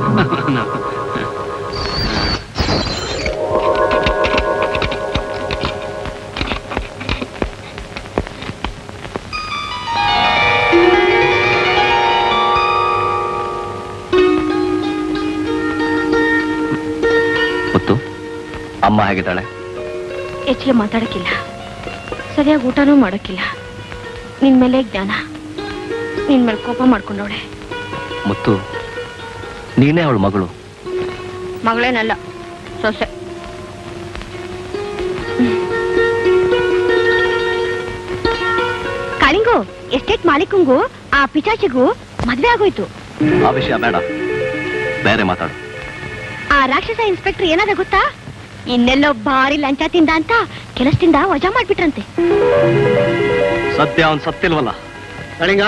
ಗೊತ್ತು ಅಮ್ಮ ಹೇಗಿದ್ದಾಳೆ ಹೆಚ್ಚಿಗೆ ಮಾತಾಡಕ್ಕಿಲ್ಲ ಸರಿಯಾಗಿ ಊಟನೂ ಮಾಡೋಕ್ಕಿಲ್ಲ ನಿನ್ ಮೇಲೆ ಜ್ಞಾನ ನಿನ್ ಮೇಲೆ ಕೋಪ ಮಾಡ್ಕೊಂಡವಳೆ ಮುತ್ತು ನೀನೇ ಅವಳ ಮಗಳು ಮಗಳೇನಲ್ಲ ಸೊಸೆ ಕಾಳಿಂಗು ಎಸ್ಟೇಟ್ ಮಾಲೀಕಂಗೂ ಆ ಪಿಚಾಚಿಗೂ ಮದ್ವೆ ಆಗೋಯ್ತು ಆ ವಿಷಯ ಬೇಡ ಬೇರೆ ಮಾತಾಡು ಆ ರಾಕ್ಷಸ ಇನ್ಸ್ಪೆಕ್ಟರ್ ಏನಾದ ಗೊತ್ತಾ ಇನ್ನೆಲ್ಲೋ ಭಾರಿ ಲಂಚ ತಿಂದ ಅಂತ ಕೆಲಸದಿಂದ ವಜಾ ಮಾಡ್ಬಿಟ್ರಂತೆ ಸದ್ಯ ಅವನ್ ಸತ್ತಿಲ್ವಲ್ಲ ಕಳಿಂಗ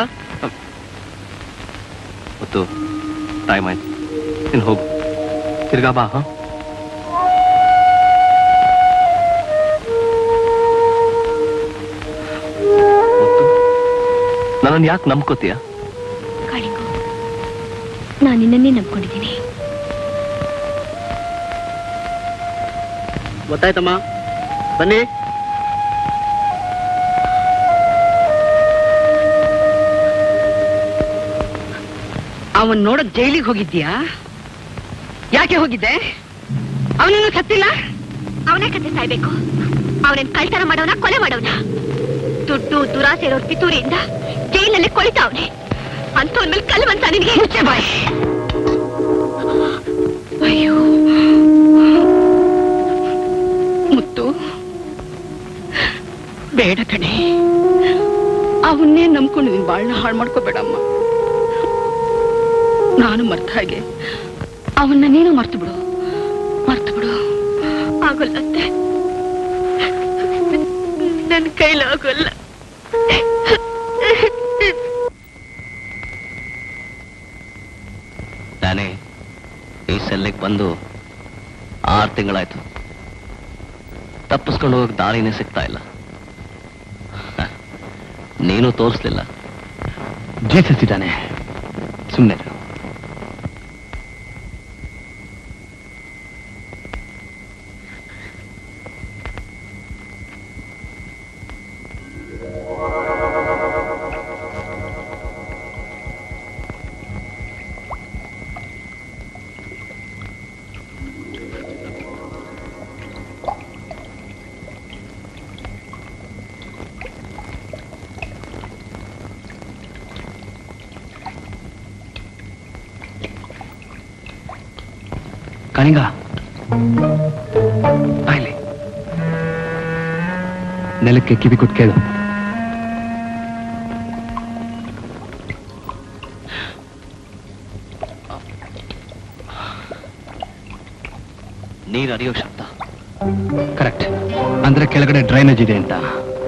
ಮುತ್ತು ಟೈಮ್ ಆಯ್ತು ನೀನು ಹೋಗು ತಿರ್ಗಾ ಬಾ ಹಾ ನನ್ನನ್ನು ಯಾಕೆ ನಂಬ್ಕೋತೀಯ ಕಾಳಿಂಗು ನಾನು ನಿನ್ನನ್ನೇ ನಂಬ್ಕೊಂಡಿದ್ದೀನಿ ಗೊತ್ತಾಯ್ತಮ್ಮ ಬನ್ನಿ ಅವನ್ ನೋಡಕ್ ಜೈಲಿಗೆ ಹೋಗಿದ್ಯಾ ಯಾಕೆ ಹೋಗಿದ್ದೆ ಅವನನ್ನು ಸತ್ತಿಲ್ಲ ಅವನೇ ಕತೆ ಸಾಯ್ಬೇಕು ಅವನೇನ್ ಕಳ್ತನ ಮಾಡೋನ ಕೊಲೆ ಮಾಡೋನ ದುಡ್ಡು ದುರಾಸೆ ಇರೋ ಪಿತೂರಿಯಿಂದ ಜೈಲಲ್ಲಿ ಕೊಳಿತಾ ಅವನೇ ಅಂತವನ್ ಮೇಲೆ ಕಲ್ಲು ಬಂತ ನಿನಗೆ ಮುಚ್ಚೆ ಬಾಯ್ ಅಯ್ಯೋ ಮುತ್ತು ಬೇಡ ಕಣೆ ಅವನ್ನೇ ನಂಬ್ಕೊಂಡು ನೀನ್ ಬಾಳ್ನ ಹಾಳು ಮಾಡ್ಕೋಬೇಡಮ್ಮ ನಾನು ಮರ್ತ ಹಾಗೆ ಅವನ್ನ ನೀನು ಮರ್ತು ಬಿಡು ಮರ್ತು ಬಿಡು ಆಗೋಲ್ಲತ್ತೆ ನನ್ನ ಕೈಲಾಗೋಲ್ಲ ನಾನೇ ಈ ಸೆಲ್ಲಿಗೆ ಬಂದು ಆರು ತಿಂಗಳಾಯ್ತು ತಪ್ಪಿಸ್ಕೊಂಡು ಹೋಗಕ್ ದಾರಿನೇ ಸಿಗ್ತಾ ಇಲ್ಲ ಹ, ನೀನು ತೋರಿಸ್ಲಿಲ್ಲ ಜೀಸಸ್ ಇದ್ದಾನೆ ಸುಮ್ಮನೆ ಕಣಿಗ ಬಾಯ್ಲಿ ನೆಲಕ್ಕೆ ಕಿವಿ ಕೊಟ್ಟು ಕೇಳು ನೀರು ಹರಿಯೋ ಶಬ್ದ ಕರೆಕ್ಟ್ ಅಂದ್ರೆ ಕೆಳಗಡೆ ಡ್ರೈನೇಜ್ ಇದೆ ಅಂತ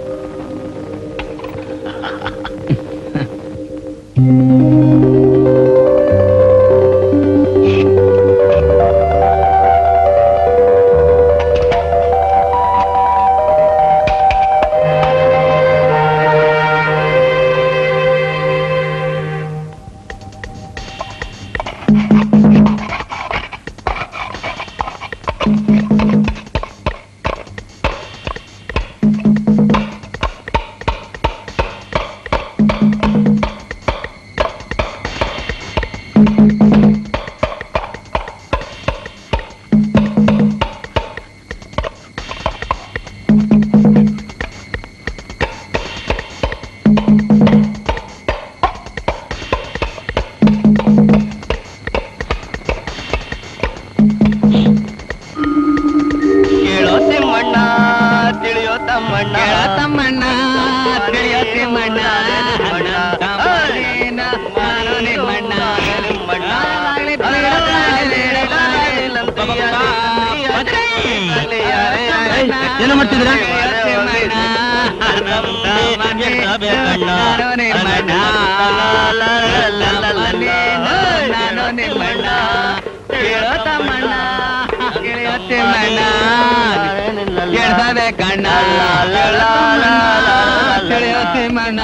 ಕೇಳೋ ತಿಮ್ಮಣ್ಣ ತಿಳಿಯೋ ತಮ್ಮಣ್ಣ ತಮ್ಮಣ್ಣ ತಿಳಿಯೋ ತಿಮ್ಮಣ್ಣ ಏನು ಮಾಡ್ತಿದ್ದೀರಾ ಕಣ್ಣ ತಿಳಿಯೋ ತಿಮ್ಮಣ್ಣ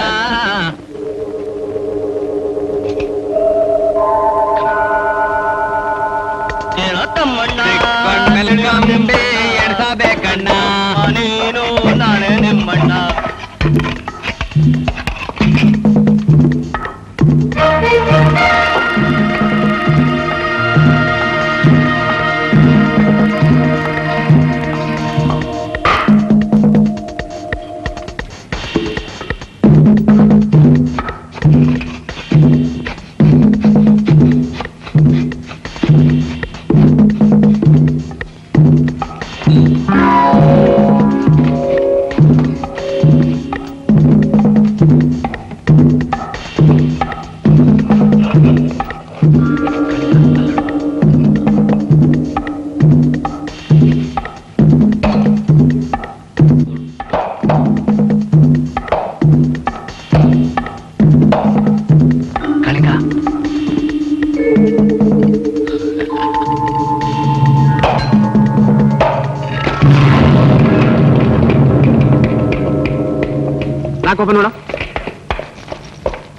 ಕೇಳೋ ತಮ್ಮಣ್ಣ ಕಣ್ಮೇಲೆ ಕಂಬಿ ಎಣ್ಸಬೇಕಣ್ಣ ನೀನು ನಾಳೆ ನಿಮ್ಮಣ್ಣ ಕಳಿಂಗ ಯಾಕೋಪ ನೋಡ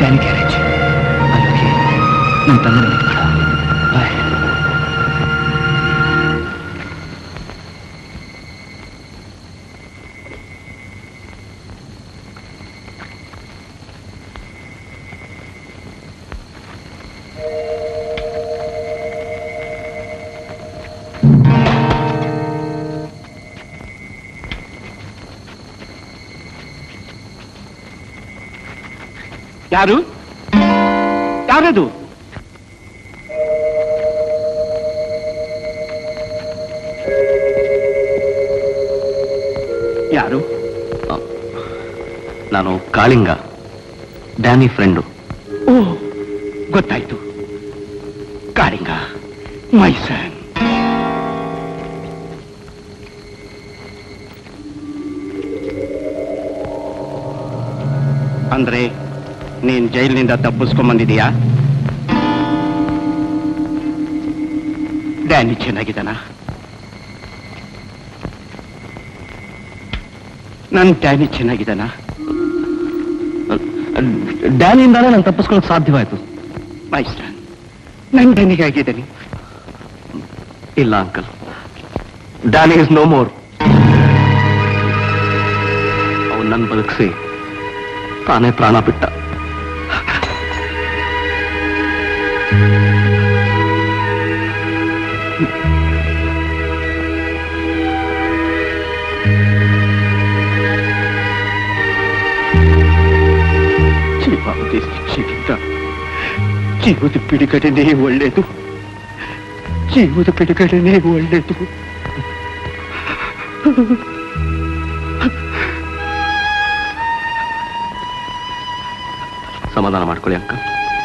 ಡ್ಯಾನಿ ಗ್ಯಾರೇಜ್ ಅಲ್ಲಿ ಹೋಗಿ ನನ್ನ ತಂದೆ ಮೀಟ್ ಮಾಡ ಬಾಯ್ ಯಾರು ಯಾರದು ಯಾರು ನಾನು ಕಾಳಿಂಗ ಡ್ಯಾನಿ ಫ್ರೆಂಡು ಓ ಗೊತ್ತಾಯ್ತು ಕಾಳಿಂಗ ಮೈಸನ್ ಅಂದ್ರೆ ನೀನ್ ಜೈಲಿನಿಂದ ತಪ್ಪಿಸ್ಕೊಂಡ್ ಬಂದಿದೀಯಾ ಡ್ಯಾನಿ ಚೆನ್ನಾಗಿದ್ದಾನ ನನ್ ಡ್ಯಾನಿ ಚೆನ್ನಾಗಿದ್ದಾನ ಡ್ಯಾನಿಯಿಂದಾನೇ ನಾನು ತಪ್ಪಿಸ್ಕೊಳ್ಳೋಕೆ ಸಾಧ್ಯವಾಯ್ತು ಮೈಸನ್ ನನ್ ಡ್ಯಾನಿಗಾಗಿದ್ದಾನೆ ಇಲ್ಲ uncle Danny is no more ಅವನು ನನ್ನ ಬದುಕಿಸಿ ತಾನೇ ಪ್ರಾಣ ಬಿಟ್ಟ ಜೀವಾವಧಿ ಶಿಕ್ಷೆಗಿಂತ ಜೀವದ ಬಿಡುಗಡೆನೇ ಒಳ್ಳೆಯದು ಜೀವದ ಬಿಡುಗಡೆನೇ ಒಳ್ಳೆಯದು ಸಮಾಧಾನ ಮಾಡ್ಕೊಳ್ಳಿ ಅಂಕಲ್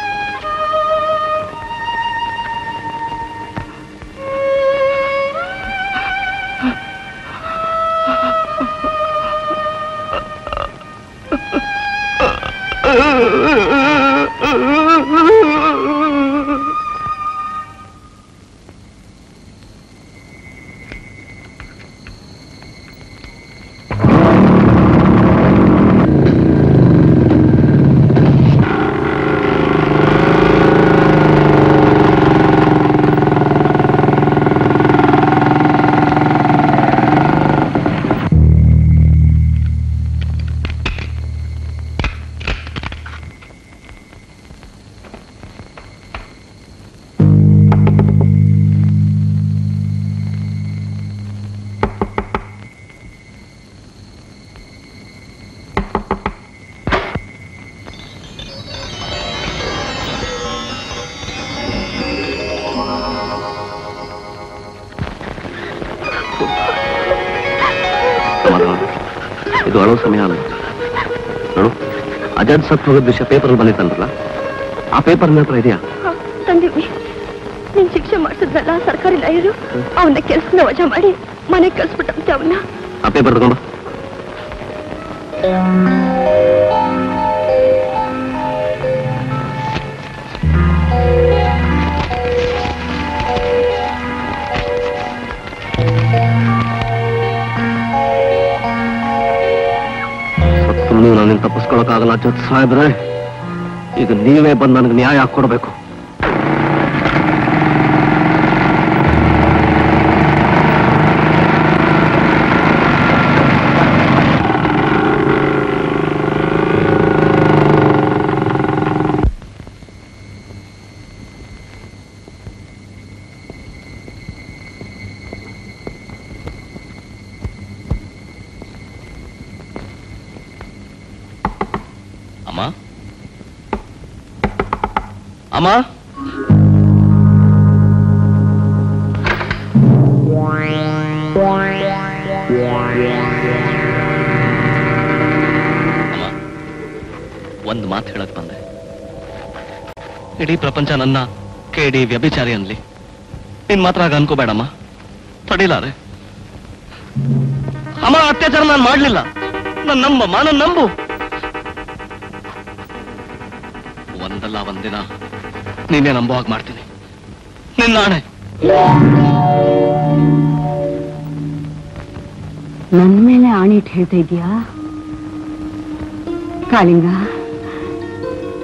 ಸಮಾಧಾನ ಮಾಡು. ಇದು ಅಳೋ ಸಮಯ ಅಲ್ಲ ನೋಡು ಅಜಾದ್ ಸತ್ ಹೋಗೋದ್ ವಿಷಯ ಪೇಪರ್ ಬಂದಿತ್ತಂದ್ರಲ್ಲ ಆ ಪೇಪರ್ ನಿನ್ನ ಹತ್ರ ಇದೆಯಾ ತಂದಿವಿ ನೀನ್ ಶಿಕ್ಷೆ ಮಾಡಿಸಿದ್ರಲ್ಲ ಸರ್ಕಾರಿ ಲಾಯರು ಅವನ ಕೆಲ್ಸನ ವಜಾ ಮಾಡಿ ಮನೆಗೆ ಕಳ್ಸ್ಬಿಟ್ಟಂತೆ ಅವನ್ನ ಆ ಪೇಪರ್ ತಗೊಂಬ ಸತ್ತು ನೀವು ನನಗೆ ತಪ್ಪಿಸ್ಕೊಳಕ್ಕಾಗಲ್ಲ ಜೊತೆ ಸಾಹೇಬ್ರೆ ಈಗ ನೀವೇ ಬಂದು ನನಗೆ ನ್ಯಾಯ ಕೊಡಬೇಕು ಅಮ್ಮ ಅಮ್ಮ ಒಂದು ಮಾತು ಹೇಳಕ್ ಬಂದೆ ಇಡೀ ಪ್ರಪಂಚ ನನ್ನ ಕೇಡಿ ವ್ಯಭಿಚಾರಿ ಅನ್ಲಿ ನೀನ್ ಮಾತ್ರ ಆಗ ಅನ್ಕೋಬೇಡಮ್ಮ ತಡಿಲಾರೆ ಅಮ್ಮ ಅತ್ಯಾಚಾರ ನಾನು ಮಾಡ್ಲಿಲ್ಲ ನನ್ನ ನಂಬಮ್ಮ ನನ್ನ ನಂಬು ಒಂದಲ್ಲ ಒಂದಿನ ನೀನೇ ನಂಬೋ ಹಾಗೆ ಮಾಡ್ತೀನಿ ನಿನ್ನ ಆಣೆ ನನ್ ಮೇಲೆ ಆಣಿಟ್ ಹೇಳ್ತಾ ಇದೀಯಾ ಕಾಳಿಂಗ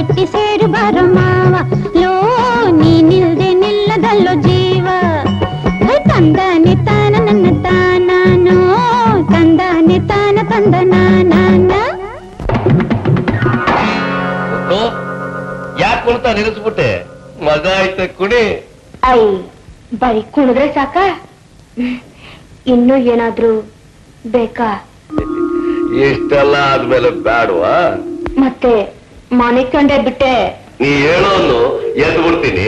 ಮೆಟ್ಟಿ ಸೇರು ಬಾರೋ ಮಾವ ಲೋ ನೀನಿಲ್ದೆ ನಿಲ್ಲದಲ್ಲೋ ಜೀವ ಹೇ, ತಂದಾನೆ ತಾನ ನನ್ನ ತಾನಾನೋ ತಂದಾನೆ ತಾನ ತಂದ ನಾನಾನ ಯಾಕೆ ಕುಣಿತ ನಿಲ್ಲಿಸ್ಬಿಟ್ಟೆ ಮಗ ಐತೆ ಕುಣಿ ಐ ಬರೀ ಕುಣಿದ್ರೆ ಸಾಕ ಇನ್ನೂ ಏನಾದ್ರೂ ಬೇಕಾ ಇಷ್ಟೆಲ್ಲ ಆದ್ಮೇಲೆ ಬ್ಯಾಡ್ವಾ ಮತ್ತೆ ಮನೆ ಕಂಡೆ ಬಿಟ್ಟೆ ನೀ ಹೇಳೋನು ಎದ್ದು ಬಿಡ್ತೀನಿ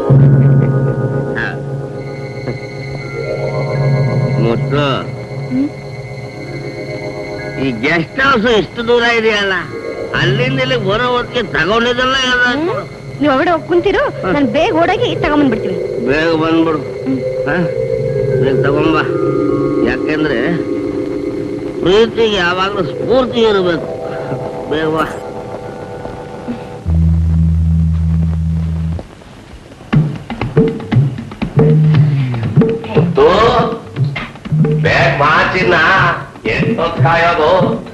ಮುತ್ತು ಈ ಗೆಸ್ಟ್ ಹೌಸ್ ಎಷ್ಟು ದೂರ ಇದೆಯಲ್ಲ ಅಲ್ಲಿಂದ ಇಲ್ಲಿ ಬರೋ ಹೊತ್ತಿಗೆ ತಗೊಂಡಿದ್ದಲ್ಲ ನೀವು ಹೊರಗಡೆ ಹೋಗಿ ಕುಂತಿರು ನಾನು ಬೇಗ ಓಡಾಗಿ ತಗೊಂಬಂದ್ಬಿಡ್ತೀನಿ ಬೇಗ ಬಂದ್ಬಿಡು ಹ? ಬೇಗ ತಗೊಂಬ ಯಾಕೆಂದ್ರೆ ಪ್ರೀತಿಗೆ ಯಾವಾಗಲೂ ಸ್ಫೂರ್ತಿ ಇರಬೇಕು ಬೇಗ ಬಾ ಮುತ್ತು ಬೇಗ ಮಾಚಿನ ಎಷ್ಟೊತ್ತು ಕಾಯೋದು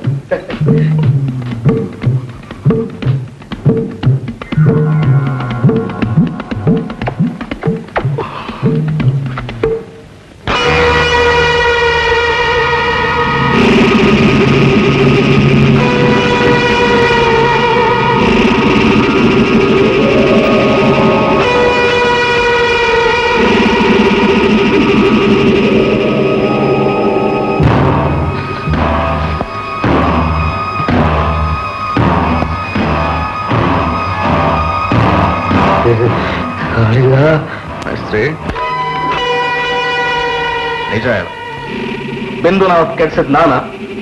ಕಾಳಿಂಗ ಮೇಸ್ತ್ರಿ ನಿಜ ಹೇಳು ಬಿಂದು ನಾವು ಕೆಡ್ಸದ್ ನಾನ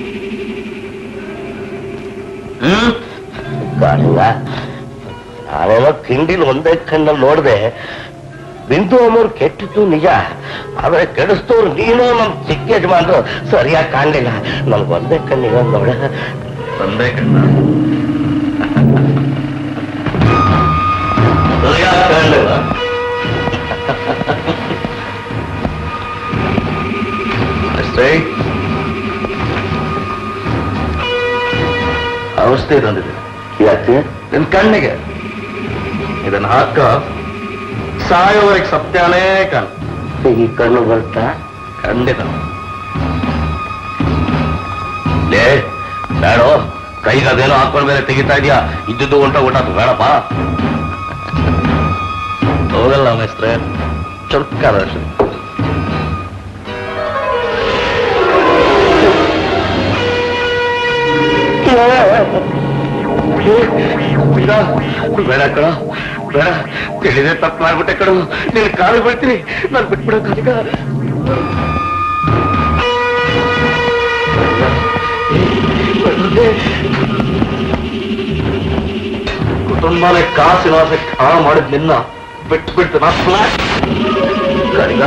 ಹ್ಮ್ ಕಾಳಿಂಗ ನಾನೇನೋ ತಿಂಡಿಲ್ ಒಂದೇ ಕಣ್ಣಲ್ಲಿ ನೋಡ್ದೆ ಬಿಂದು ಅಮ್ಮವ್ರು ಕೆಟ್ಟಿದ್ದು ನಿಜ ಆದ್ರೆ ಕೆಡಿಸ್ತವ್ರು ನೀನು ನಮ್ ಚಿಕ್ಕ ಯಜಮಾನ್ರು ಸರಿಯಾಗಿ ಕಾಣ್ಲಿಲ್ಲ ನನ್ಗೆ ಒಂದೇ ಕಣ್ಣಿಗೆ ನೋಡ ಒಂದೇ ಕಣ್ಣ ಸರಿಯಾಗಿ ಕಾಣ್ಲಿಲ್ಲ ಮೇಸ್ತ್ರಿ ಔಷಧಿ ತಂದಿದೆ ಯಾಕೆ ನಿನ್ ಕಣ್ಣಿಗೆ ಇದನ್ನ ಹಾಕ ಸಾಯೋವರೆಗೆ ಸತ್ಯಾನೇ ಕಾಣ ಈ ಕಣ್ಣು ಬರ್ತಾ ಖಂಡಿತ ಲೇ ಬೇಡ ಕೈಗೆ ಅದೇನೋ ಹಾಕೊಂಡ್ ಬೇರೆ ತೆಗಿತಾ ಇದೀಯಾ ಇದ್ದಿದ್ದು ಉಂಟ ಊಟ ಬೇಡಪ್ಪ ಹೋಗಲ್ಲ ಮೇಸ್ತ್ರೆ ಚುರುಕಾರ ಅಷ್ಟೇ ಬೇಡ ಬೇಡ ಕಣ ಬೇಡ ತಿಳಿದೆ ತಪ್ಪು ಮಾಡ್ಬಿಟ್ಟೆ ಕಣ ನೀನು ಕಾಲು ಬೀಳ್ತೀನಿ ನಾನು ಬಿಟ್ಬಿಡೋ ಕಾಲಿಗ ಕುಟುಂಬನೇ ಕಾಸಿನ ಆಸೆ ಹಾಳು ಮಾಡಿದ್ ನಿನ್ನ ಬಿಟ್ಟು ಬಿಟ್ಟು ನಾ ಫ್ಲಾಟ್ ಕಾಲಿಗ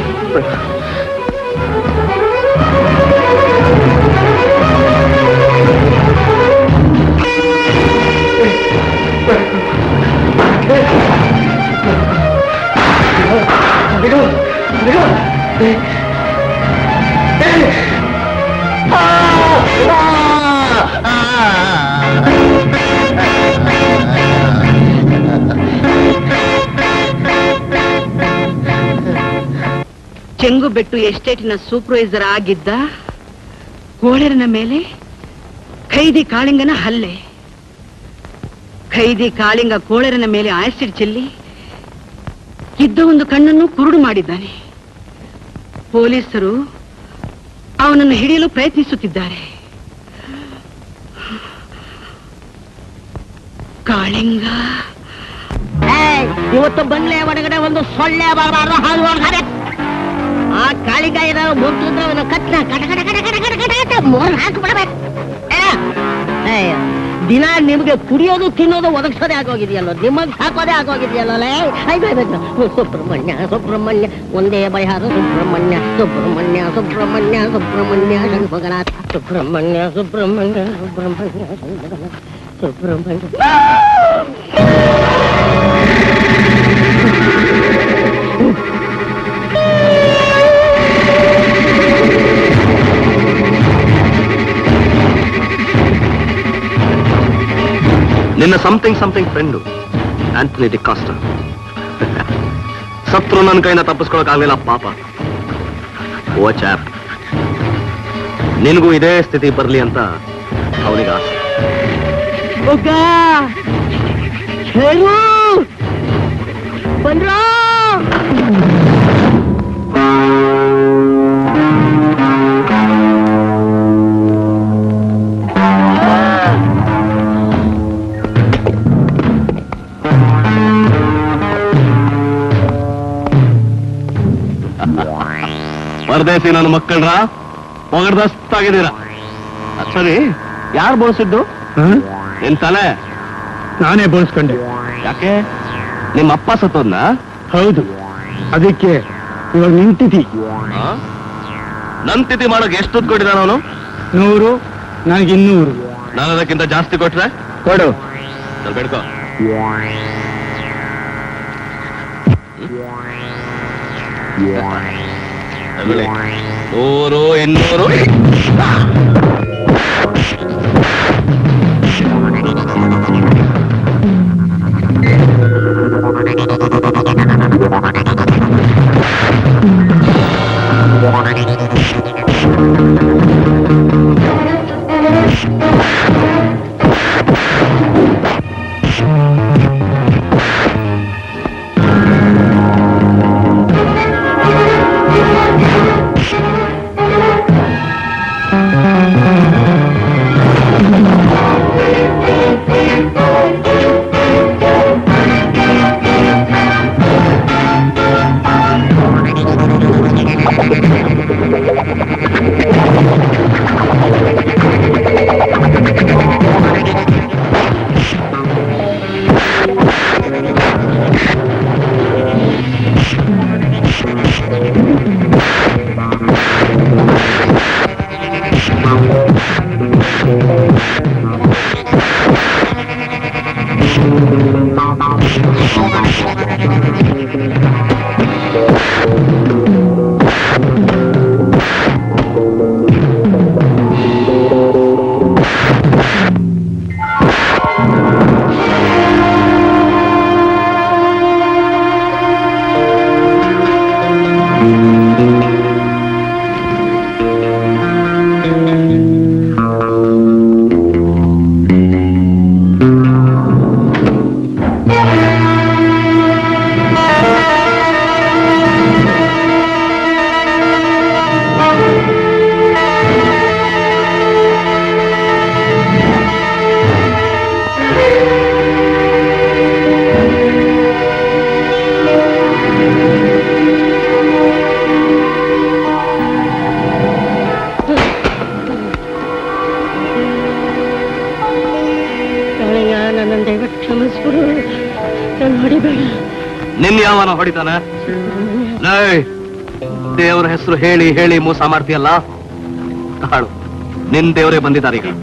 ಚೆಂಗುಬೆಟ್ಟು ಎಸ್ಟೇಟಿನ ಸೂಪರ್ವೈಸರ್ ಆಗಿದ್ದ ಕೋಳೆರನ ಮೇಲೆ ಖೈದಿ ಕಾಳಿಂಗನ ಹಲ್ಲೆ ಖೈದಿ ಕಾಳಿಂಗ ಕೋಳೆರನ ಮೇಲೆ ಆಸಿಡ್ ಚೆಲ್ಲಿ ಇದ್ದ ಒಂದು ಕಣ್ಣನ್ನು ಕುರುಡು ಮಾಡಿದ್ದಾನೆ ಪೊಲೀಸರು ಅವನನ್ನು ಹಿಡಿಯಲು ಪ್ರಯತ್ನಿಸುತ್ತಿದ್ದಾರೆ ಕಾಳಿಂಗ ಏಯ್, ಇವತ್ತು ಬಂಗ್ಲೆ ಒಳಗಡೆ ಒಂದು ಸೊಳ್ಳೆ ಬರಬಾರ್ದು ಹಾಲು ಹೊರಗಡೆ ಆ ಕಾಳಿಗ ಏನಾದ್ರು ಮುಟ್ಟಿದ್ರೆ ಅವನು ಕಟ್ನ ಕಟ ಕಟ ಕಟ ಕಟ ಕಟ ಕಟ ಕಟ ಮೋರ್ ಹಾಕ್ಬಿಡ್ಬೇಕು ಏ, ಏಯ್, ದಿನ ನಿಮ್ಗೆ ಕುಡಿಯೋದು ತಿನ್ನೋದು ಒದಗಿಸೋದೇ ಆಗೋಗಿದೆಯಲ್ಲೋ ನಿಮಗ್ ಸಾಕೋದೇ ಆಗೋಗಿದೆಯಲ್ಲ ಲೇ ಆಯ್ತು ಆಯ್ತು ಸುಬ್ರಹ್ಮಣ್ಯ ಸುಬ್ರಹ್ಮಣ್ಯ ಒಂದೇ ಬಯಹಾರ ಸುಬ್ರಹ್ಮಣ್ಯ ಸುಬ್ರಹ್ಮಣ್ಯ ಸುಬ್ರಹ್ಮಣ್ಯ ಸುಬ್ರಹ್ಮಣ್ಯ ಷಣ್ಮುಖನಾಥ ಸುಬ್ರಹ್ಮಣ್ಯ ಸುಬ್ರಹ್ಮಣ್ಯ ಸುಬ್ರಹ್ಮಣ್ಯ ಷಣ್ಮುಖನಾಥ ಸುಬ್ರಹ್ಮಣ್ಯ ನಿನ್ನ ನಿನ್ನ something something friend Antony D'Costa ಸತ್ರು ನನ್ನ ಕೈನ ತಪ್ಪಿಸ್ಕೊಳಕ್ಕಾಗ್ಲಿಲ್ಲ ಪಾಪ ಓ ಚಾಪ್ ನಿನಗೂ ಇದೇ ಸ್ಥಿತಿ ಬರಲಿ ಅಂತ ಅವನಿಗೆ ಆಸೆ ಒಗ್ಗ ಹೇಳು ಬಂದ್ರಾ ಪರದೇಸಿ ನನ್ನ ಮಕ್ಕಳ್ರ ಹೊಗಡ್ದಸ್ತಾಗಿದ್ದೀರ ಸರಿ ಯಾರು ಬೋಳ್ಸಿದ್ದು ನಿನ್ ತಲೆ ನಾನೇ ಬೋಳ್ಸ್ಕೊಂಡೆ ಯಾಕೆ ನಿಮ್ಮ ಅಪ್ಪ ಸತ್ತೋದ್ನ ಹೌದು ಅದಕ್ಕೆ ಇವಾಗ ನಿಂತಿತಿ ನನ್ ತಿಥಿ ಮಾಡೋಕೆ ಎಷ್ಟು ದುಡ್ಡು ಕೊಟ್ಟಿದ್ದಾನ ಅವನು ನೂರು ನನಗೆ ಇನ್ನೂರು ನಾನು ಅದಕ್ಕಿಂತ ಜಾಸ್ತಿ ಕೊಟ್ರೆ ಕೊಡು ಸ್ವಲ್ಪ ಹಿಡ್ಕೋ ತಗೊಳ್ಳಿ. ನೂರು ಇನ್ನೂರು ಕಾಳಿಂಗ ನನ್ನ ದಯವಿಟ್ಟು ಕ್ಷಮಿಸ್ಬಿಡು ನಾನು ಹೊಡಿಬೇಡ ನಿನ್ ಯಾವನ ಹೊಡಿತಾನ ಲೇ ದೇವರ ಹೆಸರು ಹೇಳಿ ಹೇಳಿ ಮೋಸ ಮಾಡ್ತೀಯಲ್ಲ ತಾಳು ನಿನ್ ದೇವರೇ ಬಂದಿದ್ದಾರೆ ಈಗ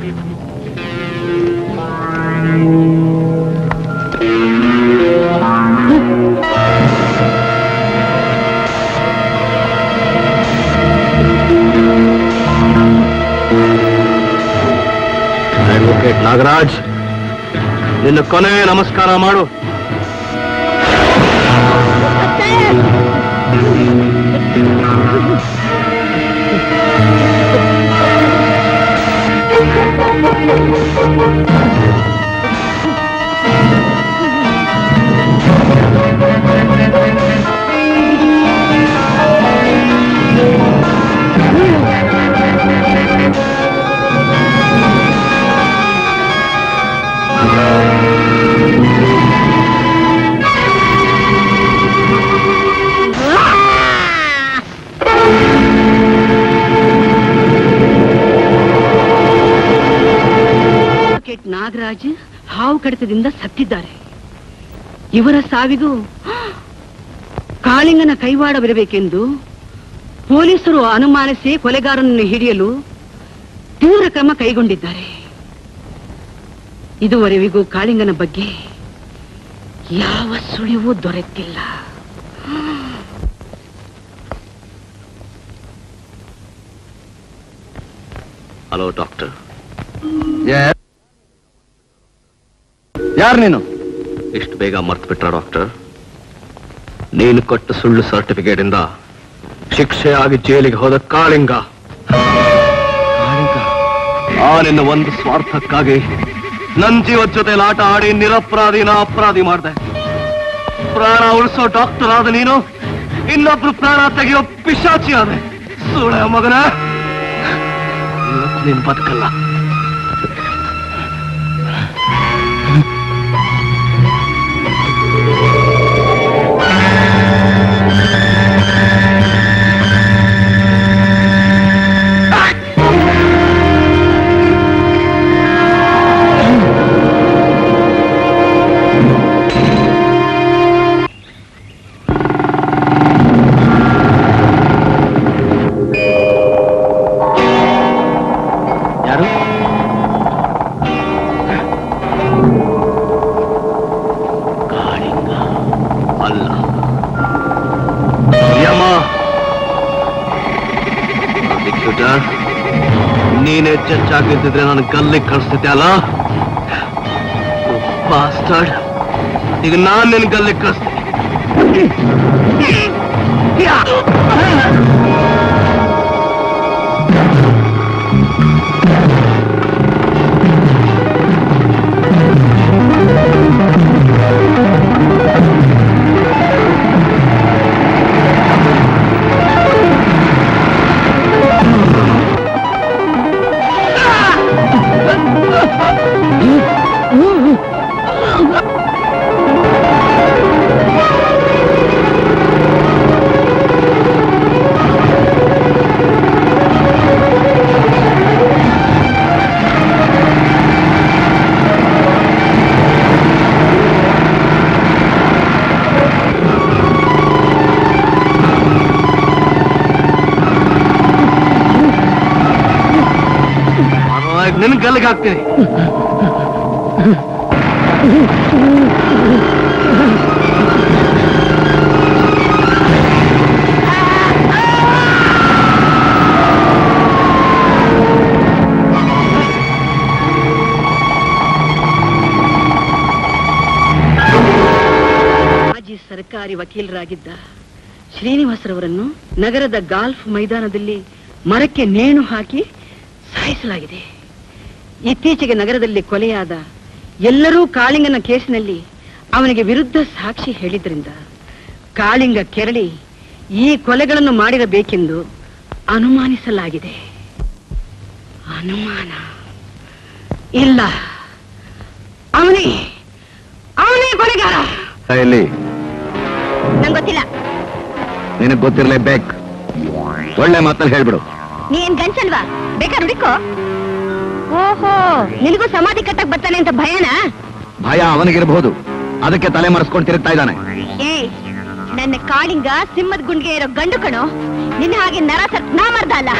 ಅಡ್ವೊಕೇಟ್ ನಾಗರಾಜ್ ನಿನ್ನ ಕೊನೆ ನಮಸ್ಕಾರ ಮಾಡು ಅಡ್ವೊಕೇಟ್ ನಾಗರಾಜ್ ಹಾವು ಕಡಿತದಿಂದ ಸತ್ತಿದ್ದಾರೆ ಇವರ ಸಾವಿಗೂ ಕಾಳಿಂಗನ ಕೈವಾಡವಿರಬೇಕೆಂದು ಪೊಲೀಸರು ಅನುಮಾನಿಸಿ ಕೊಲೆಗಾರನನ್ನು ಹಿಡಿಯಲು ತೀವ್ರ ಕ್ರಮ ಕೈಗೊಂಡಿದ್ದಾರೆ ಇದುವರೆವಿಗೂ ಕಾಳಿಂಗನ ಬಗ್ಗೆ ಯಾವ ಸುಳಿವೂ ದೊರೆತಿಲ್ಲ ಹಲೋ ಡಾಕ್ಟರ್ ಯಾರು ನೀನು ಇಷ್ಟು ಬೇಗ ಮರ್ತು ಬಿಟ್ರ ಡಾಕ್ಟರ್ ನೀನು ಕೊಟ್ಟ ಸುಳ್ಳು ಸರ್ಟಿಫಿಕೇಟ್ ಇಂದ ಶಿಕ್ಷೆ ಆಗಿ ಜೈಲಿಗೆ ಹೋದ ಕಾಳಿಂಗ ಆ ನಿನ್ನ ಒಂದು ಸ್ವಾರ್ಥಕ್ಕಾಗಿ ನನ್ ಜೀವದ ಜೊತೆ ಆಟ ಆಡಿ ನಿರಪರಾಧಿನ ಅಪರಾಧಿ ಮಾಡ್ದೆ ಪ್ರಾಣ ಉಳಿಸೋ ಡಾಕ್ಟರ್ ಆದ ನೀನು ಇನ್ನೊಬ್ರು ಪ್ರಾಣ ತೆಗೆಯೋ ಪಿಶಾಚಿ ಆದೆ ಸುಳೆ ಮಗನ ಇವತ್ತು ನೀನ್ ಬದುಕಲ್ಲ ಯಾರು ಅಲ್ಲ ಯಮ ಪ್ರಾಸಿಕ್ಯೂಟರ್ ನೀನೇ ಚಚ್ಚಾಗಿದ್ದಿದ್ರೆ ನಾನು ಗಲ್ಲಿಗೆ ಕಳಿಸ್ತಿದ್ದೆ ಅಲ್ಲ ಬಾಸ್ಟರ್ಡ್ ಈಗ ನಾನ್ ನಿನ್ ಗಲ್ಲಿಗೆ ಕಳಿಸ್ತೀನಿ ನಿನ್ ಗಲ್ಲಿಗೆ ಹಾಕ್ತೀನಿ ಮಾಜಿ ಸರ್ಕಾರಿ ವಕೀಲರಾಗಿದ್ದ ಶ್ರೀನಿವಾಸರವರನ್ನು ನಗರದ ಗಾಲ್ಫ್ ಮೈದಾನದಲ್ಲಿ ಮರಕ್ಕೆ ನೇಣು ಹಾಕಿ ಸಾಯಿಸಲಾಗಿದೆ ಇತ್ತೀಚೆಗೆ ನಗರದಲ್ಲಿ ಕೊಲೆಯಾದ ಎಲ್ಲರೂ ಕಾಳಿಂಗನ ಕೇಸಿನಲ್ಲಿ ಅವನಿಗೆ ವಿರುದ್ಧ ಸಾಕ್ಷಿ ಹೇಳಿದ್ರಿಂದ ಕಾಳಿಂಗ ಕೆರಳಿ ಈ ಕೊಲೆಗಳನ್ನು ಮಾಡಿರಬೇಕೆಂದು ಅನುಮಾನಿಸಲಾಗಿದೆ ಅನುಮಾನ ಇಲ್ಲ ಅವನೇ ಅವನೇ ಕೊಲೆಗಾರ ಎಲ್ಲಿ ನಂಗೆ ಗೊತ್ತಿಲ್ಲ ನಿನಗ್ ಗೊತ್ತಿರ್ಲೇಬೇಕು ಒಳ್ಳೆ ಮಾತಲ್ಲಿ ಹೇಳ್ಬಿಡು ನೀನ್ ಗಂಚಲ್ವಾ ಬೇಕಾ ಹುಡುಕೋ ಓಹೋ ನಿನಗೂ ಸಮಾಧಿ ಕಟ್ಟಕ್ ಬರ್ತಾನೆ ಅಂತ ಭಯನಾ ಭಯ ಅವನಿಗಿರಬಹುದು ಅದಕ್ಕೆ ತಲೆ ಮರೆಸ್ಕೊಂಡು ತಿರುಗ್ತಾ ಇದ್ದಾನೆ ಏಯ್ ನನ್ನ ಕಾಳಿಂಗ ಸಿಂಹದ ಗುಂಡಿಗೆ ಇರೋ ಗಂಡು ಕಣೋ ನಿನ್ನ ಹಾಗೆ ನರ ಸತ್ ನಾ ಮರ್ದ ಅಲ್ಲ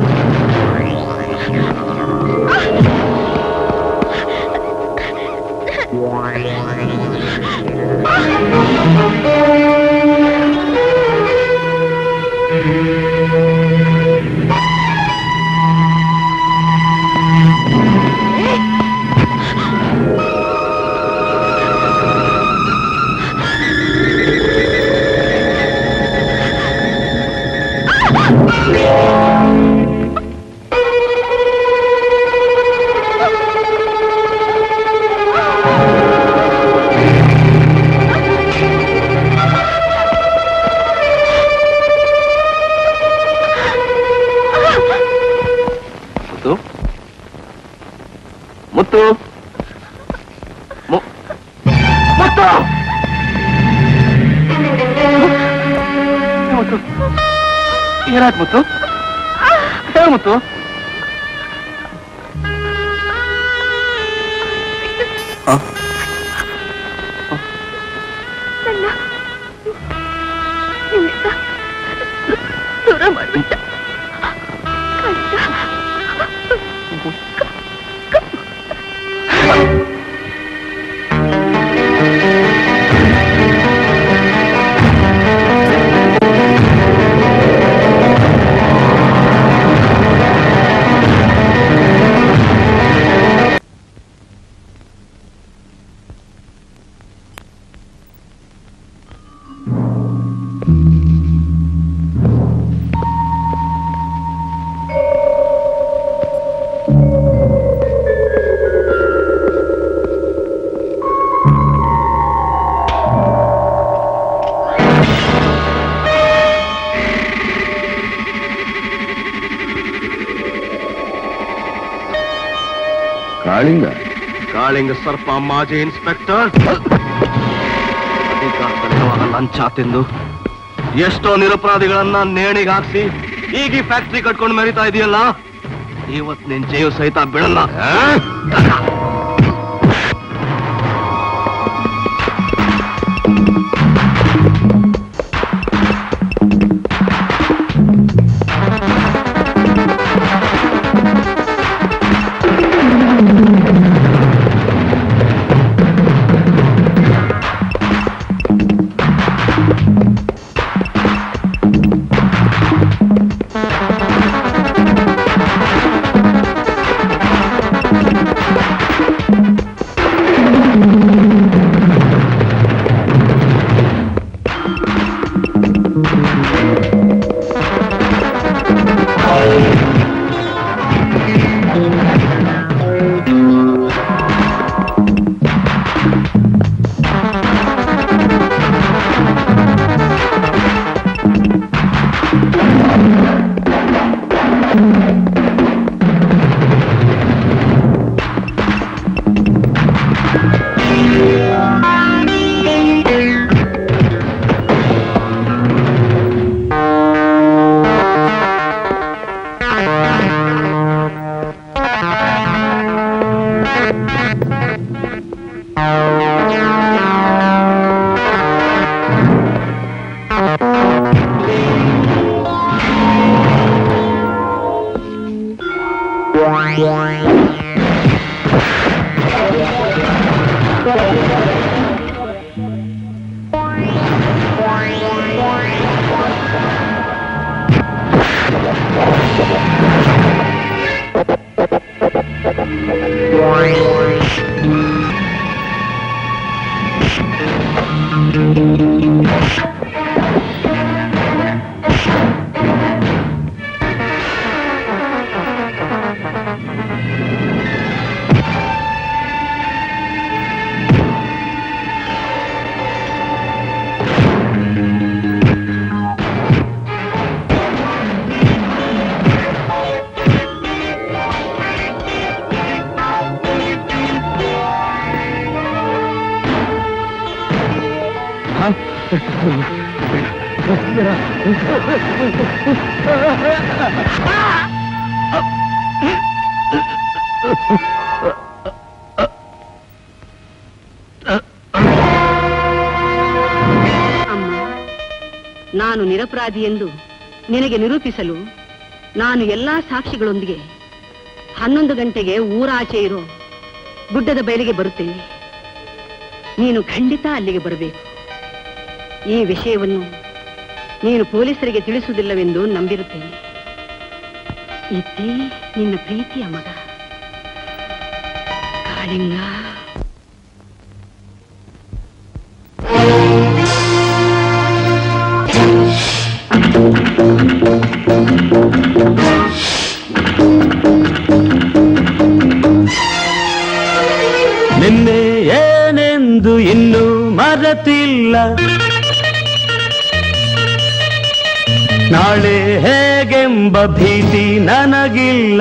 ಮುತ್ತು ಮುತ್ತು ಮು- ಮುತ್ತು ಮುತ್ತು ಏನಾಯ್ತು ಮುತ್ತು ಹೇಳು ಮುತ್ತು ಆ? ದೂರ ಮಾಡ್ಬಿಟ್ಟ ಕಾಳಿಂಗ ಕಾಳಿಂಗ ಸರ್ಪ ಮಾಜಿ ಇನ್ಸ್ಪೆಕ್ಟರ್ ಅಧಿಕಾರದಲ್ಲಿರುವಾಗ ಲಂಚ ತಿಂದು ಎಷ್ಟೋ ನಿರಪರಾಧಿಗಳನ್ನ ನೇಣಿಗೆ ಹಾಕ್ಸಿ ಈಗ ಈ ಫ್ಯಾಕ್ಟ್ರಿ ಕಟ್ಕೊಂಡು ಮೆರಿತಾ ಇದೆಯಲ್ಲ ಇವತ್ ನಿನ್ ಜೀವ ಸಹಿತ ಬಿಡಲ್ಲ ಅಮ್ಮ ನಾನು ನಿರಪರಾಧಿ ಎಂದು ನಿನಗೆ ನಿರೂಪಿಸಲು ನಾನು ಎಲ್ಲಾ ಸಾಕ್ಷಿಗಳೊಂದಿಗೆ ಹನ್ನೊಂದು ಗಂಟೆಗೆ ಊರಾಚೆ ಇರೋ ಗುಡ್ಡದ ಬಯಲಿಗೆ ಬರುತ್ತೇನೆ ನೀನು ಖಂಡಿತ ಅಲ್ಲಿಗೆ ಬರಬೇಕು ಈ ವಿಷಯವನ್ನು ನೀನು ಪೊಲೀಸರಿಗೆ ತಿಳಿಸುವುದಿಲ್ಲವೆಂದು ನಂಬಿರುತ್ತೇನೆ ಇದ್ದೇ ನಿನ್ನ ಪ್ರೀತಿಯ ಮಗ ಕಾಳಿಂಗ ನಿನ್ನೆ ಏನೆಂದು ಇನ್ನೂ ಮರೆತಿಲ್ಲ ನಾಳೆ ಹೇಗೆಂಬ ಭೀತಿ ನನಗಿಲ್ಲ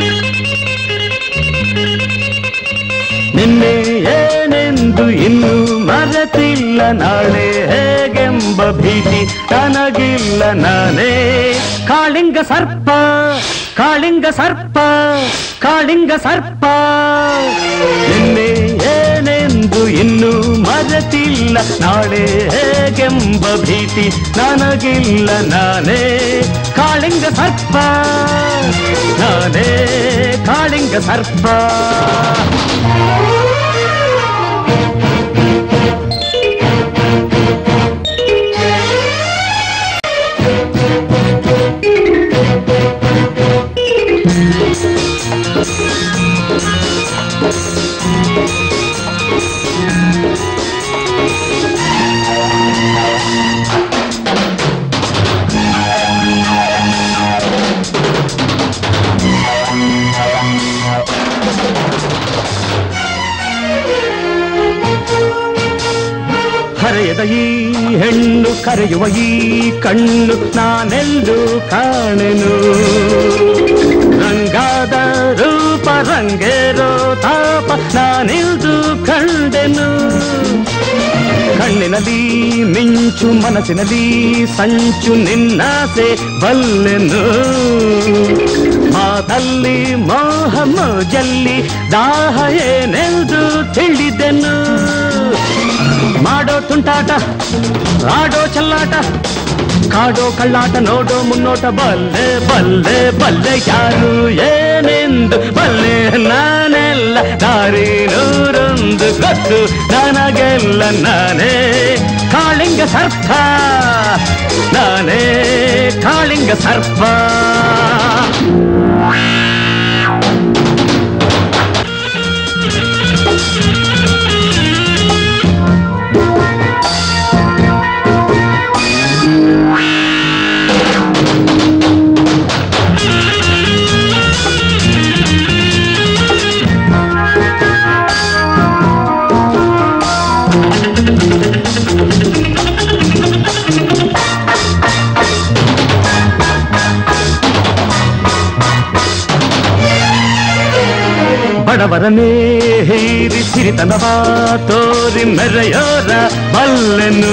ನಿನ್ನೆ ಏನೆಂದು ಇನ್ನೂ ಮರೆತಿಲ್ಲ ನಾಳೆ ಹೇಗೆಂಬ ಭೀತಿ ನನಗಿಲ್ಲ ನಾನೇ ಕಾಳಿಂಗ ಸರ್ಪ ಕಾಳಿಂಗ ಸರ್ಪ ಕಾಳಿಂಗ ಸರ್ಪ ನಿನ್ನೆ ಏನೆಂದು ಇನ್ನೂ ಮರೆತಿಲ್ಲ ನಾಳೆ ಹೇಗೆಂಬ ಭೀತಿ ನನಗಿಲ್ಲ ನಾನೇ ಕಾಳಿಂಗ ಸರ್ಪ ನಾನೇ ಕಾಳಿಂಗ ಸರ್ಪ ಹರೆಯದ ಈ ಹೆಣ್ಣು ಕರೆಯುವ ಈ ಕಣ್ಣು ನಾನೆಲ್ಲೂ ಕಾಣೆನು ರಂಗಾದ ರೂಪ ರಂಗೇರೋ ತಾಪ ನಾನಿಲ್ದು ಕಂಡೆನು ಕಣ್ಣಿನಲ್ಲಿ ಮಿಂಚು ಮನಸ್ಸಿನಲ್ಲಿ ಸಂಚು ನಿನ್ನಾಸೆ ಬಲ್ಲೆನು ಮಾತಲ್ಲಿ ಮೋಹ ಮೋಜಲ್ಲಿ ದಾಹ ಏನೆಂದು ತಿಳಿದೆನು ಮಾಡೋ ತುಂಟಾಟ ಆಡೋ ಚಲ್ಲಾಟ ಕಾಡೋ ಕಳ್ಳಾಟ ನೋಡೋ ಮುನ್ನೋಟ ಬಲ್ಲೆ ಬಲ್ಲೆ ಬಲ್ಲೆ ಯಾರು ಏನೆಂದು ಬಲ್ಲೆ ನಾನೆಲ್ಲ ದಾರಿ ನೂರೊಂದು ಗೊತ್ತು ನನಗೆಲ್ಲ ನಾನೇ ಕಾಳಿಂಗ ಸರ್ಪ ನಾನೇ ಕಾಳಿಂಗ ಸರ್ಪ ಬಡವರನೇ ಹೀರಿ ಸಿರಿತನವ ತೋರಿ ಮೆರೆಯೋರ ಬಲ್ಲೆನು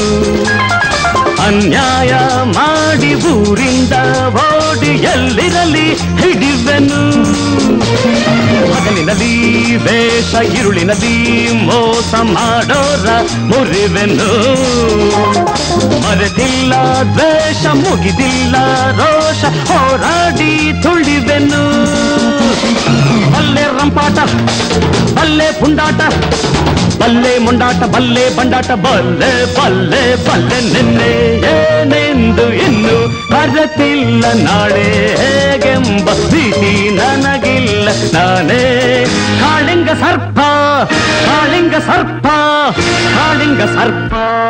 ಅನ್ಯಾಯ ಮಾಡಿ ಊರಿಂದ ಓಡಿ ಎಲ್ಲಿರಲಿ ಹಿಡಿವೆನು ಹಗಲಿನಲ್ಲಿ ವೇಷ ಇರುಳಿನಲ್ಲಿ ಮೋಸ ಮಾಡೋರ ಮುರಿವೆನು ಮರೆತಿಲ್ಲ ದ್ವೇಷ ಮುಗಿದಿಲ್ಲ ರೋಷ ಹೋರಾಡಿ ತುಳಿವೆನು ಬಲ್ಲೆ ರಂಪಾಟ ಬಲ್ಲೆ ಪುಂಡಾಟ ಬಲ್ಲೆ ಮುಂಡಾಟ ಬಲ್ಲೆ ಬಂಡಾಟ ಬಲ್ಲೆ ಬಲ್ಲೆ ಬಲ್ಲೆ ನಿನ್ನೆ ಏನೆಂದು ಇನ್ನು ಬರತಿಲ್ಲ ನಾಳೆ ಹೇಗೆಂಬ ಭೀತಿ ನನಗಿಲ್ಲ ನಾನೇ ಕಾಳಿಂಗ ಸರ್ಪ ಕಾಳಿಂಗ ಸರ್ಪ ಕಾಳಿಂಗ ಸರ್ಪ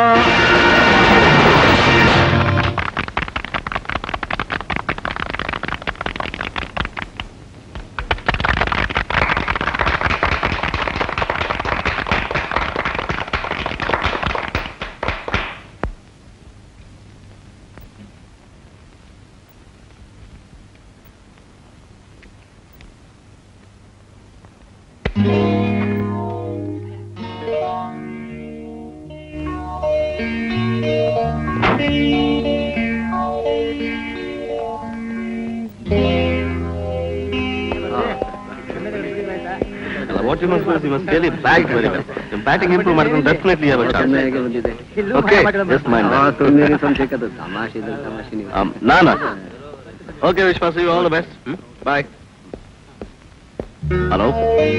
what you must you must really bat very well ನಿಮ್ಮ ಬ್ಯಾಟಿಂಗ್ ಇಂಪ್ರೂವ್ ಮಾಡ್ಕೊಂಡು definitely have okay just mind ನಾನಾ okay Vishwas you all the best bye hello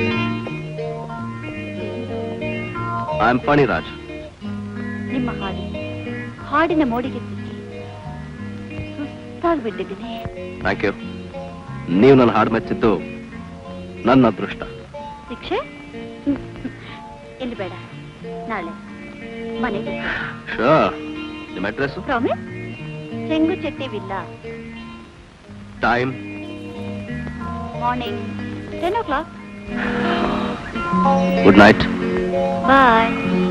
I am Phani Raj ನಿಮ್ಮ ಹಾಡು ಹಾಡಿನ ಮೋಡಿಗೆ ಸಿಕ್ಕಿ ಸುಸ್ತಾಗ್ಬಿಟ್ಟಿದ್ದೀನಿ ಥ್ಯಾಂಕ್ ಯು ನೀವು ನನ್ನ ಹಾಡು ಮೆಚ್ಚಿದ್ದು ನನ್ನ ಅದೃಷ್ಟ ಶಿಕ್ಷೆ ಇಲ್ಲಿ ಬೇಡ ನಾಳೆ ಮನೆಗೆ ಶೋರ್ ನಿಮ್ಮ ಅಡ್ರೆಸ್ಸು ಪ್ರಾಮಿಸ್ ಚೆಂಗು ಚೆಟ್ಟಿ ವಿಲ್ಲ time morning ten o'clock good night bye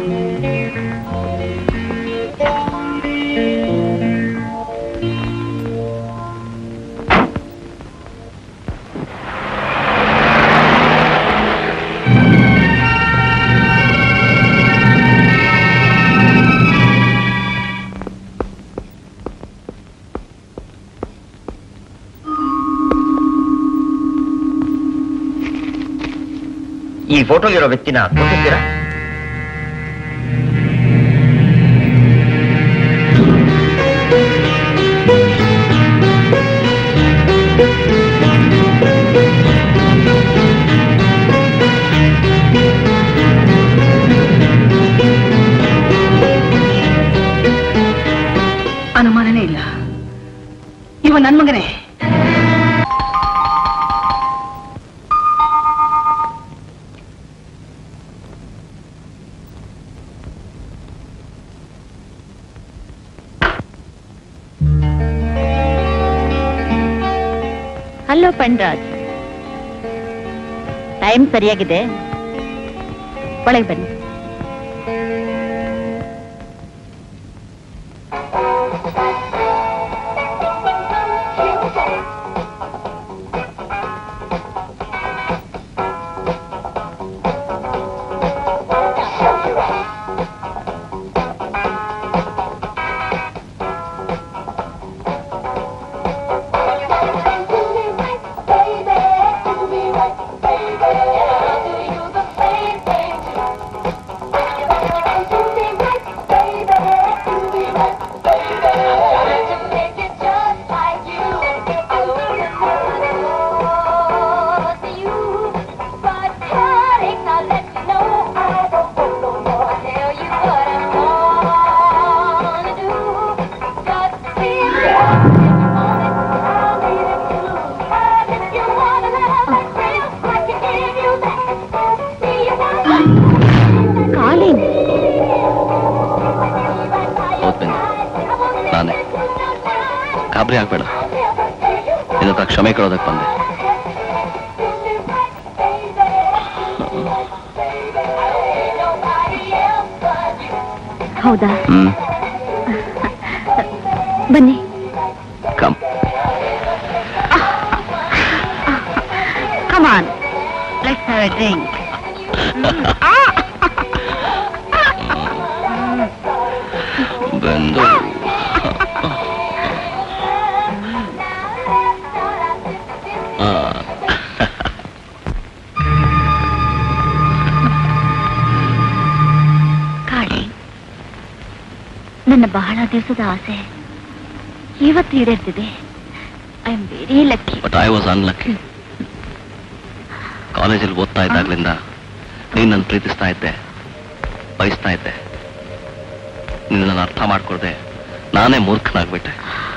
ಈ ಫೋಟೋಲಿರೋ ವ್ಯಕ್ತಿನ ಗೊತ್ತಿದ್ದೀರಾ ಅನುಮಾನನೇ ಇಲ್ಲ ಇವ ನನ್ ಮಗನೇ ಹಲೋ ಪಂಡ್ರಾಜ್ ಟೈಮ್ ಸರಿಯಾಗಿದೆ ಒಳಗೆ ಬನ್ನಿ ಗಾಬರಿ ಆಗ್ಬೇಡ ನಿನ್ನ ಹತ್ರ ಕ್ಷಮೆ ಕೇಳೋದಕ್ಕೆ ಬಂದೆ ಹೌದಾ ಹ್ಮ್ ಬನ್ನಿ come come on let's have a drink ಬಂದು ಆ, ಕಾಳಿ ನನ್ನ ಬಹಳ ದಿವಸದ ಆಸೆ ಇವತ್ತು ಈಡೇರ್ತಿದೆ I am very lucky but I was unlucky ಕಾಲೇಜಲ್ಲಿ ಓದ್ತಾ ಇದ್ದಾಗ್ಲಿಂದ ನೀನ್ ನನ್ನ ಪ್ರೀತಿಸ್ತಾ ಇದ್ದೆ ಬಯಸ್ತಾ ಇದ್ದೆ ನೀನು ನನ್ನ ಅರ್ಥ ಮಾಡ್ಕೊಳ್ದೆ ನಾನೇ ಮೂರ್ಖನಾಗ್ಬಿಟ್ಟೆ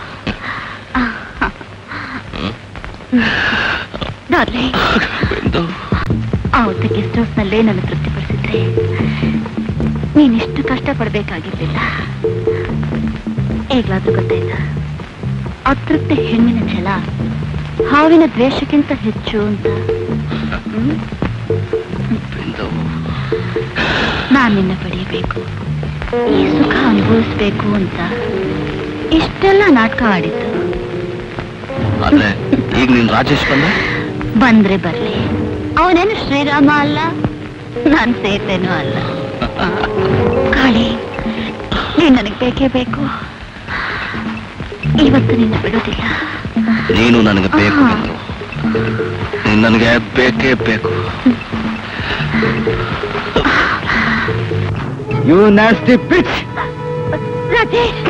ಹ್ಮ್. ಡಾರ್ಲಿಂಗ್ ಬಿಂದು ಅವತ್ತು ಗೆಸ್ಟ್ ಹೌಸ್ನಲ್ಲೇ ನನ್ನ ತೃಪ್ತಿಪಡಿಸಿದ್ರೆ ನೀನಿಷ್ಟು ಕಷ್ಟ ಪಡ್ಬೇಕಾಗಿರ್ಲಿಲ್ಲ ಈಗ್ಲಾದ್ರೂ ಗೊತ್ತಾಯ್ತಾ ಅತೃಪ್ತಿ ಹೆಣ್ಣಿನ ಛಲ ಹಾವಿನ ದ್ವೇಷಕ್ಕಿಂತ ಹೆಚ್ಚು ಅಂತ ಹ್ಮ್? ಬಿಂದು ನಾನ್ ನಿನ್ನ ಪಡೆಯಬೇಕು ಈ ಸುಖ ಅನುಭವಿಸ್ಬೇಕು ಅಂತ ಇಷ್ಟೆಲ್ಲ ನಾಟಕ ಆಡಿದ್ದು ಆದ್ರೆ ಈಗ ನೀನ್ ರಾಜೇಶ್ ಬಂದೆ ಬಂದ್ರೆ ಬರ್ಲಿ ಅವನೇನು ಶ್ರೀರಾಮ ಅಲ್ಲ ನಾನ್ ಸೇತೇನೂ ಅಲ್ಲ ಕಾಳಿ ನೀನ್ ನನಗೆ ಬೇಕೇ ಬೇಕು ಇವತ್ತು ನಿನ್ನ ಬಿಡೋದಿಲ್ಲ ನೀನು ನನಗೆ ಬೇಕು ಬಿಂದು ನೀನ್ ನನಗೆ ಬೇಕೇ ಬೇಕು you nasty bitch Rajesh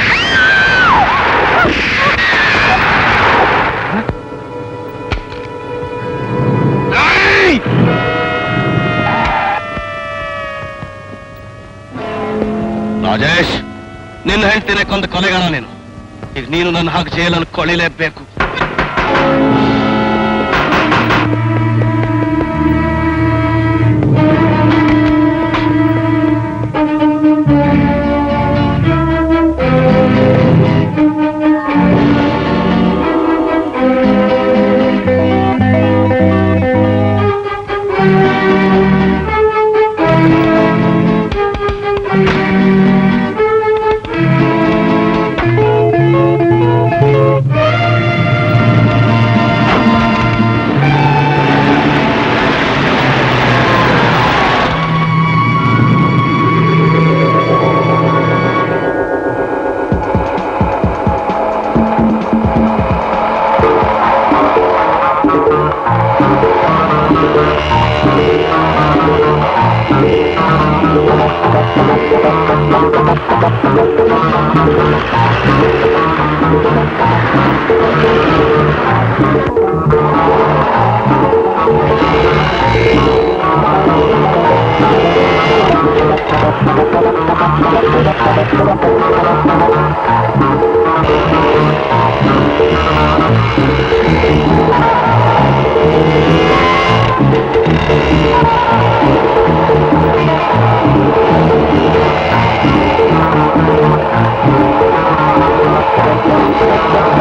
Rajesh ನಿನ್ನ ಹೆಂಡ್ತಿನೇ ಕೊಂದ ಕೊಲೆಗಾರ ನೀನು ಈಗ ನೀನು ನನ್ನ ಹಾಗೆ ಜೈಲಲ್ಲಿ ಕೊಳಿಲೇಬೇಕು Thank you.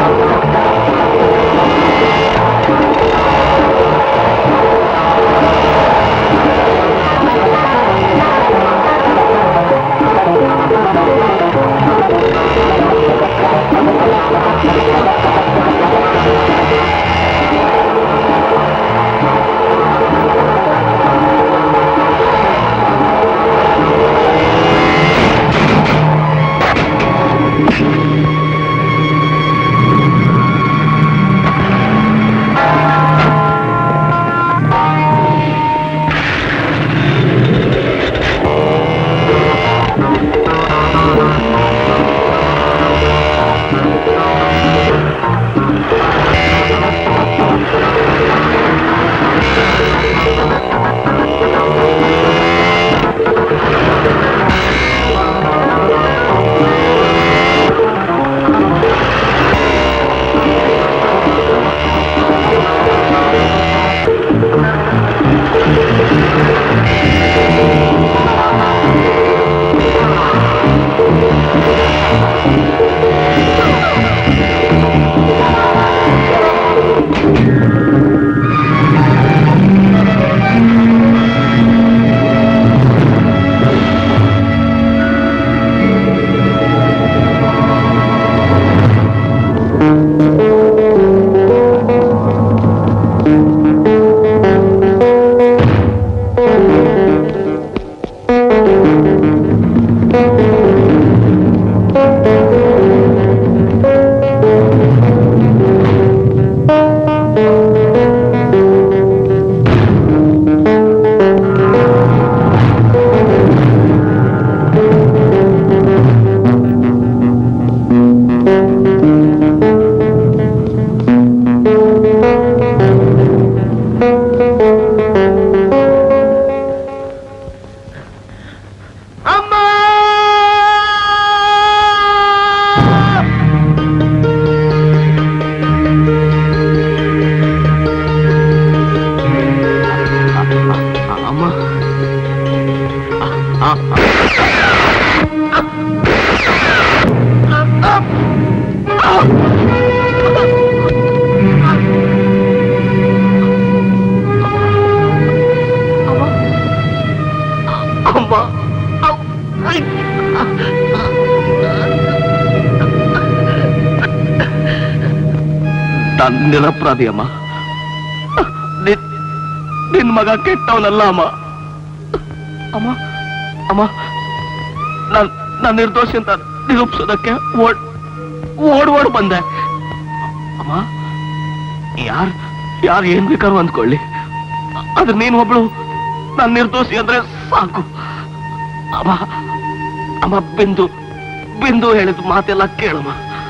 ನಾನ್ ನಿರಪರಾಧಿ ಅಮ್ಮ ನಿನ್- ನಿನ್ ಮಗ ಕೆಟ್ಟವನಲ್ಲ ಅಮ್ಮ ಅಮ್ಮ ಅಮ್ಮ ನಾನ್ ನಾನ್ ನಿರ್ದೋಷಿ ಅಂತ ನಿರೂಪಿಸೋದಕ್ಕೆ ಓಡ್ ಓಡ್ ಓಡ್ ಬಂದೆ ಅಮ್ಮ ಯಾರ್ ಯಾರು ಏನ್ ಬೇಕಾದ್ರು ಅಂದ್ಕೊಳ್ಳಿ ಆದ್ರೆ ನೀನ್ ಒಬ್ಳು ನಾನ್ ನಿರ್ದೋಷಿ ಅಂದ್ರೆ ಸಾಕು ಅಮ್ಮ ಅಮ್ಮ ಬಿಂದು ಬಿಂದು ಹೇಳಿದ ಮಾತೆಲ್ಲ ಕೇಳಮ್ಮ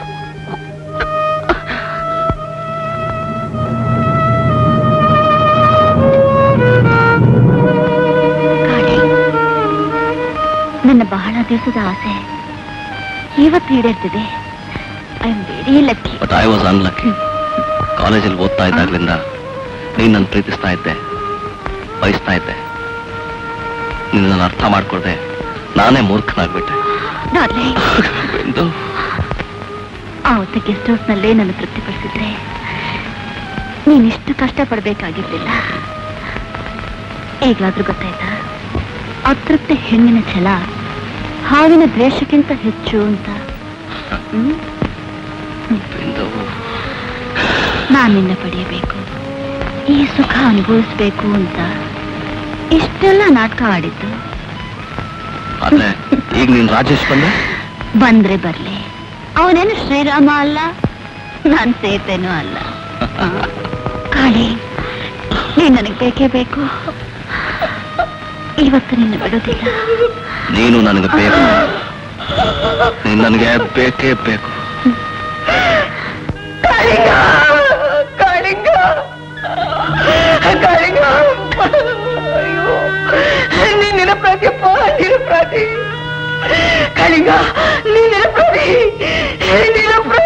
ಕಾಳಿ ನನ್ನ ಬಹಳ ದಿವಸದ ಆಸೆ ಇವತ್ತು ಈಡೇರ್ತಿದೆ I am very lucky but I was unlucky ಕಾಲೇಜಲ್ಲಿ ಓದ್ತಾ ಇದ್ದಾಗ್ಲಿಂದ ನೀನ್ ನನ್ನ ಪ್ರೀತಿಸ್ತಾ ಇದ್ದೆ ಬಯಸ್ತಾ ಇದ್ದೆ ನಿನ್ನ ಅರ್ಥ ಮಾಡ್ಕೊಳ್ದೆ ನಾನೇ ಮೂರ್ಖನಾಗ್ಬಿಟ್ಟೆ ಡಾರ್ಲಿಂಗ್ ಬಿಂದು ಆವತ್ತು ಗೆಸ್ಟ್ ಹೌಸ್ನಲ್ಲೇ ನನ್ನ ತೃಪ್ತಿಪಡಿಸಿದ್ರೆ ನೀನಿಷ್ಟು ಕಷ್ಟಪಡ್ಬೇಕಾಗಿರ್ಲಿಲ್ಲ ಈಗಲಾದ್ರೂ ಗೊತ್ತಾಯ್ತಾ ಅತೃಪ್ತಿ ಹೆಣ್ಣಿನ ಛಲ ಹಾವಿನ ದ್ವೇಷಕ್ಕಿಂತ ಹೆಚ್ಚು ಅಂತ ಹ್ಮ್? ಬಿಂದು ನಾನ್ ನಿನ್ನ ಪಡೆಯಬೇಕು ಈ ಸುಖ ಅನುಭವಿಸ್ಬೇಕು ಅಂತ ಇಷ್ಟೆಲ್ಲ ನಾಟಕ ಆಡಿದ್ದು ಆದ್ರೆ ಈಗ ನೀನ್ ರಾಜೇಶ್ ಬಂದೆ ಬಂದ್ರೆ ಬರ್ಲಿ ಅವನೇನು ಶ್ರೀರಾಮ ಅಲ್ಲ ನಾನ್ ಸೇತೇನೂ ಅಲ್ಲ ಆ, ಕಾಳಿ ನೀನ್ ನನಗೆ ಬೇಕೇ ಬೇಕು ಇವತ್ತು ನಿನ್ನ ಬಿಡೋದಿಲ್ಲ ನೀನು ನನಗೆ ಬೇಕು ನೀನ್ ನನಗೆ ಬೇಕೇ ಬೇಕು ಕಾಳಿಂಗ ಕಾಳಿಂಗ ಕಾಳಿಂಗ ಅಯ್ಯೋ ನೀನ್ ನಿರಪರಾಧಿಯಪ್ಪ ನಿರಪರಾಧಿ ಕಾಳಿಂಗ ನೀನ್ ನಿರಪರಾಧಿ ನಿರಪರಾಧಿ